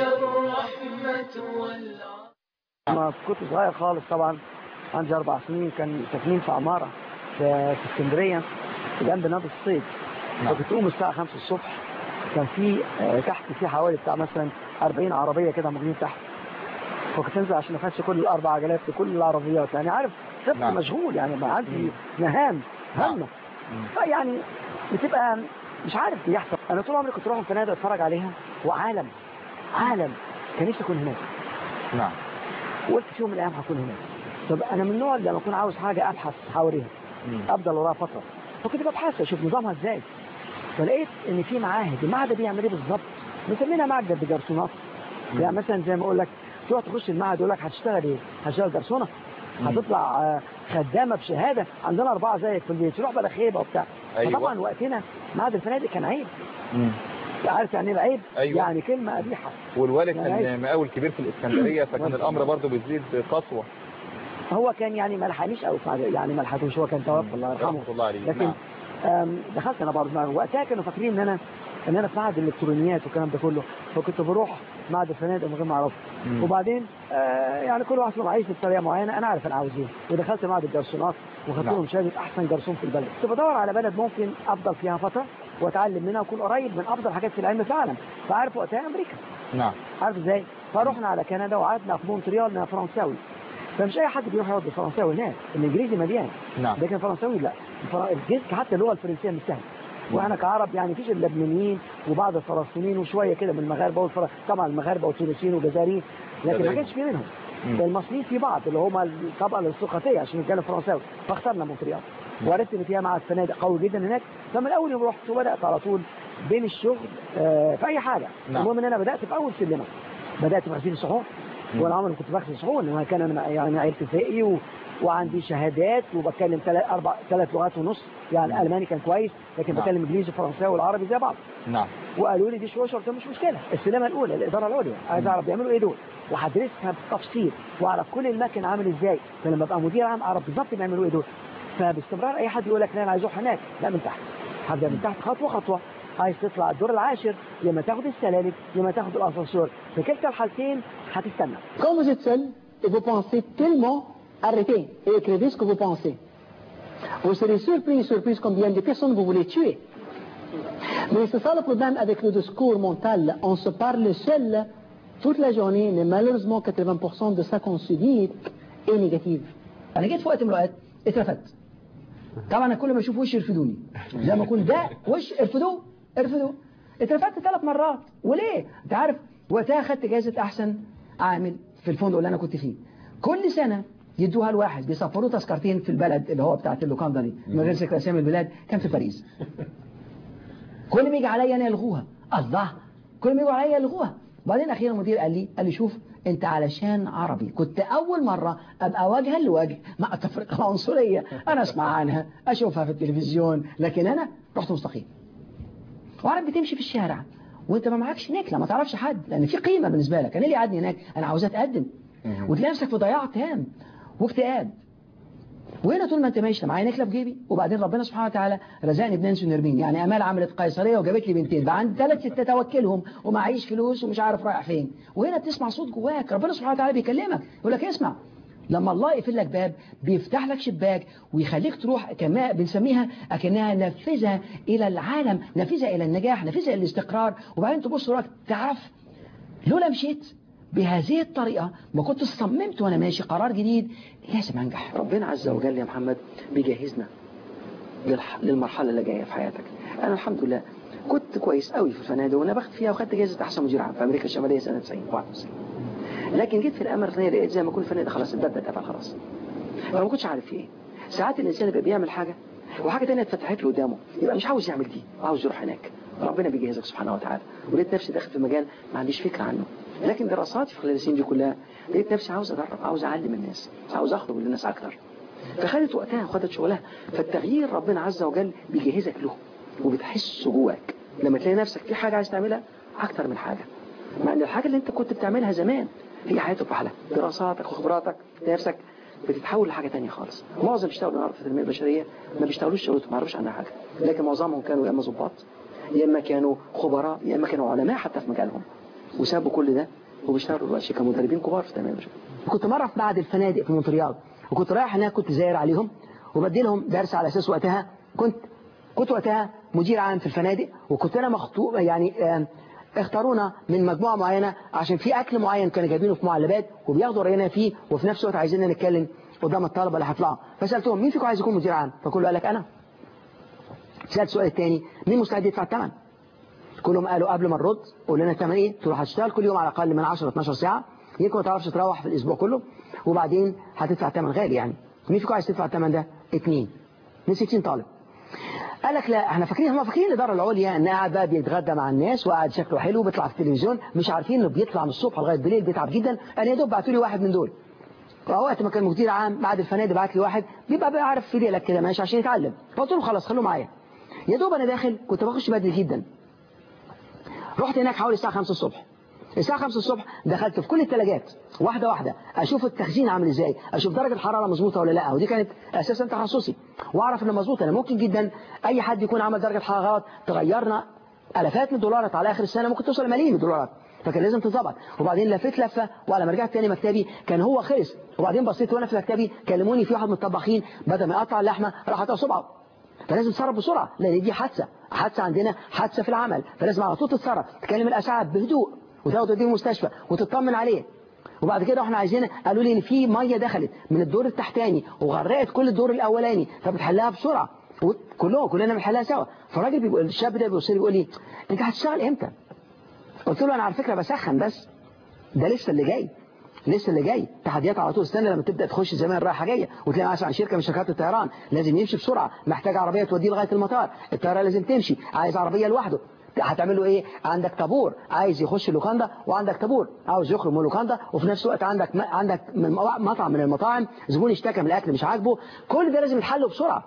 الرحمة والعطف ما كنت صغير خالص طبعا عندي اربع سنين كان ساكنين في عماره في, في اسكندريه جنب نادي الصيد فكنت اقوم الساعه 5 الصبح كان في آه، تحت في حوالي بتاع مثلا 40 عربيه كده موجودين تحت فكنت انزل عشان اخش كل الاربع عجلات في كل العربيات يعني عارف طفل نعم. مشغول يعني ما عندي مهام همه فيعني بتبقى مش عارف بيحصل انا طول عمري كنت اروح الفنادق اتفرج عليها وعالم عالم كان نفسي اكون هناك نعم وقلت في يوم من الايام هكون هناك طب انا من النوع اللي لما اكون عاوز حاجه ابحث حواليها افضل وراها فتره فكنت ببحث اشوف نظامها ازاي فلقيت ان في معاهد المعهد ده بيعمل ايه بالظبط مسمينها معهد الجرسونات يعني مثلا زي ما اقول لك تروح تخش المعهد يقول لك هتشتغل ايه هتشتغل جرسونه هتطلع آه، خدامه بشهاده عندنا اربعه زيك في البيت تروح بلا خيبه وبتاع أيوة. فطبعا وقتنا معهد الفنادق كان عيب عارف يعني ايه عيب أيوة. يعني كلمه قبيحه والوالد يعني كان مقاول كبير في الإسكندرية فكان الأمر برضه بيزيد قسوة هو كان يعني ما لحقنيش قوي يعني ما لحقتوش هو كان توفى الله يرحمه رحمة الله عليه لكن نعم. آم، دخلت انا برضه معه. وقتها كانوا فاكرين ان انا ان انا في معهد الالكترونيات والكلام ده كله فكنت بروح معهد الفنادق من غير ما اعرفه مم. وبعدين آه يعني كل واحد فيهم عايز بطريقه معينه انا عارف انا عاوز ايه ودخلت معهد الجرسونات وخدت نعم. لهم شهاده احسن جرسون في البلد كنت بدور على بلد ممكن افضل فيها فتره واتعلم منها واكون قريب من افضل حاجات في العلم في العالم فعارف وقتها امريكا نعم عارف ازاي فروحنا على كندا وقعدنا في مونتريال لأنها فرنساوي فمش اي حد بيروح يقعد بالفرنساوي هناك الانجليزي مليان نعم. لكن الفرنساوي لا الفر- الجنس حتى اللغه الفرنسيه مش سهله واحنا كعرب يعني فيش اللبنانيين وبعض الفلسطينيين وشويه كده من المغاربه والفر... طبعا المغاربه والتونسيين والجزائريين لكن ما جزائري. كانش في منهم مم. المصريين في بعض اللي هم الطبقه الارستقراطيه عشان يتكلم فرنساوي فاخترنا مونتريال وعرفت ان فيها معهد فنادق قوي جدا هناك فمن اول يوم رحت وبدات على طول بين الشغل آه، في اي حاجه نعم. المهم ان انا بدات في اول سلمه بدات في غسيل الصحون وانا عمري ما كنت بغسل صحون انا كان انا يعني عيلتي فقي و... وعندي شهادات وبتكلم ثلاث اربع ثلاث لغات ونص يعني الالماني كان كويس لكن نعم. بتكلم انجليزي وفرنساوي والعربي زي بعض نعم وقالوا لي دي شويه قلت لهم مش مشكله السلمه الاولى الاداره العليا عايز اعرف بيعملوا ايه دول وهدرسها بالتفصيل واعرف كل المكن عامل ازاي فلما ابقى مدير عام اعرف بالظبط بيعملوا ايه دول فباستمرار اي حد يقول لك لا انا عايز اروح هناك لا من تحت هبدا من تحت خطوه خطوه عايز تطلع الدور العاشر لما تاخد السلالم لما تاخد الاسانسور في كلتا الحالتين هتستنى Quand vous êtes seul et vous pensez tellement, arrêtez et écrivez ce que vous pensez. Vous serez surpris, surprise combien de personnes vous voulez tuer. Mais c'est ça le problème avec le discours mental. On se parle seul toute la journée, mais malheureusement 80% de ça qu'on se dit est négatif. انا جيت في وقت من الاوقات اترفدت طبعا انا كل ما اشوف وش يرفدوني زي ما اكون ده وش ارفدوه ارفدوه اترفدت ثلاث مرات وليه انت عارف وقتها خدت جائزه احسن عامل في الفندق اللي انا كنت فيه كل سنه يدوها لواحد بيسافروه تذكرتين في البلد اللي هو بتاعت اللوكاندا دي من غير ذكر اسامي البلاد كان في باريس كل ما يجي عليا انا يلغوها الله كل ما يجوا عليا يلغوها وبعدين اخيرا المدير قال لي قال لي شوف انت علشان عربي كنت اول مرة ابقى وجها لوجه مع التفرقة العنصرية انا اسمع عنها اشوفها في التلفزيون لكن انا رحت مستقيم وعرب بتمشي في الشارع وانت ما معكش نكلة ما تعرفش حد لان في قيمة بالنسبة لك انا اللي قعدني هناك انا عاوز اتقدم وتلاقي نفسك في ضياع تام واكتئاب وهنا طول ما انت ماشي معايا نكله في جيبي وبعدين ربنا سبحانه وتعالى رزقني بنانس ونرمين يعني امال عملت قيصريه وجابت لي بنتين بقى عندي ثلاث ستات اوكلهم ومعيش فلوس ومش عارف رايح فين وهنا بتسمع صوت جواك ربنا سبحانه وتعالى بيكلمك يقول لك اسمع لما الله يقفل لك باب بيفتح لك شباك ويخليك تروح كما بنسميها أكنها نافذة إلى العالم نافذة إلى النجاح نافذة إلى الاستقرار وبعدين تبص وراك تعرف لولا مشيت بهذه الطريقة ما كنت صممت وأنا ماشي قرار جديد لازم أنجح ربنا عز وجل يا محمد بيجهزنا للح- للمرحلة اللي جاية في حياتك أنا الحمد لله كنت كويس قوي في الفنادق وأنا بخت فيها وخدت جائزة أحسن مدير عام في أمريكا الشمالية سنة 90 91 لكن جيت في الأمر الثانية لقيت زي ما يكون الفنادق خلاص الباب ده اتقفل خلاص أنا ما كنتش عارف في إيه ساعات الإنسان يبقى بيعمل حاجة وحاجة تانية اتفتحت له قدامه يبقى مش عاوز يعمل دي عاوز يروح هناك ربنا بيجهزك سبحانه وتعالى ولقيت نفسي داخل في مجال ما عنديش فكرة عنه لكن دراساتي في خلال السنين دي كلها لقيت نفسي عاوز أدرب عاوز أعلم الناس عاوز أخرج للناس أكتر فخدت وقتها وخدت شغلها فالتغيير ربنا عز وجل بيجهزك له وبتحس جواك لما تلاقي نفسك في حاجة عايز تعملها أكتر من حاجة مع أن الحاجة اللي أنت كنت بتعملها زمان هي حياتك بحالها دراساتك وخبراتك تلاقي نفسك بتتحول لحاجة تانية خالص معظم بيشتغلوا النهارده في التنمية البشرية ما بيشتغلوش شغلتهم ما يعرفوش عنها حاجة لكن معظمهم كانوا يا إما ظباط يا إما كانوا خبراء يا إما كانوا علماء حتى في مجالهم وسابوا كل ده وبيشتغلوا دلوقتي كمدربين كبار في التنمية البشرية كنت مرة في بعض الفنادق في مونتريال وكنت رايح هناك كنت زاير عليهم وبدي لهم درس على أساس وقتها كنت كنت وقتها مدير عام في الفنادق وكنت أنا مخطوب يعني آم، اختارونا من مجموعة معينة عشان في أكل معين كانوا جايبينه في معلبات وبياخدوا رأينا فيه وفي نفس الوقت عايزيننا نتكلم قدام الطلبة اللي هيطلعوا فسألتهم مين فيكم عايز يكون مدير عام فكله قال لك أنا سألت السؤال الثاني مين مستعد يدفع الثمن كلهم قالوا قبل ما نرد قول لنا الثمن ايه تروح هتشتغل كل يوم على الاقل من 10 ل 12 ساعه يمكن ما تعرفش تروح في الاسبوع كله وبعدين هتدفع ثمن غالي يعني مين فيكم عايز تدفع الثمن ده اثنين من 60 طالب قال لك لا احنا فاكرين هم فاكرين الاداره العليا ان قاعد بقى بيتغدى مع الناس وقاعد شكله حلو بيطلع في التلفزيون مش عارفين انه بيطلع من الصبح لغايه بالليل بيتعب جدا انا يا دوب بعتوا لي واحد من دول وقت ما كان مدير عام بعد الفنادق بعت لي واحد بيبقى بقى عارف في ليلك كده ماشي عشان يتعلم فقلت له خلاص خلوه معايا يا دوب انا داخل كنت بخش بدري جدا رحت هناك حوالي الساعه 5 الصبح الساعة 5 الصبح دخلت في كل الثلاجات واحدة واحدة أشوف التخزين عامل إزاي أشوف درجة الحرارة مظبوطة ولا لا ودي كانت أساسا تخصصي وأعرف إنه مظبوط أنا ممكن جدا أي حد يكون عمل درجة حرارة غلط تغيرنا ألفات من الدولارات على آخر السنة ممكن توصل ملايين الدولارات فكان لازم تتظبط وبعدين لفيت لفة وعلى ما رجعت تاني مكتبي كان هو خلص وبعدين بصيت وأنا في مكتبي كلموني في واحد من الطباخين بدل ما يقطع اللحمة راح قطع صبعه فلازم تتصرف بسرعة لأن دي حادثة حادثة عندنا حادثة في العمل فلازم على طول تتصرف تكلم الأسعاف بهدوء وتاخده دي المستشفى وتطمن عليه وبعد كده احنا عايزين قالوا لي ان في ميه دخلت من الدور التحتاني وغرقت كل الدور الاولاني فبتحلها بسرعه كلهم كلنا بنحلها سوا فالراجل بيقول الشاب ده بيبص لي بيقول لي انت هتشتغل امتى؟ قلت له انا على فكره بسخن بس ده لسه اللي جاي لسه اللي جاي تحديات على طول استنى لما تبدا تخش زمان رايحه جايه وتلاقي مثلا شركه من شركات الطيران لازم يمشي بسرعه محتاج عربيه توديه لغايه المطار الطياره لازم تمشي عايز عربيه لوحده هتعمل له ايه عندك طابور عايز يخش لوكاندا وعندك طابور عاوز يخرج من لوكاندا وفي نفس الوقت عندك عندك من مطعم من المطاعم زبون اشتكى من الاكل مش عاجبه كل ده لازم يتحل بسرعه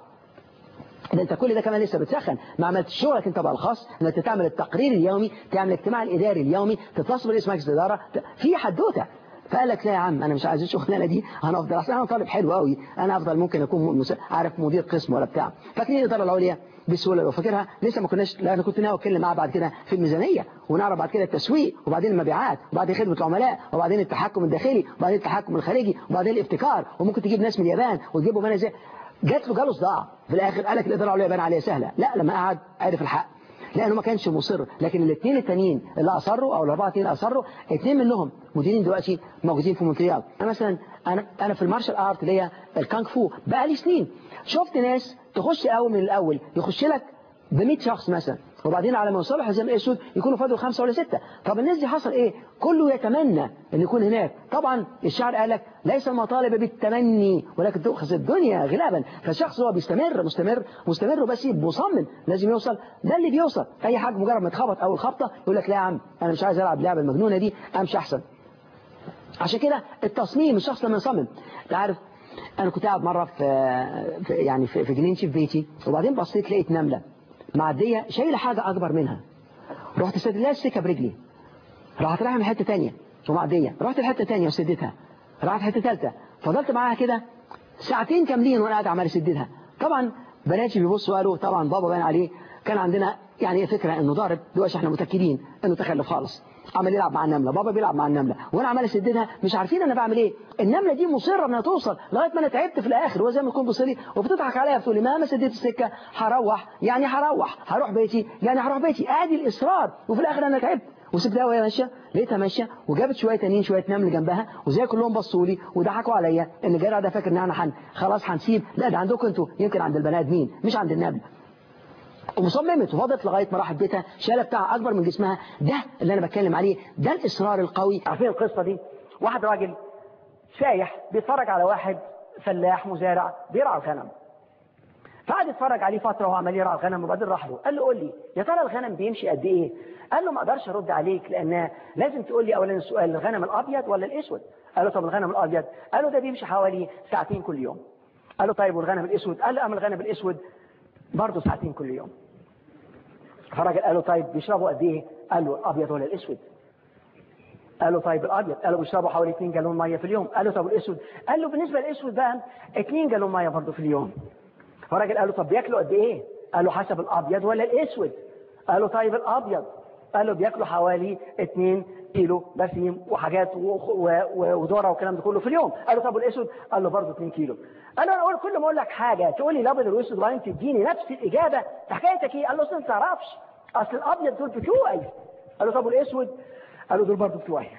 ده انت كل ده كمان لسه بتسخن ما عملتش شغلك انت بقى الخاص انك تعمل التقرير اليومي تعمل الاجتماع الاداري اليومي تتصل برئيس مجلس الاداره في حدوته فقال لك لا يا عم انا مش عايز الشغلانه دي انا افضل اصل انا طالب حلو قوي انا افضل ممكن اكون مس... عارف مدير قسم ولا بتاع فاكرين الاداره العليا بسهوله لو فاكرها لسه ما كناش لا انا كنت ناوي اتكلم معاه بعد كده في الميزانيه ونعرف بعد كده التسويق وبعدين المبيعات وبعدين خدمه العملاء وبعدين التحكم الداخلي وبعدين التحكم الخارجي وبعدين الابتكار وممكن تجيب ناس من اليابان وتجيبهم هنا زي جات له جاله صداع في الاخر قال لك الاداره العليا بان عليها سهله لا لما قعد عرف الحق لانه ما كانش مصر لكن الاثنين التانيين اللي اصروا او الاربعه التانيين اصروا اثنين منهم مديرين دلوقتي موجودين في مونتريال انا مثلا انا انا في المارشال ارت اللي هي الكانغ فو بقى لي سنين شفت ناس تخش قوي من الاول يخش لك ب 100 شخص مثلا وبعدين على ما يوصلوا حزام الاسود يكونوا فاضل خمسه ولا سته طب الناس دي حصل ايه كله يتمنى ان يكون هناك طبعا الشعر قال لك ليس المطالب بالتمني ولكن تؤخذ الدنيا غلابا فالشخص هو بيستمر مستمر مستمر بس مصمم لازم يوصل ده اللي بيوصل اي حاجه مجرد ما يتخبط اول خبطه يقول لك لا يا عم انا مش عايز العب اللعبه المجنونه دي امشي احسن عشان كده التصميم الشخص لما يصمم انت عارف انا كنت قاعد مره في, في يعني في, في جنينتي في بيتي وبعدين بصيت لقيت نمله معديه شايله حاجه اكبر منها رحت سدد لها السكه برجلي راحت رايحه من حته ثانيه ومعديه رحت لحته ثانيه وسددتها راحت حته ثالثه فضلت معاها كده ساعتين كاملين وانا قاعد عمال اسددها طبعا بناتي بيبصوا قالوا طبعا بابا باين عليه كان عندنا يعني فكره انه ضارب دلوقتي احنا متاكدين انه تخلف خالص عمال يلعب مع النمله بابا بيلعب مع النمله وانا عمال اسددها مش عارفين انا بعمل ايه النمله دي مصره انها توصل لغايه ما انا تعبت في الاخر وزي ما تكون بصلي وبتضحك عليا بتقول لي مهما سديت السكه هروح يعني هروح هروح بيتي يعني هروح بيتي ادي الاصرار وفي الاخر انا تعبت وسبتها وهي ماشيه لقيتها ماشيه وجابت شويه تانيين شويه نمل جنبها وزي كلهم بصوا لي وضحكوا عليا ان الجدع ده فاكر ان احنا حن خلاص هنسيب لا ده عندكم انتوا يمكن عند البني ادمين مش عند النمل ومصممت وفضلت لغايه ما راحت بيتها شاله بتاعها اكبر من جسمها ده اللي انا بتكلم عليه ده الاصرار القوي عارفين القصه دي واحد راجل سايح بيتفرج على واحد فلاح مزارع بيرعى الغنم فقعد يتفرج عليه فتره وهو عمال يرعى الغنم وبعدين راح له قال له قول لي يا ترى الغنم بيمشي قد ايه قال له ما اقدرش ارد عليك لان لازم تقول لي اولا السؤال الغنم الابيض ولا الاسود قال له طب الغنم الابيض قال له ده بيمشي حوالي ساعتين كل يوم قال له طيب والغنم الاسود قال له اما الغنم الاسود برضه ساعتين كل يوم فالراجل قال له طيب بيشربوا قد ايه قال له الابيض ولا الاسود قال له طيب الابيض قال له بيشربوا حوالي 2 جالون ميه في اليوم قال له طب الاسود قال له بالنسبه للاسود بقى 2 جالون ميه برضه في اليوم فالراجل قال له طب بياكلوا قد ايه قال له حسب الابيض ولا الاسود قال له طيب الابيض قال له بياكلوا حوالي 2 كيلو برسيم وحاجات وذره والكلام ده كله في اليوم قال له طب الاسود قال له برضه 2 كيلو قال له انا اقول كل ما اقول لك حاجه تقول لي الابيض والاسود وبعدين تديني نفس الاجابه حكايتك ايه قال له اصل انت ما تعرفش اصل الابيض دول بتوعي قال له طب والاسود قال له دول برضه بتوعي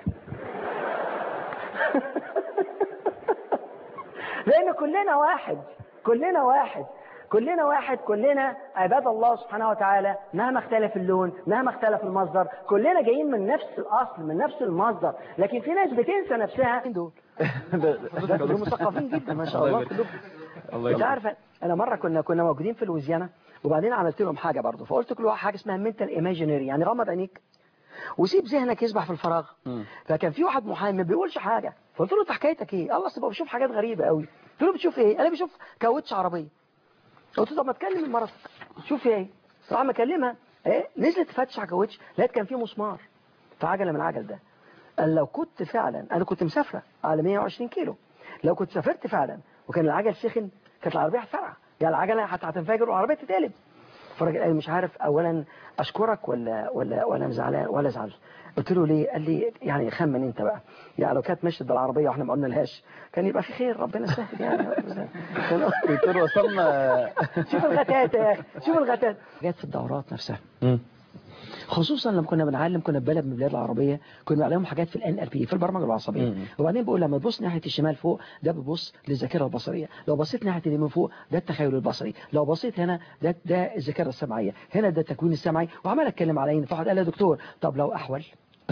لان كلنا واحد كلنا واحد كلنا واحد كلنا عباد الله سبحانه وتعالى مهما اختلف اللون مهما اختلف المصدر كلنا جايين من نفس الاصل من نفس المصدر لكن في ناس بتنسى نفسها دول دول مثقفين جدا ما شاء الله كلهم الله انت عارفه انا مره كنا كنا موجودين في لويزيانا وبعدين عملت لهم حاجه برضه فقلت كل واحد حاجه اسمها منتال ايماجينري يعني غمض عينيك وسيب ذهنك يسبح في الفراغ فكان في واحد محامي ما بيقولش حاجه فقلت له انت حكايتك ايه الله اصل بشوف حاجات غريبه قوي قلت له بتشوف ايه انا بشوف كاوتش عربيه قلت له طب ما تكلم المرة شوف ايه راح مكلمها ايه نزلت تفتش على كاوتش لقيت كان فيه مسمار في عجله من العجل ده قال لو كنت فعلا انا كنت مسافره على 120 كيلو لو كنت سافرت فعلا وكان العجل سخن كانت العربيه هتفرقع يعني العجله هتنفجر والعربيه تتقلب فالراجل قال مش عارف اولا اشكرك ولا ولا ولا أنا زعلان ولا زعل قلت له ليه قال لي يعني خمن انت بقى يعني لو كانت مشت بالعربيه واحنا ما قلنا لهاش كان يبقى في خير ربنا يسهل يعني قلت له وصلنا شوف الغتات يا اخي شوف الغتات جت في الدورات نفسها خصوصا لما كنا بنعلم كنا في بلد من البلاد العربيه كنا بنعلمهم حاجات في الان ال بي في البرمجه العصبيه وبعدين بقول لما تبص ناحيه الشمال فوق ده بتبص للذاكره البصريه لو بصيت ناحيه اليمين فوق ده التخيل البصري لو بصيت هنا ده ده الذاكره السمعيه هنا ده التكوين السمعي وعمال اتكلم على عيني فواحد قال لي يا دكتور طب لو احول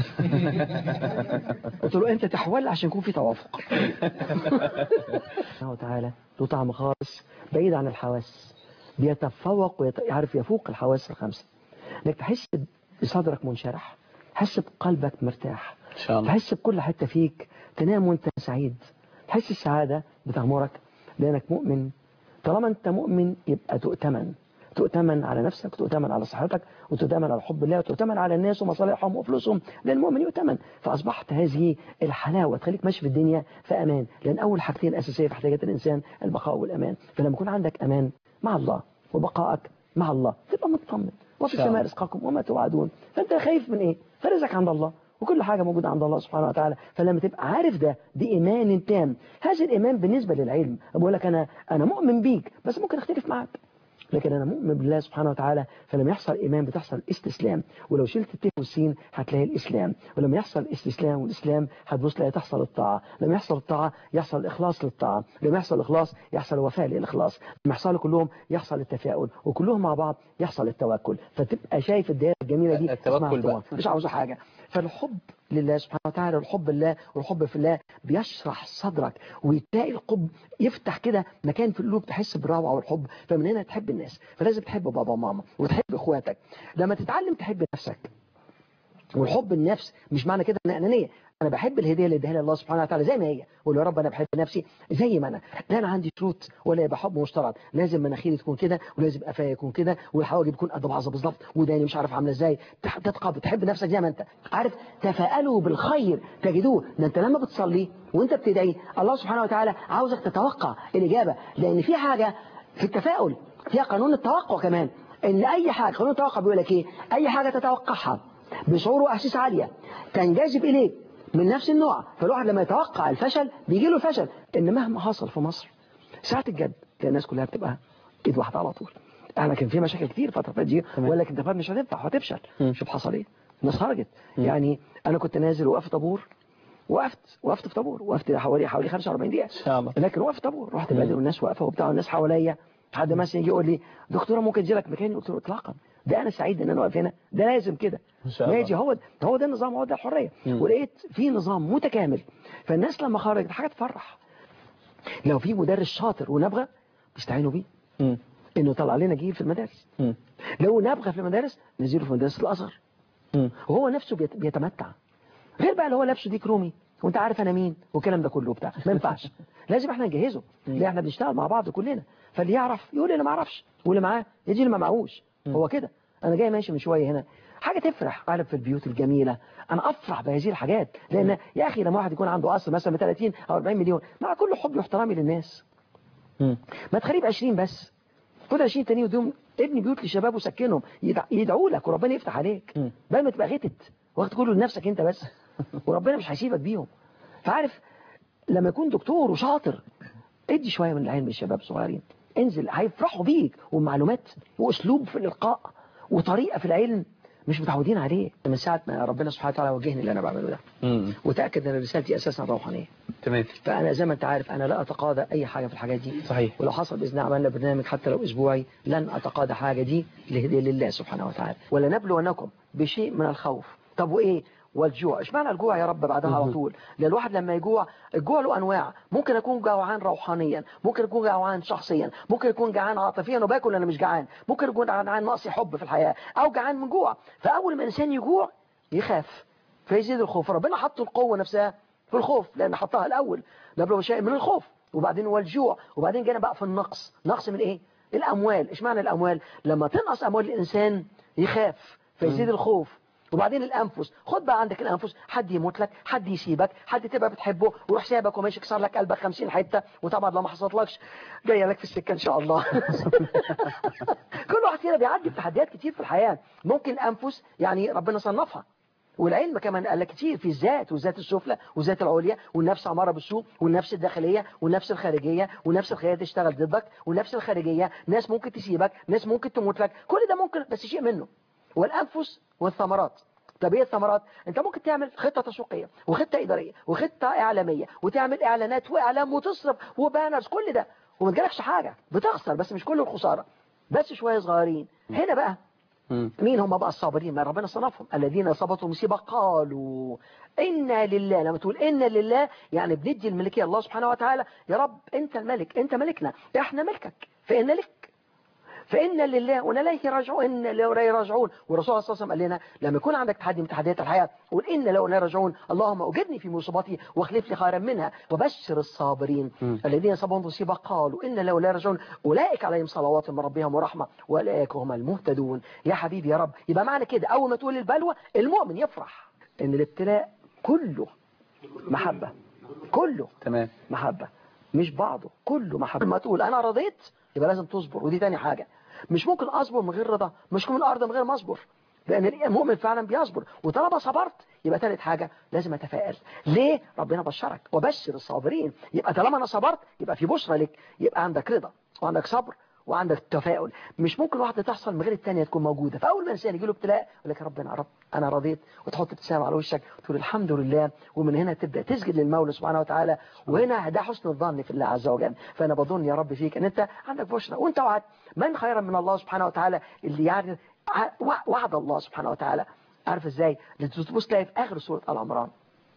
قلت له انت تحول عشان يكون في توافق سبحانه وتعالى له طعم خاص بعيد عن الحواس بيتفوق ويعرف يفوق الحواس الخمسه انك تحس بصدرك منشرح تحس بقلبك مرتاح إن شاء الله. تحس بكل حته فيك تنام وانت سعيد تحس السعاده بتغمرك لانك مؤمن طالما انت مؤمن يبقى تؤتمن تؤتمن على نفسك تؤتمن على صحتك وتؤتمن على حب الله وتؤتمن على الناس ومصالحهم وفلوسهم لان المؤمن يؤتمن فاصبحت هذه الحلاوه تخليك ماشي في الدنيا في امان لان اول حاجتين اساسيه في احتياجات الانسان البقاء والامان فلما يكون عندك امان مع الله وبقائك مع الله تبقى مطمن وفي شاء الله. السماء رزقكم وما توعدون فانت خايف من ايه فرزقك عند الله وكل حاجة موجودة عند الله سبحانه وتعالى فلما تبقى عارف ده دي إيمان تام هذا الإيمان بالنسبة للعلم بقول لك أنا أنا مؤمن بيك بس ممكن أختلف معاك لكن أنا مؤمن بالله سبحانه وتعالى فلما يحصل إيمان بتحصل استسلام ولو شلت الت والسين هتلاقي الإسلام ولما يحصل استسلام والإسلام هتبص تلاقي تحصل الطاعة لما يحصل الطاعة يحصل الإخلاص للطاعة لما يحصل الإخلاص يحصل وفاء للإخلاص لما يحصل كلهم يحصل التفاؤل وكلهم مع بعض يحصل التوكل فتبقى شايف الدائرة الجميلة دي التوكل اسمها بقى. طبعا. مش عاوزة حاجة فالحب لله سبحانه وتعالى والحب لله والحب في الله بيشرح صدرك وتلاقي القب يفتح كده مكان في القلوب تحس بالروعه والحب فمن هنا تحب الناس فلازم تحب بابا وماما وتحب اخواتك لما تتعلم تحب نفسك والحب النفس مش معنى كده ان انانيه انا بحب الهديه اللي اديها لي الله سبحانه وتعالى زي ما هي اقول له يا رب انا بحب نفسي زي ما انا لا انا عندي شروط ولا يبقى حب مشترط لازم مناخيري تكون كده ولازم قفايا يكون كده والحواجب تكون قد بعضها بالظبط وداني مش عارف عامله ازاي تح- تتقى بتحب نفسك زي ما انت عارف تفاءلوا بالخير تجدوه ده انت لما بتصلي وانت بتدعي الله سبحانه وتعالى عاوزك تتوقع الاجابه لان في حاجه في التفاؤل فيها قانون التوقع كمان ان اي حاجه قانون التوقع بيقول لك ايه اي حاجه تتوقعها بشعور واحاسيس عاليه تنجذب اليك من نفس النوع فالواحد لما يتوقع الفشل بيجي له الفشل ان مهما حصل في مصر ساعه الجد تلاقي الناس كلها بتبقى ايد واحده على طول احنا كان في مشاكل كتير الفتره دي ولا كنت مش هتنفع وهتفشل شوف حصل ايه الناس خرجت يعني انا كنت نازل وقفت طابور وقفت وقفت في طابور وقفت حوالي حوالي 45 دقيقه ان شاء الله لكن وقفت طابور رحت بقابل والناس واقفه وبتاع والناس حواليا حد مثلا يجي يقول لي دكتوره ممكن اجي لك مكاني قلت له اطلاقا ده انا سعيد ان انا واقف هنا ده لازم كده ان شاء الله ماشي هو هو ده النظام هو ده الحريه مم. ولقيت في نظام متكامل فالناس لما خرجت حاجه تفرح لو في مدرس شاطر ونبغى بيستعينوا بيه مم. انه طلع لنا جيل في المدارس مم. لو نبغى في المدارس نزيله في مدارس الازهر مم. وهو نفسه بيت- بيتمتع غير بقى اللي هو لابسه ديك رومي وانت عارف انا مين والكلام ده كله بتاع ما ينفعش لازم احنا نجهزه لان احنا بنشتغل مع بعض كلنا فاللي يعرف يقول انا ما اعرفش واللي معاه يجي اللي ما معهوش هو كده انا جاي ماشي من شويه هنا حاجه تفرح عارف في البيوت الجميله انا افرح بهذه الحاجات لان يا اخي لما واحد يكون عنده اصل مثلا ب 30 او 40 مليون مع كل حب واحترامي للناس ما تخريب 20 بس خد 20 تاني وديهم ابني بيوت للشباب وسكنهم يدع- يدعوا لك وربنا يفتح عليك بدل ما تبقى غتت واخد كله لنفسك انت بس وربنا مش هيسيبك بيهم فعارف لما يكون دكتور وشاطر ادي شويه من العلم للشباب صغيرين انزل هيفرحوا بيك ومعلومات واسلوب في الالقاء وطريقه في العلم مش متعودين عليه من ساعه ما ربنا سبحانه وتعالى وجهني اللي انا بعمله ده مم. وتاكد ان رسالتي اساسا روحانيه تمام فانا زي ما انت عارف انا لا اتقاضى اي حاجه في الحاجات دي صحيح ولو حصل باذن الله عملنا برنامج حتى لو اسبوعي لن اتقاضى حاجه دي لهديه لله سبحانه وتعالى ولنبلونكم بشيء من الخوف طب وايه والجوع اشمعنى الجوع يا رب بعدها على طول لان الواحد لما يجوع الجوع له انواع ممكن اكون جوعان روحانيا ممكن اكون جوعان شخصيا ممكن اكون جعان عاطفيا وباكل انا مش جعان ممكن اكون جعان نقص حب في الحياه او جعان من جوع فاول ما الانسان يجوع يخاف فيزيد الخوف ربنا حط القوه نفسها في الخوف لان حطها الاول نبلغ شيء من الخوف وبعدين هو الجوع وبعدين جينا بقى في النقص نقص من ايه الاموال ايش معنى الاموال لما تنقص اموال الانسان يخاف فيزيد الخوف وبعدين الانفس خد بقى عندك الانفس حد يموت لك حد يسيبك حد تبقى بتحبه ويروح سابك وماشي يكسر لك قلبك 50 حته وطبعا لو ما حصلتلكش جايه لك في السكه ان شاء الله كل واحد فينا بيعدي بتحديات كتير في الحياه ممكن انفس يعني ربنا صنفها والعلم كمان قال لك كتير في الذات والذات السفلى والذات العليا والنفس اماره بالسوء والنفس الداخليه والنفس الخارجيه والنفس الخارجيه تشتغل ضدك والنفس الخارجيه ناس ممكن تسيبك ناس ممكن تموت لك كل ده ممكن بس شيء منه والانفس والثمرات طب ايه الثمرات انت ممكن تعمل خطه تسويقيه وخطه اداريه وخطه اعلاميه وتعمل اعلانات واعلام وتصرف وبانرز كل ده وما تجيلكش حاجه بتخسر بس مش كل الخساره بس شويه صغيرين هنا بقى مين هم بقى الصابرين ما ربنا صنفهم الذين اصابتهم مصيبه قالوا انا لله لما تقول انا لله يعني بندي الملكيه الله سبحانه وتعالى يا رب انت الملك انت ملكنا احنا ملكك فان لك فإن لله وإليه راجعون إن لله راجعون والرسول صلى الله عليه وسلم قال لنا لما يكون عندك تحدي من تحديات الحياة قول إن لله راجعون اللهم أجرني في مصيبتي واخلف لي خيرا منها وبشر الصابرين الذين صابهم مصيبة قالوا إن لله راجعون أولئك عليهم صلوات من ربهم ورحمة وأولئك هم المهتدون يا حبيبي يا رب يبقى معنى كده أول ما تقول البلوى المؤمن يفرح إن الابتلاء كله محبة كله تمام محبة مش بعضه كله محبة لما تقول أنا رضيت يبقى لازم تصبر ودي تاني حاجة مش ممكن أصبر من غير رضا مش ممكن أرضى من غير ما أصبر لأن المؤمن فعلا بيصبر وطالما صبرت يبقى ثالث حاجة لازم أتفائل ليه ربنا بشرك وبشر الصابرين يبقى طالما أنا صبرت يبقى في بشرى لك يبقى عندك رضا وعندك صبر وعندك تفاؤل مش ممكن واحدة تحصل من غير الثانيه تكون موجودة فأول ما الإنسان يجي له ابتلاء يقول لك يا رب أنا رب أنا رضيت وتحط ابتسامة على وشك تقول الحمد لله ومن هنا تبدأ تسجد للمولى سبحانه وتعالى وهنا ده حسن الظن في الله عز وجل فأنا بظن يا رب فيك أن أنت عندك بشرى وأنت وعد من خيرا من الله سبحانه وتعالى اللي يعني وعد الله سبحانه وتعالى عارف ازاي تبص تلاقي في اخر سوره ال عمران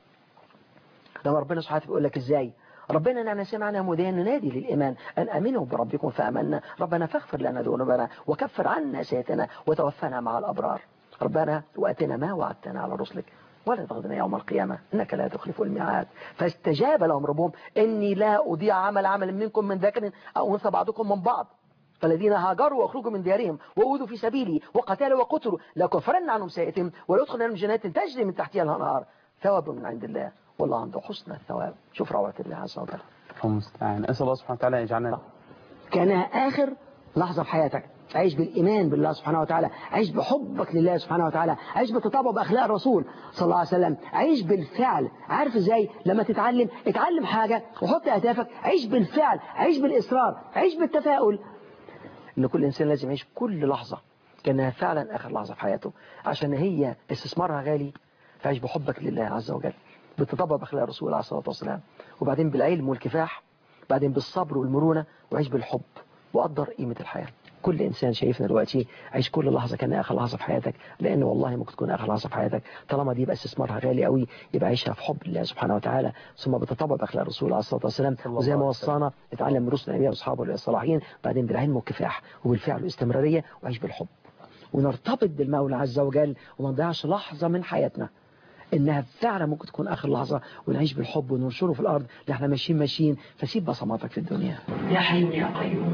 لما ربنا سبحانه بيقول لك ازاي ربنا اننا سمعنا مدين ننادي للايمان ان امنوا بربكم فامنا ربنا فاغفر لنا ذنوبنا وكفر عنا سيئاتنا وتوفنا مع الابرار ربنا واتنا ما وعدتنا على رسلك ولا تغضنا يوم القيامة إنك لا تخلف الميعاد فاستجاب لهم ربهم إني لا أضيع عمل عمل منكم من ذكر أو أنثى بعضكم من بعض فالذين هاجروا واخرجوا من ديارهم وأوذوا في سبيلي وقتلوا وقتلوا لكفرن عنهم سيئتهم ولأدخلنهم جنات تجري من تحتها الأنهار ثواب من عند الله والله عنده حسن الثواب شوف روعة الله عز وجل المستعان أسأل الله سبحانه وتعالى يجعلنا كان آخر لحظة في حياتك عيش بالإيمان بالله سبحانه وتعالى عيش بحبك لله سبحانه وتعالى عيش بتطبع بأخلاق الرسول صلى الله عليه وسلم عيش بالفعل عارف ازاي لما تتعلم اتعلم حاجة وحط أهدافك عيش بالفعل عيش بالإصرار عيش بالتفاؤل ان كل إنسان لازم يعيش كل لحظة كأنها فعلا آخر لحظة في حياته عشان هي استثمارها غالي فعيش بحبك لله عز وجل بالتطبع بأخلاق الرسول عليه الصلاة والسلام وبعدين بالعلم والكفاح بعدين بالصبر والمرونة وعيش بالحب وقدر قيمة الحياة كل إنسان شايفنا دلوقتي عيش كل لحظة كأنها آخر لحظة في حياتك لأن والله ممكن تكون آخر لحظة في حياتك طالما دي يبقى استثمارها غالي قوي يبقى عيشها في حب الله سبحانه وتعالى ثم بتطبع بأخلاق الرسول عليه الصلاة والسلام وزي ما وصانا نتعلم من رسل الأنبياء وأصحابه الصالحين بعدين بالعلم والكفاح وبالفعل والاستمرارية وعيش بالحب ونرتبط بالمولى عز وجل وما نضيعش لحظة من حياتنا انها فعلا ممكن تكون اخر لحظه ونعيش بالحب وننشره في الارض اللي احنا ماشيين ماشيين فسيب بصماتك في الدنيا يا حي يا قيوم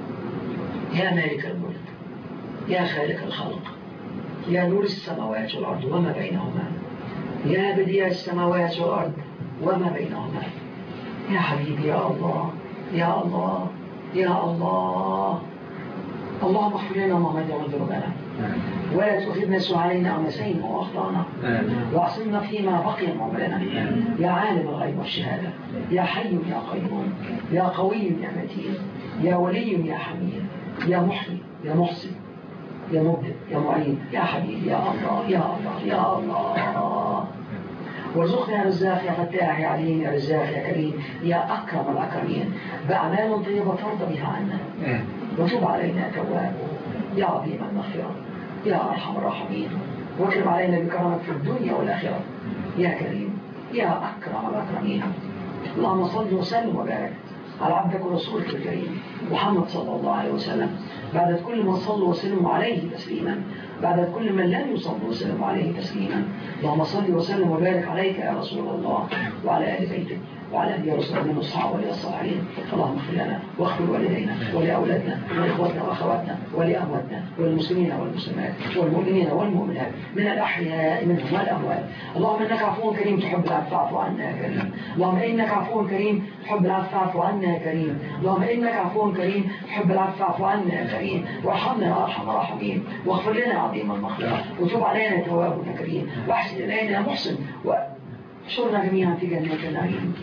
يا مالك الملك يا خالق الخلق يا نور السماوات والأرض وما بينهما يا بديع السماوات والأرض وما بينهما يا حبيبي يا الله يا الله يا الله اللهم اغفر لنا ما مضى من ذنوبنا ولا تؤاخذنا سعالينا او نسينا واخطانا واعصمنا فيما بقي من عمرنا يا عالم الغيب والشهاده يا حي يا قيوم يا قوي يا متين يا ولي يا حميد يا محيي يا محسن يا مبدع يا معين يا حبيبي يا الله يا الله يا الله وارزقنا يا رزاق يا فتاح يا عليم يا رزاق يا كريم يا أكرم الأكرمين بأعمال طيبة ترضى بها عنا وتب علينا تواب يا عظيم المغفرة يا أرحم الراحمين واكرم علينا بكرمك في الدنيا والآخرة يا كريم يا أكرم الأكرمين اللهم صل وسلم وبارك على عبدك ورسولك الكريم محمد صلى الله عليه وسلم بعد كل من صلوا وسلموا عليه تسليما بعد كل من لم يصلوا وسلموا عليه تسليما اللهم صل وسلم وبارك عليك يا رسول الله وعلى آل بيتك وعلى أبي رسول من الصحابة والصالحين اللهم اغفر لنا واغفر والدينا ولأولادنا وإخوتنا وأخواتنا ولأمواتنا والمسلمين والمسلمات والمؤمنين والمؤمنات من الأحياء منهم والأموات اللهم إنك عفو كريم تحب العفو فاعف عنا يا كريم اللهم إنك عفو كريم تحب العفو فاعف عنا يا كريم اللهم إنك عفو كريم تحب العفو فاعف عنا يا كريم وارحمنا يا أرحم الراحمين واغفر لنا عظيم المغفرة وتب علينا يا تواب يا كريم واحسن إلينا يا محسن واحشرنا جميعا في جنة النعيم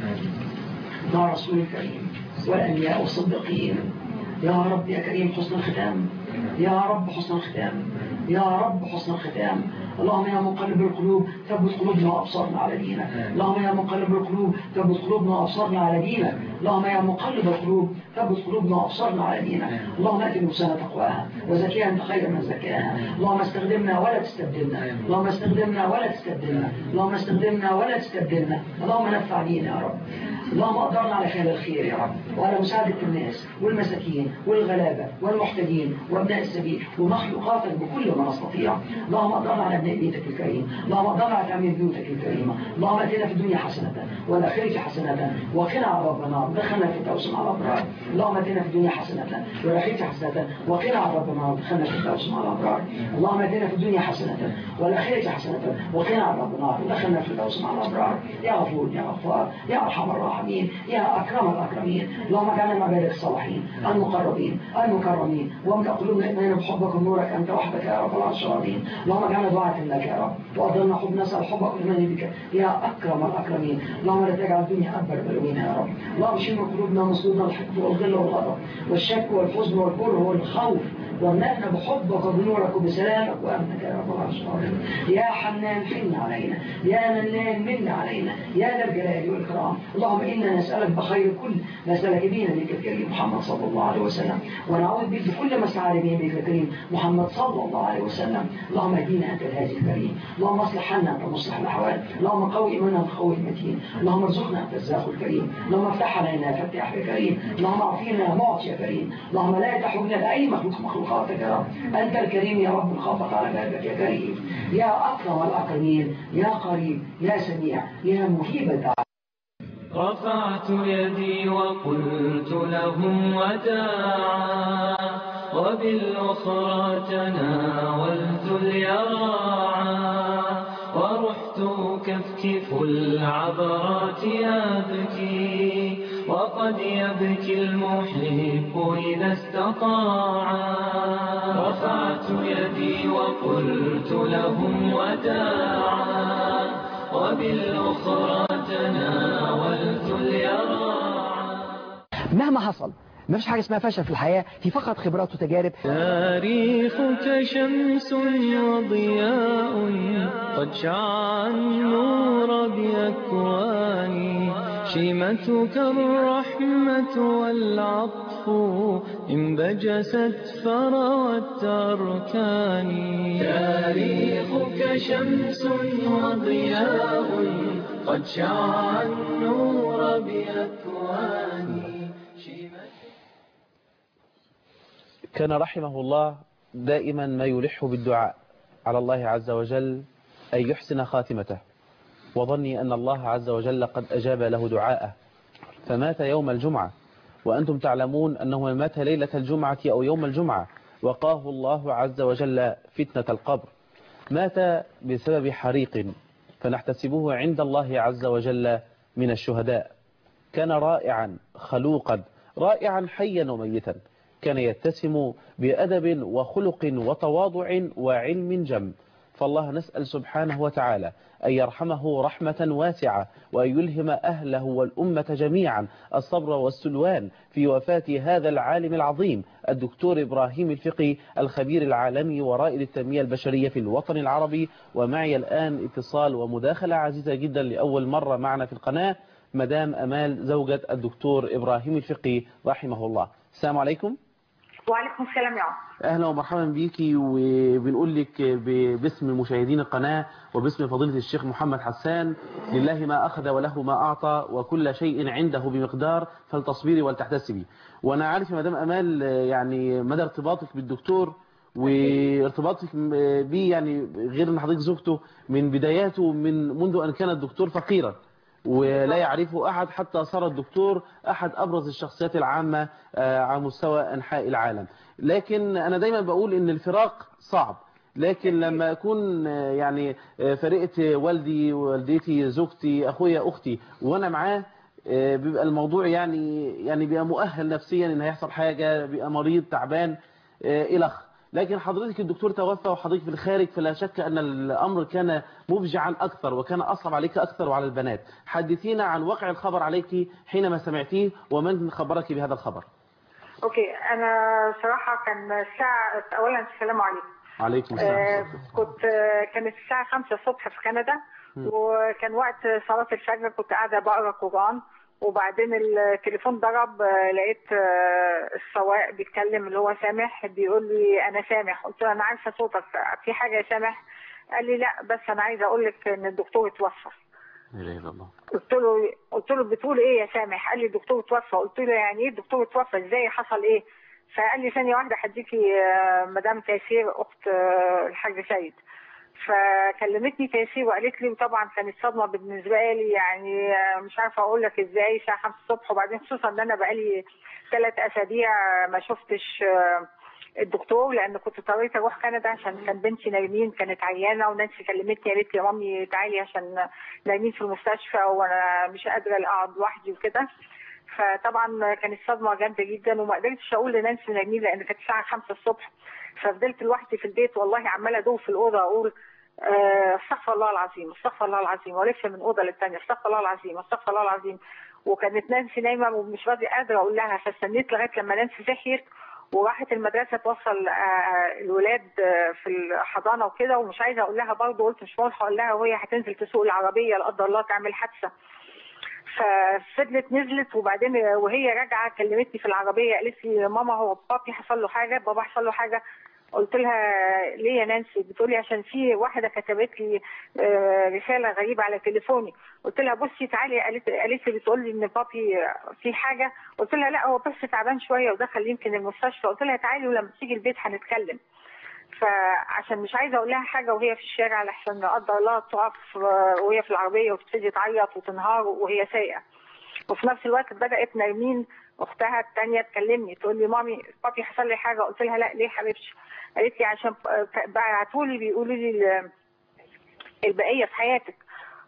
مع رسول الكريم والأنبياء والصديقين يا رب يا كريم حسن الختام يا رب حسن الختام يا رب حسن الختام اللهم يا مقلب القلوب ثبت قلوبنا وابصارنا على دينك اللهم يا مقلب القلوب ثبت قلوبنا وابصارنا على دينك اللهم يا مقلب القلوب ثبت قلوبنا وابصارنا على دينك اللهم ات نفسنا تقواها وزكيها انت خير من زكاها اللهم استخدمنا ولا تستبدلنا اللهم استخدمنا ولا تستبدلنا اللهم استخدمنا ولا تستبدلنا اللهم نفع بينا يا رب اللهم أقدرنا على فعل الخير يا رب وعلى مساعدة الناس والمساكين والغلابة والمحتاجين وابناء السبيل ومخلوقاتك بكل ما نستطيع اللهم أقدرنا على ابناء بيتك الكريم اللهم أقدرنا على تعمير بيوتك الكريمة اللهم أتنا في الدنيا حسنة والآخرة حسنة وقنا عذاب النار دخلنا في التوسم على الأبرار اللهم أتنا في الدنيا حسنة والآخرة حسنة وقنا عذاب النار دخلنا في التوسم على الأبرار اللهم أتنا في الدنيا حسنة والآخرة حسنة وقنا عذاب النار دخلنا في التوسم على الأبرار يا غفور يا غفار يا أرحم الراحمين يا أكرم الأكرمين اللهم اجعلنا مع عبادك الصالحين المقربين المكرمين واملأ قلوبنا إيمانا بحبك ونورك أنت وحدك يا رب العرش العظيم اللهم اجعلنا دعاة لك يا رب وأضلنا حب نسأل حبك والإيمان بك يا أكرم الأكرمين اللهم لا تجعل الدنيا أكبر بلوينا يا رب اللهم شيل قلوبنا وصدورنا الحقد والغل والغضب والشك والحزن والكره والخوف واملأنا بحبك وبنورك وبسلامك وأمنك يا رب العرش العظيم يا حنان حن علينا يا منان من علينا يا ذا الجلال والإكرام اللهم إنا نسألك بخير كل ما سألك بينا بك الكريم محمد صلى الله عليه وسلم ونعوذ بك بكل ما استعان به بك الكريم محمد صلى الله عليه وسلم اللهم اهدينا أنت الهادي الكريم اللهم اصلح حالنا أنت مصلح الأحوال اللهم قوي إيماننا أنت قوي المتين اللهم ارزقنا أنت الرزاق الكريم اللهم افتح علينا فتح يا كريم اللهم اعطينا معطي يا كريم اللهم لا تحولنا لأي مخلوق مخلوقاتك يا رب أنت الكريم يا رب الخافق على بابك يا كريم يا أكرم الأكرمين يا قريب يا سميع يا مجيب الدعاء رفعت يدي وقلت لهم وداعا وبالأخرى تناولت اليراعا ورحت كفكف العبرات أبكي وقد يبكي المحب إذا استطاعا رفعت يدي وقلت لهم وداعا وبالأخرى تناولت اليراعا مهما حصل ما فيش حاجة اسمها فشل في الحياة هي فقط خبرات وتجارب تاريخك شمس وضياء قد شع النور بأكواني شيمتك الرحمة والعطف إن بجست فروت أركاني تاريخك شمس وضياء قد شع النور بأكواني كان رحمه الله دائما ما يلح بالدعاء على الله عز وجل أن يحسن خاتمته وظني أن الله عز وجل قد أجاب له دعاءه فمات يوم الجمعة وأنتم تعلمون أنه مات ليلة الجمعة أو يوم الجمعة وقاه الله عز وجل فتنة القبر مات بسبب حريق فنحتسبه عند الله عز وجل من الشهداء كان رائعا خلوقا رائعا حيا وميتا كان يتسم بأدب وخلق وتواضع وعلم جم فالله نسأل سبحانه وتعالى أن يرحمه رحمة واسعة وأن يلهم أهله والأمة جميعا الصبر والسلوان في وفاة هذا العالم العظيم الدكتور إبراهيم الفقي الخبير العالمي ورائد التنمية البشرية في الوطن العربي ومعي الآن اتصال ومداخلة عزيزة جدا لأول مرة معنا في القناة مدام أمال زوجة الدكتور إبراهيم الفقي رحمه الله السلام عليكم وعليكم السلام يا عم اهلا ومرحبا بيكي وبنقول لك باسم مشاهدين القناة وباسم فضيلة الشيخ محمد حسان لله ما أخذ وله ما أعطى وكل شيء عنده بمقدار فلتصبري ولتحتسبي وأنا عارف يا مدام أمال يعني مدى ارتباطك بالدكتور وارتباطك بيه يعني غير ان حضرتك زوجته من بداياته من منذ أن كان الدكتور فقيرا ولا يعرفه أحد حتى صار الدكتور أحد أبرز الشخصيات العامة على مستوى أنحاء العالم لكن أنا دايما بقول إن الفراق صعب لكن لما أكون يعني فرقت والدي والدتي زوجتي أخويا أختي وأنا معاه بيبقى الموضوع يعني يعني بيبقى مؤهل نفسيا إن هيحصل حاجة بيبقى مريض تعبان إلخ لكن حضرتك الدكتور توفى وحضرتك في الخارج فلا شك أن الأمر كان مبجعا أكثر وكان أصعب عليك أكثر وعلى البنات حدثينا عن واقع الخبر عليك حينما سمعتيه ومن خبرك بهذا الخبر اوكي انا صراحة كان الساعة اولا السلام عليكم عليكم آه السلام كنت آه كانت الساعة 5 الصبح في كندا وكان وقت صلاة الفجر كنت قاعدة بقرا قرآن وبعدين التليفون ضرب آه، لقيت آه، السواق بيتكلم اللي هو سامح بيقول لي انا سامح قلت له انا عارفه صوتك في حاجه يا سامح قال لي لا بس انا عايزه اقول لك ان الدكتور اتوفى لا اله الا الله قلت له قلت له بتقول ايه يا سامح قال لي الدكتور اتوفى قلت له يعني ايه الدكتور اتوفى ازاي حصل ايه فقال لي ثانيه واحده هديكي آه، مدام تيسير اخت آه، الحاج سيد فكلمتني تيسير وقالت لي وطبعا كانت صدمه بالنسبه لي يعني آه، مش عارفه اقول لك ازاي الساعه 5 الصبح وبعدين خصوصا ان انا بقالي ثلاث اسابيع ما شفتش آه، الدكتور لان كنت اضطريت اروح كندا عشان كان بنتي نايمين كانت عيانه ونانسي كلمتني قالت لي يا مامي تعالي عشان نايمين في المستشفى وانا مش قادره اقعد لوحدي وكده فطبعا كانت صدمه جامده جدا وما قدرتش اقول لنانسي نايمين لان كانت الساعه 5 الصبح ففضلت لوحدي في البيت والله عماله ادور في الاوضه اقول آه، استغفر الله العظيم استغفر الله العظيم والف من اوضه للثانيه استغفر الله العظيم استغفر الله العظيم وكانت نانسي نايمه ومش راضيه قادره اقول لها فاستنيت لغايه لما نانسي صحيت وراحت المدرسه توصل آه، الولاد آه، في الحضانه وكده ومش عايزه اقول لها برضه قلت مش هروح اقول لها وهي هتنزل تسوق العربيه لا قدر الله تعمل حادثه ففضلت نزلت وبعدين وهي راجعه كلمتني في العربيه قالت لي ماما هو بابي حصل له حاجه بابا حصل له حاجه قلت لها ليه يا نانسي بتقولي عشان في واحده كتبت لي آه، رساله غريبه على تليفوني قلت لها بصي تعالي قالت قالت لي بتقول لي ان بابي في حاجه قلت لها لا هو بس تعبان شويه ودخل يمكن المستشفى قلت لها تعالي ولما تيجي البيت هنتكلم فعشان مش عايزه اقول لها حاجه وهي في الشارع لحسن لا قدر الله تقف آه، وهي في العربيه وتبتدي تعيط وتنهار وهي سايقه وفي نفس الوقت بدات نرمين اختها الثانيه تكلمني تقول لي مامي بابي حصل لي حاجه قلت لها لا ليه حبيبتي قالت لي عشان بعتوا لي بيقولوا لي ال- البقيه في حياتك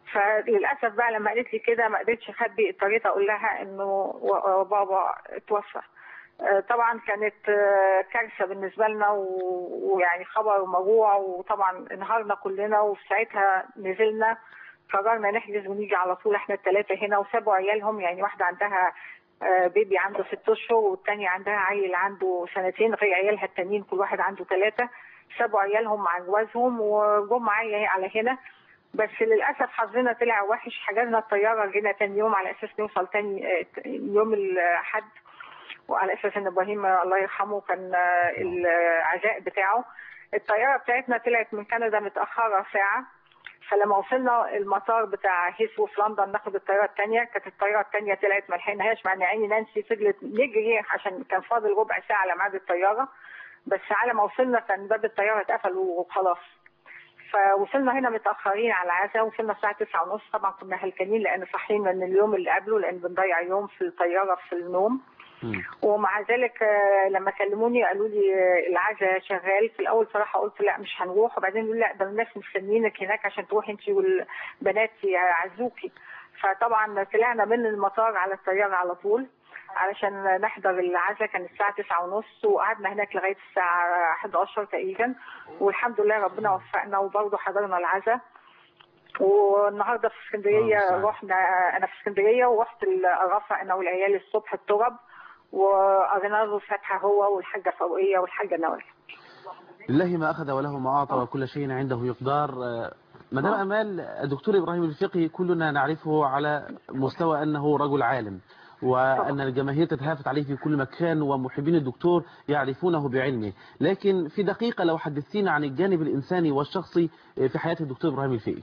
فللاسف بقى لما قالت لي كده ما قدرتش اخبي اضطريت اقول لها انه و- بابا اتوفى آه، طبعا كانت آه، كارثه بالنسبه لنا و- ويعني خبر موجوع وطبعا انهارنا كلنا وفي ساعتها نزلنا قررنا نحجز ونيجي على طول احنا الثلاثه هنا وسابوا عيالهم يعني واحده عندها آه، بيبي عنده ست اشهر والتانية عندها عيل عنده سنتين غير عيالها التانيين كل واحد عنده ثلاثه سابوا عيالهم مع جوازهم وجم معايا على هنا بس للاسف حظنا طلع وحش حجزنا الطياره جينا تاني يوم على اساس نوصل تاني آه، يوم الاحد وعلى اساس ان ابراهيم الله يرحمه كان آه، العزاء بتاعه الطياره بتاعتنا طلعت من كندا متاخره ساعه فلما وصلنا المطار بتاع هيثرو في لندن ناخد الطياره الثانيه كانت الطياره الثانيه طلعت ما لحقناهاش مع ان عيني نانسي فضلت نجري عشان كان فاضل ربع ساعه على ميعاد الطياره بس على ما وصلنا كان باب الطياره اتقفل وخلاص فوصلنا هنا متاخرين على العزاء وصلنا الساعه 9 ونص طبعا كنا هلكانين لان صاحيين من اليوم اللي قبله لان بنضيع يوم في الطياره في النوم ومع ذلك آه، لما كلموني قالوا لي آه، العزاء شغال في الاول صراحه قلت لا مش هنروح وبعدين قالوا لي لا ده الناس مستنيينك هناك عشان تروحي انت والبنات يعزوكي فطبعا طلعنا من المطار على الطياره على طول علشان نحضر العزاء كان الساعة تسعة ونص وقعدنا هناك لغاية الساعة 11 تقريبا والحمد لله ربنا وفقنا وبرضه حضرنا العزاء والنهارده في اسكندريه رحنا انا في اسكندريه ورحت الرفع انا والعيال الصبح الترب وقرينا له الفاتحه هو والحاجه فوقيه والحاجه نوال لله ما أخذ وله ما أعطى وكل شيء عنده يقدار آه، مدام أمال الدكتور إبراهيم الفقي كلنا نعرفه على مستوى أنه رجل عالم وأن الجماهير تتهافت عليه في كل مكان ومحبين الدكتور يعرفونه بعلمه لكن في دقيقة لو حدثتينا عن الجانب الإنساني والشخصي في حياة الدكتور إبراهيم الفقي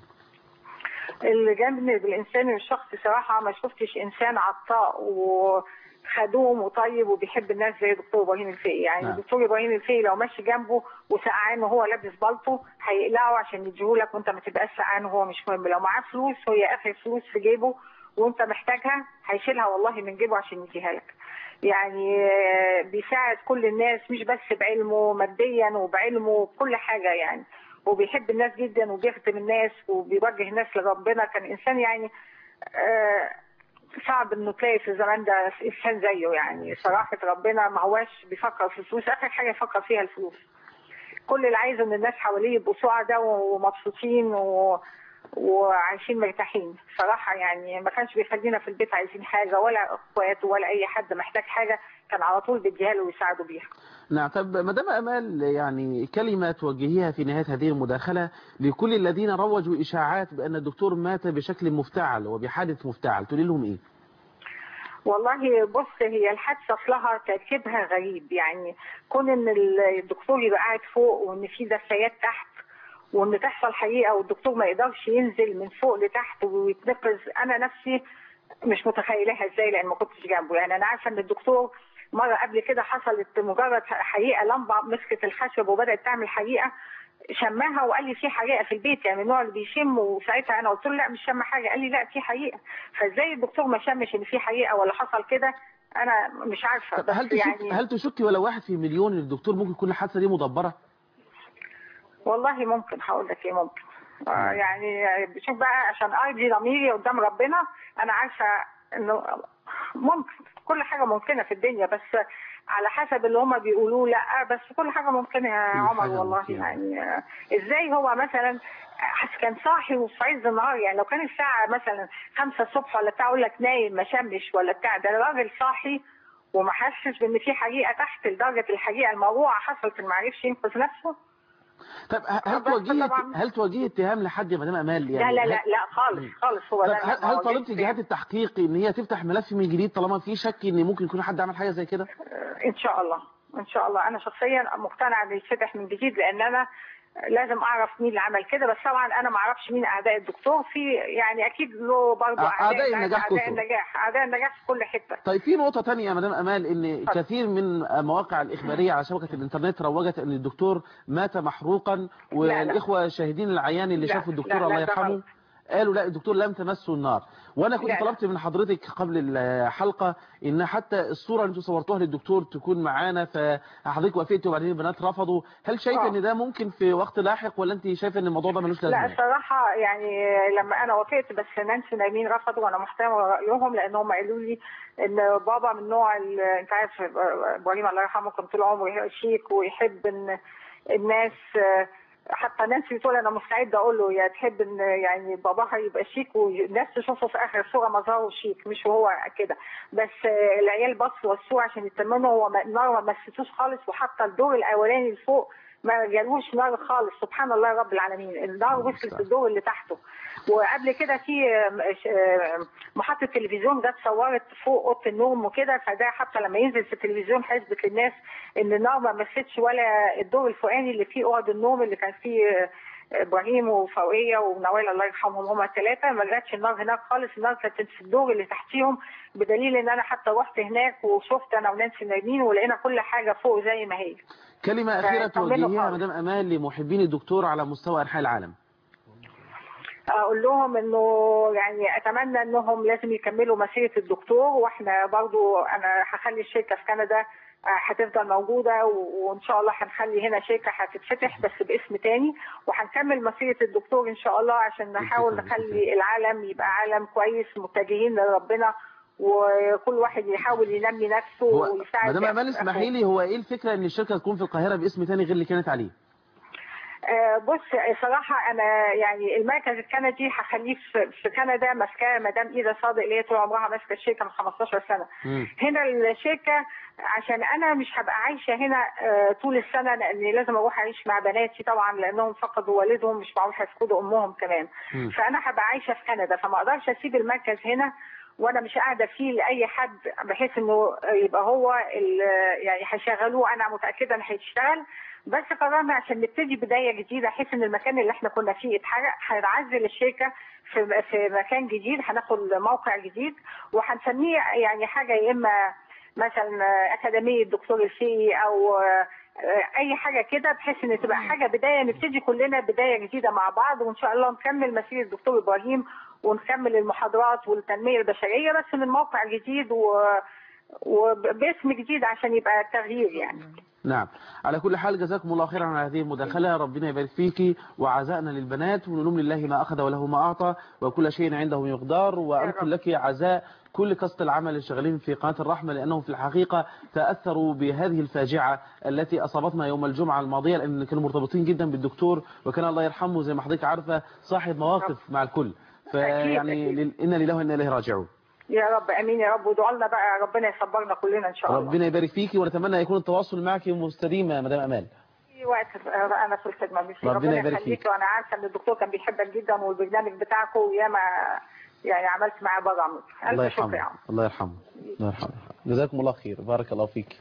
الجانب الانساني والشخصي صراحه ما شفتش انسان عطاء وخدوم وطيب وبيحب الناس زي الدكتور ابراهيم الفقي يعني نعم. الدكتور ابراهيم الفقي لو ماشي جنبه وسقعان وهو لابس بالطو هيقلعه عشان يديهولك وانت ما تبقاش سقعان وهو مش مهم لو معاه فلوس وهي اخر فلوس في جيبه وانت محتاجها هيشيلها والله من جيبه عشان يديها لك يعني آه، بيساعد كل الناس مش بس بعلمه ماديا وبعلمه بكل حاجه يعني وبيحب الناس جدا وبيخدم الناس وبيوجه الناس لربنا كان انسان يعني آه، صعب انه تلاقي في الزمان ده انسان زيه يعني صراحه ربنا ما هواش بيفكر في الفلوس اخر حاجه يفكر فيها الفلوس كل اللي عايزه ان الناس حواليه يبقوا سعداء ومبسوطين و... وعايشين مرتاحين صراحة يعني ما كانش بيخلينا في البيت عايزين حاجة ولا اخواته ولا اي حد محتاج حاجة كان على طول بيديها له ويساعده بيها نعم طب مدام أمال يعني كلمة توجهيها في نهاية هذه المداخلة لكل الذين روجوا إشاعات بأن الدكتور مات بشكل مفتعل وبحادث مفتعل تقولي لهم إيه؟ والله بص هي الحادثه اصلها تركيبها غريب يعني كون ان الدكتور يبقى قاعد فوق وان في دفايات تحت وان تحصل حقيقه والدكتور ما يقدرش ينزل من فوق لتحت ويتنقذ انا نفسي مش متخيلها ازاي لان ما كنتش جنبه يعني انا عارفه ان الدكتور مره قبل كده حصلت مجرد حقيقه لمبه مسكت الخشب وبدات تعمل حقيقه شماها وقال لي في حقيقه في البيت يعني من النوع اللي بيشم وساعتها انا قلت له لا مش شم حاجه قال لي لا في حقيقه فازاي الدكتور ما شمش ان في حقيقه ولا حصل كده انا مش عارفه طب هل بس تشك يعني هل تشكي ولو واحد في مليون ان الدكتور ممكن يكون الحادثة دي مدبرة؟ والله ممكن هقول لك ايه ممكن آه يعني شوف بقى عشان ارضي ضميري قدام ربنا انا عارفه انه ممكن كل حاجه ممكنه في الدنيا بس على حسب اللي هما بيقولوه لا بس كل حاجه ممكنه يا عمر والله يعني آه، ازاي هو مثلا آه، كان صاحي وفي عز النهار يعني لو كان الساعه مثلا 5 الصبح ولا بتاع اقول لك نايم ما شمش ولا بتاع ده الراجل صاحي وما حسش بان في حقيقه تحت لدرجه الحقيقه الموضوعه حصلت ما عرفش ينقذ نفسه طب ه- هل توجهي هل توجهي اتهام لحد يا مدام امال لا يعني لا هل- لا لا خالص خالص هو طب ده هل, ما هل هو طالبتي جدا. جهات التحقيق ان هي تفتح ملف من جديد طالما في شك ان ممكن يكون حد عمل حاجه زي كده؟ ان شاء الله ان شاء الله انا شخصيا مقتنعه انه يتفتح من جديد لان انا لازم اعرف مين اللي عمل كده بس طبعا انا ما اعرفش مين اعداء الدكتور في يعني اكيد له برضه أع- أعداء النجاح اعداء كثر. النجاح اعداء النجاح في كل حته طيب في نقطة تانية يا مدام أمال إن كثير من مواقع الإخبارية على شبكة الإنترنت روجت أن الدكتور مات محروقا والإخوة شاهدين العيان اللي لا، شافوا الدكتور لا، لا، الله ده يرحمه غلط. قالوا لا الدكتور لم تمسه النار وانا كنت لا، لا. طلبت من حضرتك قبل الحلقه ان حتى الصوره اللي انتوا صورتوها للدكتور تكون معانا فحضرتك وافقت وبعدين البنات رفضوا هل شايفه آه. ان ده ممكن في وقت لاحق ولا انت شايفه ان الموضوع ده ملوش لا لازمه الصراحة يعني لما أنا وافقت بس نانسي نايمين رفضوا وأنا محترمة رأيهم لأن هم قالوا لي إن بابا من نوع ال- أنت عارف إبراهيم الله يرحمه كان طول عمره شيك ويحب إن الناس حتى نانسي بتقول أنا مستعدة أقول له يا تحب إن يعني باباها يبقى شيك والناس تشوفه في آخر الصورة مظهره شيك مش وهو كده بس العيال بصوا وسوه عشان يطمنوا هو ما- النار ما مسيتوش خالص وحتى الدور الأولاني اللي فوق ما جالوش نار خالص سبحان الله رب العالمين النار وصلت الدور اللي تحته وقبل كده في آم، ش- آم، محطة تلفزيون جت صورت فوق أوضة النوم وكده فده حتى لما ينزل في التلفزيون هيثبت للناس إن النار ما مستش ولا الدور الفوقاني اللي فيه أوض النوم اللي كان فيه آه، ابراهيم وفوقيه ونوال الله يرحمهم هما الثلاثه ما جاتش النار هناك خالص النار كانت في الدور اللي تحتيهم بدليل ان انا حتى رحت هناك وشفت انا ونانسي نايمين ولقينا كل حاجه فوق زي ما هي كلمه اخيره فطمنوا توجهيها خالص. مدام امال لمحبين الدكتور على مستوى انحاء العالم اقول لهم انه يعني اتمنى انهم لازم يكملوا مسيره الدكتور واحنا برضو انا هخلي الشركه في كندا آه، هتفضل موجودة و- وإن شاء الله هنخلي هنا شركة هتتفتح بس باسم تاني وهنكمل مسيرة الدكتور إن شاء الله عشان نحاول نخلي العالم يبقى عالم كويس متجهين لربنا وكل واحد يحاول ينمي نفسه هو ويساعد مدام امال أخوه. اسمحي لي هو ايه الفكره ان الشركه تكون في القاهره باسم تاني غير اللي كانت عليه آه، بص صراحة أنا يعني المركز الكندي هخليه في في كندا ماسكاه مدام إيدا صادق اللي هي طول عمرها ماسكة الشركة من 15 سنة. هنا الشركة عشان أنا مش هبقى عايشة هنا آه، طول السنة لأني لازم أروح أعيش مع بناتي طبعا لأنهم فقدوا والدهم مش معقول هيفقدوا أمهم كمان. مم. فأنا هبقى عايشة في كندا فما أقدرش أسيب المركز هنا وانا مش قاعده فيه لاي حد بحيث انه يبقى هو ال- يعني هيشغلوه انا متاكده ان هيشتغل بس قررنا عشان نبتدي بدايه جديده بحيث ان المكان اللي احنا كنا فيه اتحرق هنعزل الشركه في في مكان جديد هناخد موقع جديد وهنسميه يعني حاجه يا اما مثلا اكاديميه الدكتور الفيقي او اي حاجه كده بحيث ان تبقى حاجه بدايه نبتدي كلنا بدايه جديده مع بعض وان شاء الله نكمل مسيره الدكتور ابراهيم ونكمل المحاضرات والتنميه البشريه بس من موقع جديد و وباسم جديد عشان يبقى تغيير يعني نعم على كل حال جزاكم الله خيرا على هذه المداخلة ربنا يبارك فيكي وعزائنا للبنات ونلوم لله ما أخذ وله ما أعطى وكل شيء عنده مقدار وأنقل لك عزاء كل كسط العمل اللي شغالين في قناة الرحمة لأنهم في الحقيقة تأثروا بهذه الفاجعة التي أصابتنا يوم الجمعة الماضية لأن كانوا مرتبطين جدا بالدكتور وكان الله يرحمه زي ما حضرتك عارفة صاحب مواقف مع الكل فيعني لل- إنا لله وإنا إليه راجعون يا رب امين يا رب وادعوا لنا بقى ربنا يصبرنا كلنا ان شاء الله ربنا يبارك فيكي ونتمنى يكون التواصل معك مستديم يا مدام أمال في وقت انا في الخدمه بس ربنا ربنا يبارك يخليك فيك. وانا عارفه ان الدكتور كان بيحبك جدا والبرنامج بتاعكم وياما يعني عملت معاه برامج الله الف شكر يا يرحمه عم الله يرحمه الله يرحمه جزاكم الله خير بارك الله فيك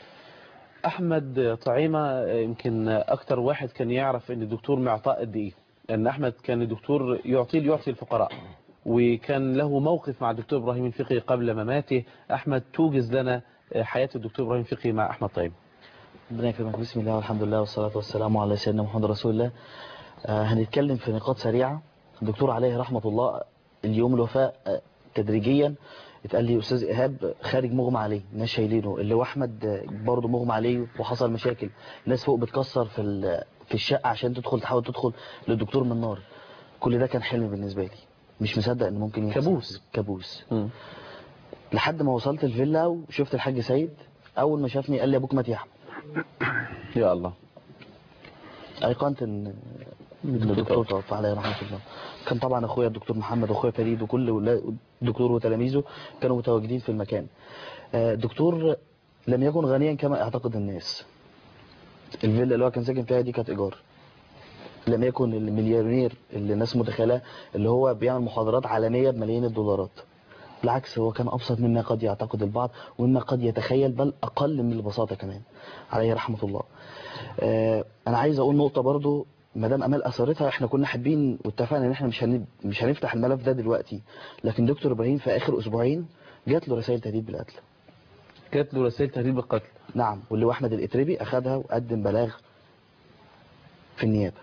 احمد طعيمه يمكن اكتر واحد كان يعرف ان الدكتور معطاء قد ايه لان احمد كان الدكتور يعطي يعطي الفقراء وكان له موقف مع الدكتور ابراهيم الفقي قبل مماته احمد توجز لنا حياه الدكتور ابراهيم الفقي مع احمد طعيمه ربنا يكرمك بسم الله والحمد لله والصلاة والسلام على سيدنا محمد رسول الله آه هنتكلم في نقاط سريعة الدكتور عليه رحمة الله اليوم الوفاة آه تدريجيا اتقال لي أستاذ إيهاب خارج مغمى عليه الناس شايلينه اللي هو أحمد آه، برضه مغمى عليه وحصل مشاكل الناس فوق بتكسر في ال- في الشقة عشان تدخل تحاول تدخل للدكتور من النار كل ده كان حلم بالنسبة لي مش مصدق ان ممكن يحصل كابوس. كابوس لحد ما وصلت الفيلا وشفت الحاج سيد اول ما شافني قال لي ابوك مات يا احمد يا الله ايقنت ان الدكتور توفى عليه رحمه الله كان طبعا اخويا الدكتور محمد واخويا فريد وكل ولا- الدكتور وتلاميذه كانوا متواجدين في المكان آه، الدكتور لم يكن غنيا كما اعتقد الناس الفيلا اللي هو كان ساكن فيها دي كانت ايجار لم يكن المليونير اللي الناس متخيله اللي هو بيعمل محاضرات عالميه بملايين الدولارات بالعكس هو كان ابسط مما قد يعتقد البعض ومما قد يتخيل بل اقل من البساطه كمان عليه رحمه الله آه، انا عايز اقول نقطه برضو مدام امال اثرتها احنا كنا حابين واتفقنا ان احنا مش هن... مش هنفتح الملف ده دلوقتي لكن دكتور ابراهيم في اخر اسبوعين جات له رسائل تهديد بالقتل جات له رسائل تهديد بالقتل نعم واللي هو احمد الاتربي اخذها وقدم بلاغ في النيابه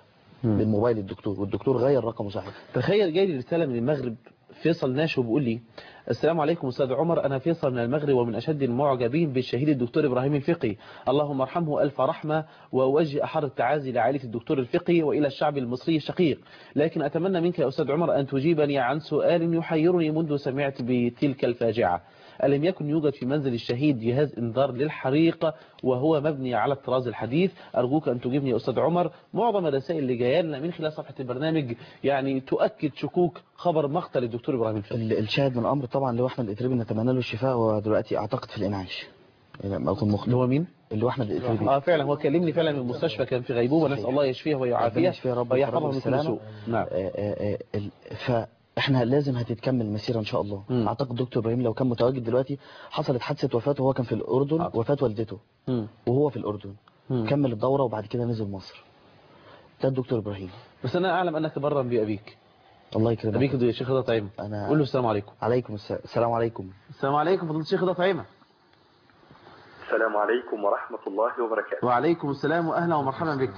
من موبايل الدكتور والدكتور غير رقمه صحيح تخيل جاي لي رسالة من المغرب فيصل ناشو بيقول لي السلام عليكم أستاذ عمر أنا فيصل من المغرب ومن أشد المعجبين بالشهيد الدكتور إبراهيم الفقي اللهم ارحمه ألف رحمة وأوجه أحر التعازي لعائلة الدكتور الفقي وإلى الشعب المصري الشقيق لكن أتمنى منك يا أستاذ عمر أن تجيبني عن سؤال يحيرني منذ سمعت بتلك الفاجعة ألم يكن يوجد في منزل الشهيد جهاز إنذار للحريق وهو مبني على الطراز الحديث أرجوك أن تجيبني يا أستاذ عمر معظم الرسائل اللي جايه لنا من خلال صفحة البرنامج يعني تؤكد شكوك خبر مقتل الدكتور إبراهيم الفقي ال- الشاهد من الامر طبعا اللي هو احمد الاتربي نتمنى له الشفاء ودلوقتي اعتقد في الانعاش يعني ما اكون مخطئ اللي هو مين اللي هو احمد الاتربي اه فعلا هو كلمني فعلا من المستشفى كان في غيبوبة نسأل الله يشفيه ربنا ويعافيه يشفيه يا رب ويحفظه ويخرجه من كل بالسلامة. سوء نعم آه، آه، آه، ال- فاحنا لازم هتتكمل مسيره ان شاء الله مم. اعتقد دكتور ابراهيم لو كان متواجد دلوقتي حصلت حادثه وفاته وهو كان في الاردن وفاه والدته مم. وهو في الاردن مم. كمل الدوره وبعد كده نزل مصر ده الدكتور ابراهيم بس أنا أعلم أنك برا بأبيك الله يكرمك أبيك يا شيخ رضا طعيمة انا قول له السلام عليكم عليكم السلام السلام عليكم السلام عليكم فضيلة الشيخ رضا طعيمة السلام عليكم ورحمة الله وبركاته وعليكم السلام وأهلا ومرحبا بك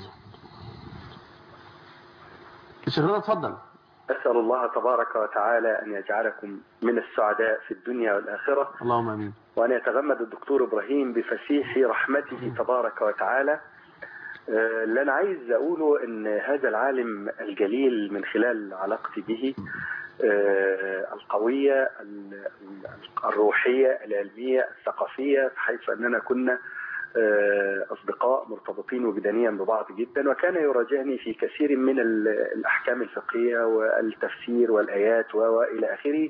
الشيخ رضا اتفضل أسأل الله تبارك وتعالى أن يجعلكم من السعداء في الدنيا والآخرة اللهم امين وأن يتغمد الدكتور إبراهيم بفسيح رحمته تبارك وتعالى آه، اللي أنا عايز أقوله أن هذا العالم الجليل من خلال علاقتي به آه، القوية ال- ال- الروحية العلمية الثقافية حيث أننا كنا آه، أصدقاء مرتبطين وجدانيا ببعض جدا وكان يراجعني في كثير من ال- الأحكام الفقهية والتفسير والآيات و- وإلى آخره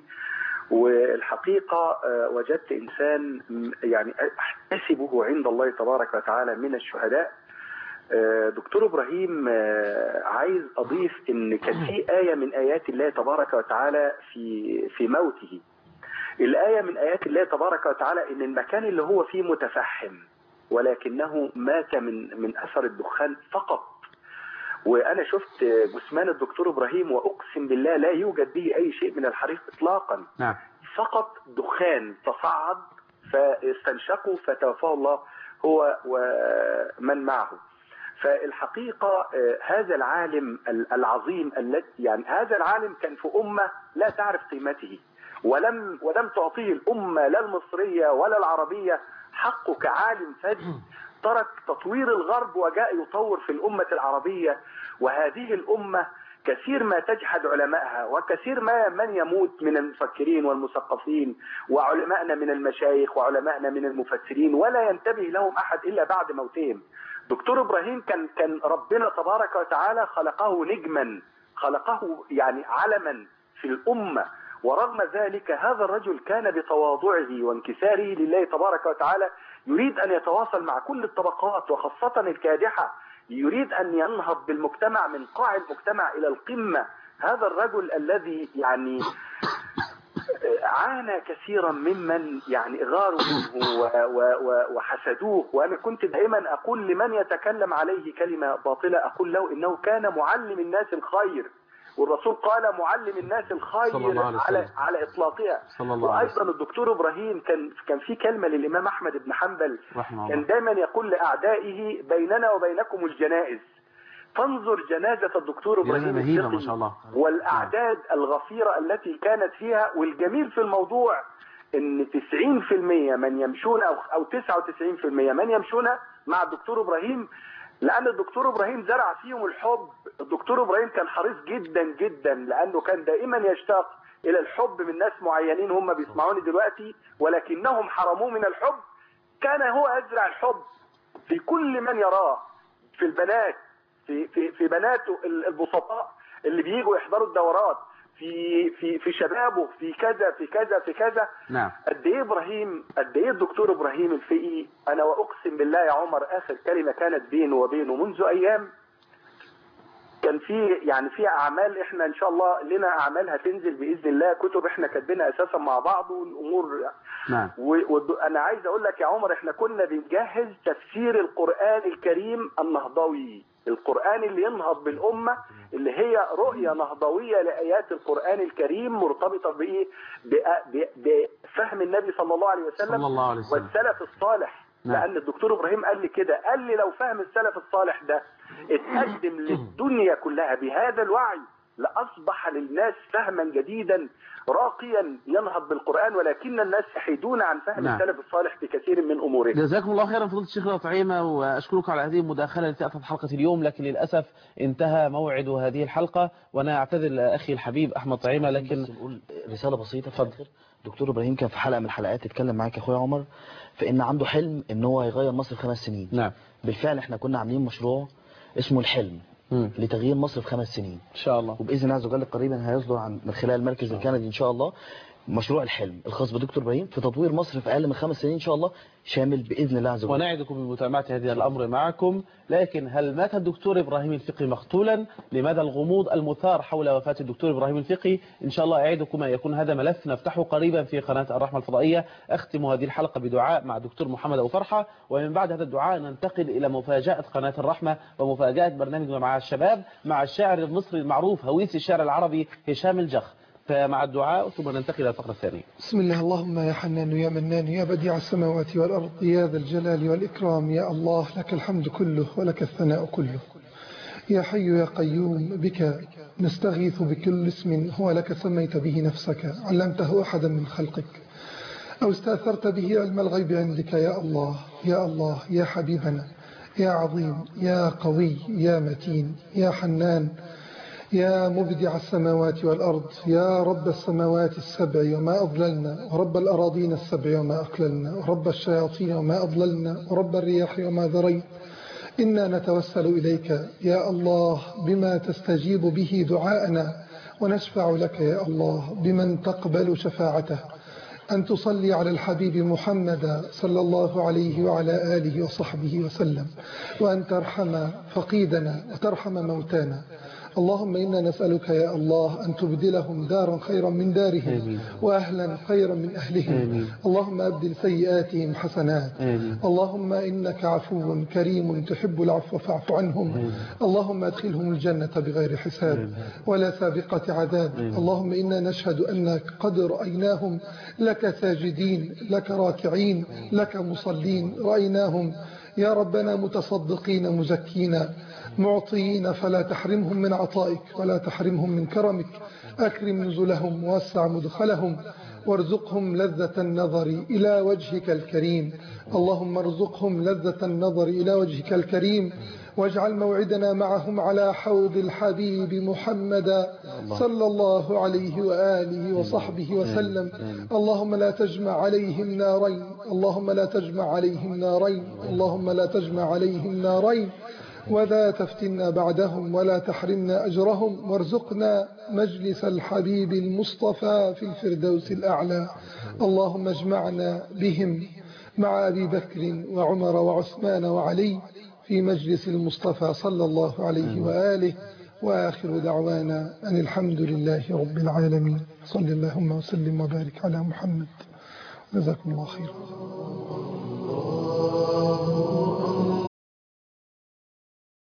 والحقيقة آه، وجدت إنسان م- يعني أحتسبه عند الله تبارك وتعالى من الشهداء آه، دكتور إبراهيم آه، عايز أضيف إن كان في آية من آيات الله تبارك وتعالى في في موته الآية من آيات الله تبارك وتعالى إن المكان اللي هو فيه متفحم ولكنه مات من من أثر الدخان فقط وأنا شفت جثمان الدكتور إبراهيم وأقسم بالله لا يوجد به أي شيء من الحريق إطلاقا نعم فقط دخان تصعد فاستنشقوا فتوفاه الله هو ومن معه فالحقيقة آه، هذا العالم ال- العظيم الذي يعني هذا العالم كان في أمة لا تعرف قيمته ولم ولم تعطيه الأمة لا المصرية ولا العربية حقه كعالم فذ ترك تطوير الغرب وجاء يطور في الأمة العربية وهذه الأمة كثير ما تجحد علمائها وكثير ما من يموت من المفكرين والمثقفين وعلمائنا من المشايخ وعلمائنا من المفسرين ولا ينتبه لهم أحد إلا بعد موتهم دكتور إبراهيم كان كان ربنا تبارك وتعالى خلقه نجما خلقه يعني علما في الأمة ورغم ذلك هذا الرجل كان بتواضعه وانكساره لله تبارك وتعالى يريد أن يتواصل مع كل الطبقات وخاصة الكادحة يريد أن ينهض بالمجتمع من قاع المجتمع إلى القمة هذا الرجل الذي يعني عانى كثيرا ممن يعني غاروا منه و- و- و- وحسدوه وانا كنت دائما اقول لمن يتكلم عليه كلمه باطله اقول له انه كان معلم الناس الخير والرسول قال معلم الناس صلى الخير الله عليه على وسلم. على اطلاقها صلى الله عليه وايضا الدكتور ابراهيم كان كان في كلمه للامام احمد بن حنبل رحمه كان الله دايما يقول لاعدائه بيننا وبينكم الجنائز فانظر جنازه الدكتور جنازة ابراهيم مهيبة ما الفقي شاء الله والاعداد الغفيره التي كانت فيها والجميل في الموضوع ان 90% من يمشون او او 99% من يمشون مع الدكتور ابراهيم لان الدكتور ابراهيم زرع فيهم الحب الدكتور ابراهيم كان حريص جدا جدا لانه كان دائما يشتاق الى الحب من ناس معينين هم بيسمعوني دلوقتي ولكنهم حرموه من الحب كان هو يزرع الحب في كل من يراه في البنات في في في بناته البسطاء اللي بييجوا يحضروا الدورات في في في شبابه في كذا في كذا في كذا نعم قد ايه ابراهيم قد ايه الدكتور ابراهيم الفقي انا واقسم بالله يا عمر اخر كلمه كانت بينه وبينه منذ ايام كان في يعني في اعمال احنا ان شاء الله لنا اعمال هتنزل باذن الله كتب احنا كاتبينها اساسا مع بعض والامور نعم وانا عايز اقول لك يا عمر احنا كنا بنجهز تفسير القران الكريم النهضوي القران اللي ينهض بالامه اللي هي رؤيه نهضويه لايات القران الكريم مرتبطه بايه ب- ب- بفهم النبي صلى الله عليه وسلم صلى الله عليه وسلم. والسلف الصالح نعم. لان الدكتور ابراهيم قال لي كده قال لي لو فهم السلف الصالح ده اتقدم للدنيا كلها بهذا الوعي لاصبح للناس فهما جديدا راقيا ينهض بالقران ولكن الناس يحيدون عن فهم نعم. السلف الصالح في كثير من اموره جزاكم الله خيرا فضيلة الشيخ طعيمة وأشكرك على هذه المداخلة التي أتت حلقة اليوم لكن للأسف انتهى موعد هذه الحلقة وأنا أعتذر أخي الحبيب أحمد طعيمة لكن بس نقول رسالة بسيطة في الآخر دكتور إبراهيم كان في حلقة من الحلقات اتكلم معاك يا أخويا عمر فإن عنده حلم إن هو هيغير مصر في خمس سنين نعم بالفعل إحنا كنا عاملين مشروع اسمه الحلم مم. لتغيير مصر في خمس سنين إن شاء الله وبإذن الله عز وجل قريبا هيصدر عن من خلال المركز الكندي إن شاء الله مشروع الحلم الخاص بدكتور إبراهيم في تطوير مصر في أقل من خمس سنين إن شاء الله شامل بإذن الله عز وجل ونعدكم بمتابعة هذا الأمر معكم لكن هل مات الدكتور إبراهيم الفقي مقتولا لماذا الغموض المثار حول وفاة الدكتور إبراهيم الفقي إن شاء الله أعدكم أن يكون هذا ملف نفتحه قريبا في قناة الرحمة الفضائية أختم هذه الحلقة بدعاء مع الدكتور محمد أبو فرحة ومن بعد هذا الدعاء ننتقل إلى مفاجأة قناة الرحمة ومفاجأة برنامج مع الشباب مع الشاعر المصري المعروف هويس الشعر العربي هشام الجخ فمع الدعاء ثم ننتقل إلى الفقرة الثانية بسم الله اللهم يا حنان يا منان يا بديع السماوات والأرض يا ذا الجلال والإكرام يا الله لك الحمد كله ولك الثناء كله يا حي يا قيوم بك نستغيث بكل اسم هو لك سميت به نفسك علمته أحدا من خلقك أو استأثرت به علم الغيب عندك يا الله يا الله يا حبيبنا يا عظيم يا قوي يا متين يا حنان يا مبدع السماوات والأرض يا رب السماوات السبع وما أضللنا ورب الأراضين السبع وما أقللنا ورب الشياطين وما أضللنا ورب الرياح وما ذريت إنا نتوسل إليك يا الله بما تستجيب به دعاءنا ونشفع لك يا الله بمن تقبل شفاعته أن تصلي على الحبيب محمد صلى الله عليه وعلى آله وصحبه وسلم وأن ترحم فقيدنا وترحم موتانا اللهم إنا نسألك يا الله أن تبدلهم دارا خيرا من دارهم وأهلا خيرا من أهلهم اللهم أبدل سيئاتهم حسنات اللهم إنك عفو كريم تحب العفو فاعف عنهم اللهم أدخلهم الجنة بغير حساب ولا سابقة عذاب اللهم إنا نشهد أنك قد رأيناهم لك ساجدين لك راكعين لك مصلين رأيناهم يا ربنا متصدقين مزكين معطيين فلا تحرمهم من عطائك ولا تحرمهم من كرمك أكرم نزلهم ووسع مدخلهم وارزقهم لذة النظر إلى وجهك الكريم اللهم ارزقهم لذة النظر إلى وجهك الكريم واجعل موعدنا معهم على حوض الحبيب محمد صلى الله عليه وآله وصحبه وسلم اللهم لا تجمع عليهم نارين اللهم لا تجمع عليهم نارين اللهم لا تجمع عليهم نارين ولا تفتنا بعدهم ولا تحرمنا أجرهم وارزقنا مجلس الحبيب المصطفى في الفردوس الأعلى اللهم اجمعنا بهم مع أبي بكر وعمر وعثمان وعلي في مجلس المصطفى صلى الله عليه وآله وآخر دعوانا أن الحمد لله رب العالمين صلى اللهم وسلم وبارك على محمد جزاكم الله خيرا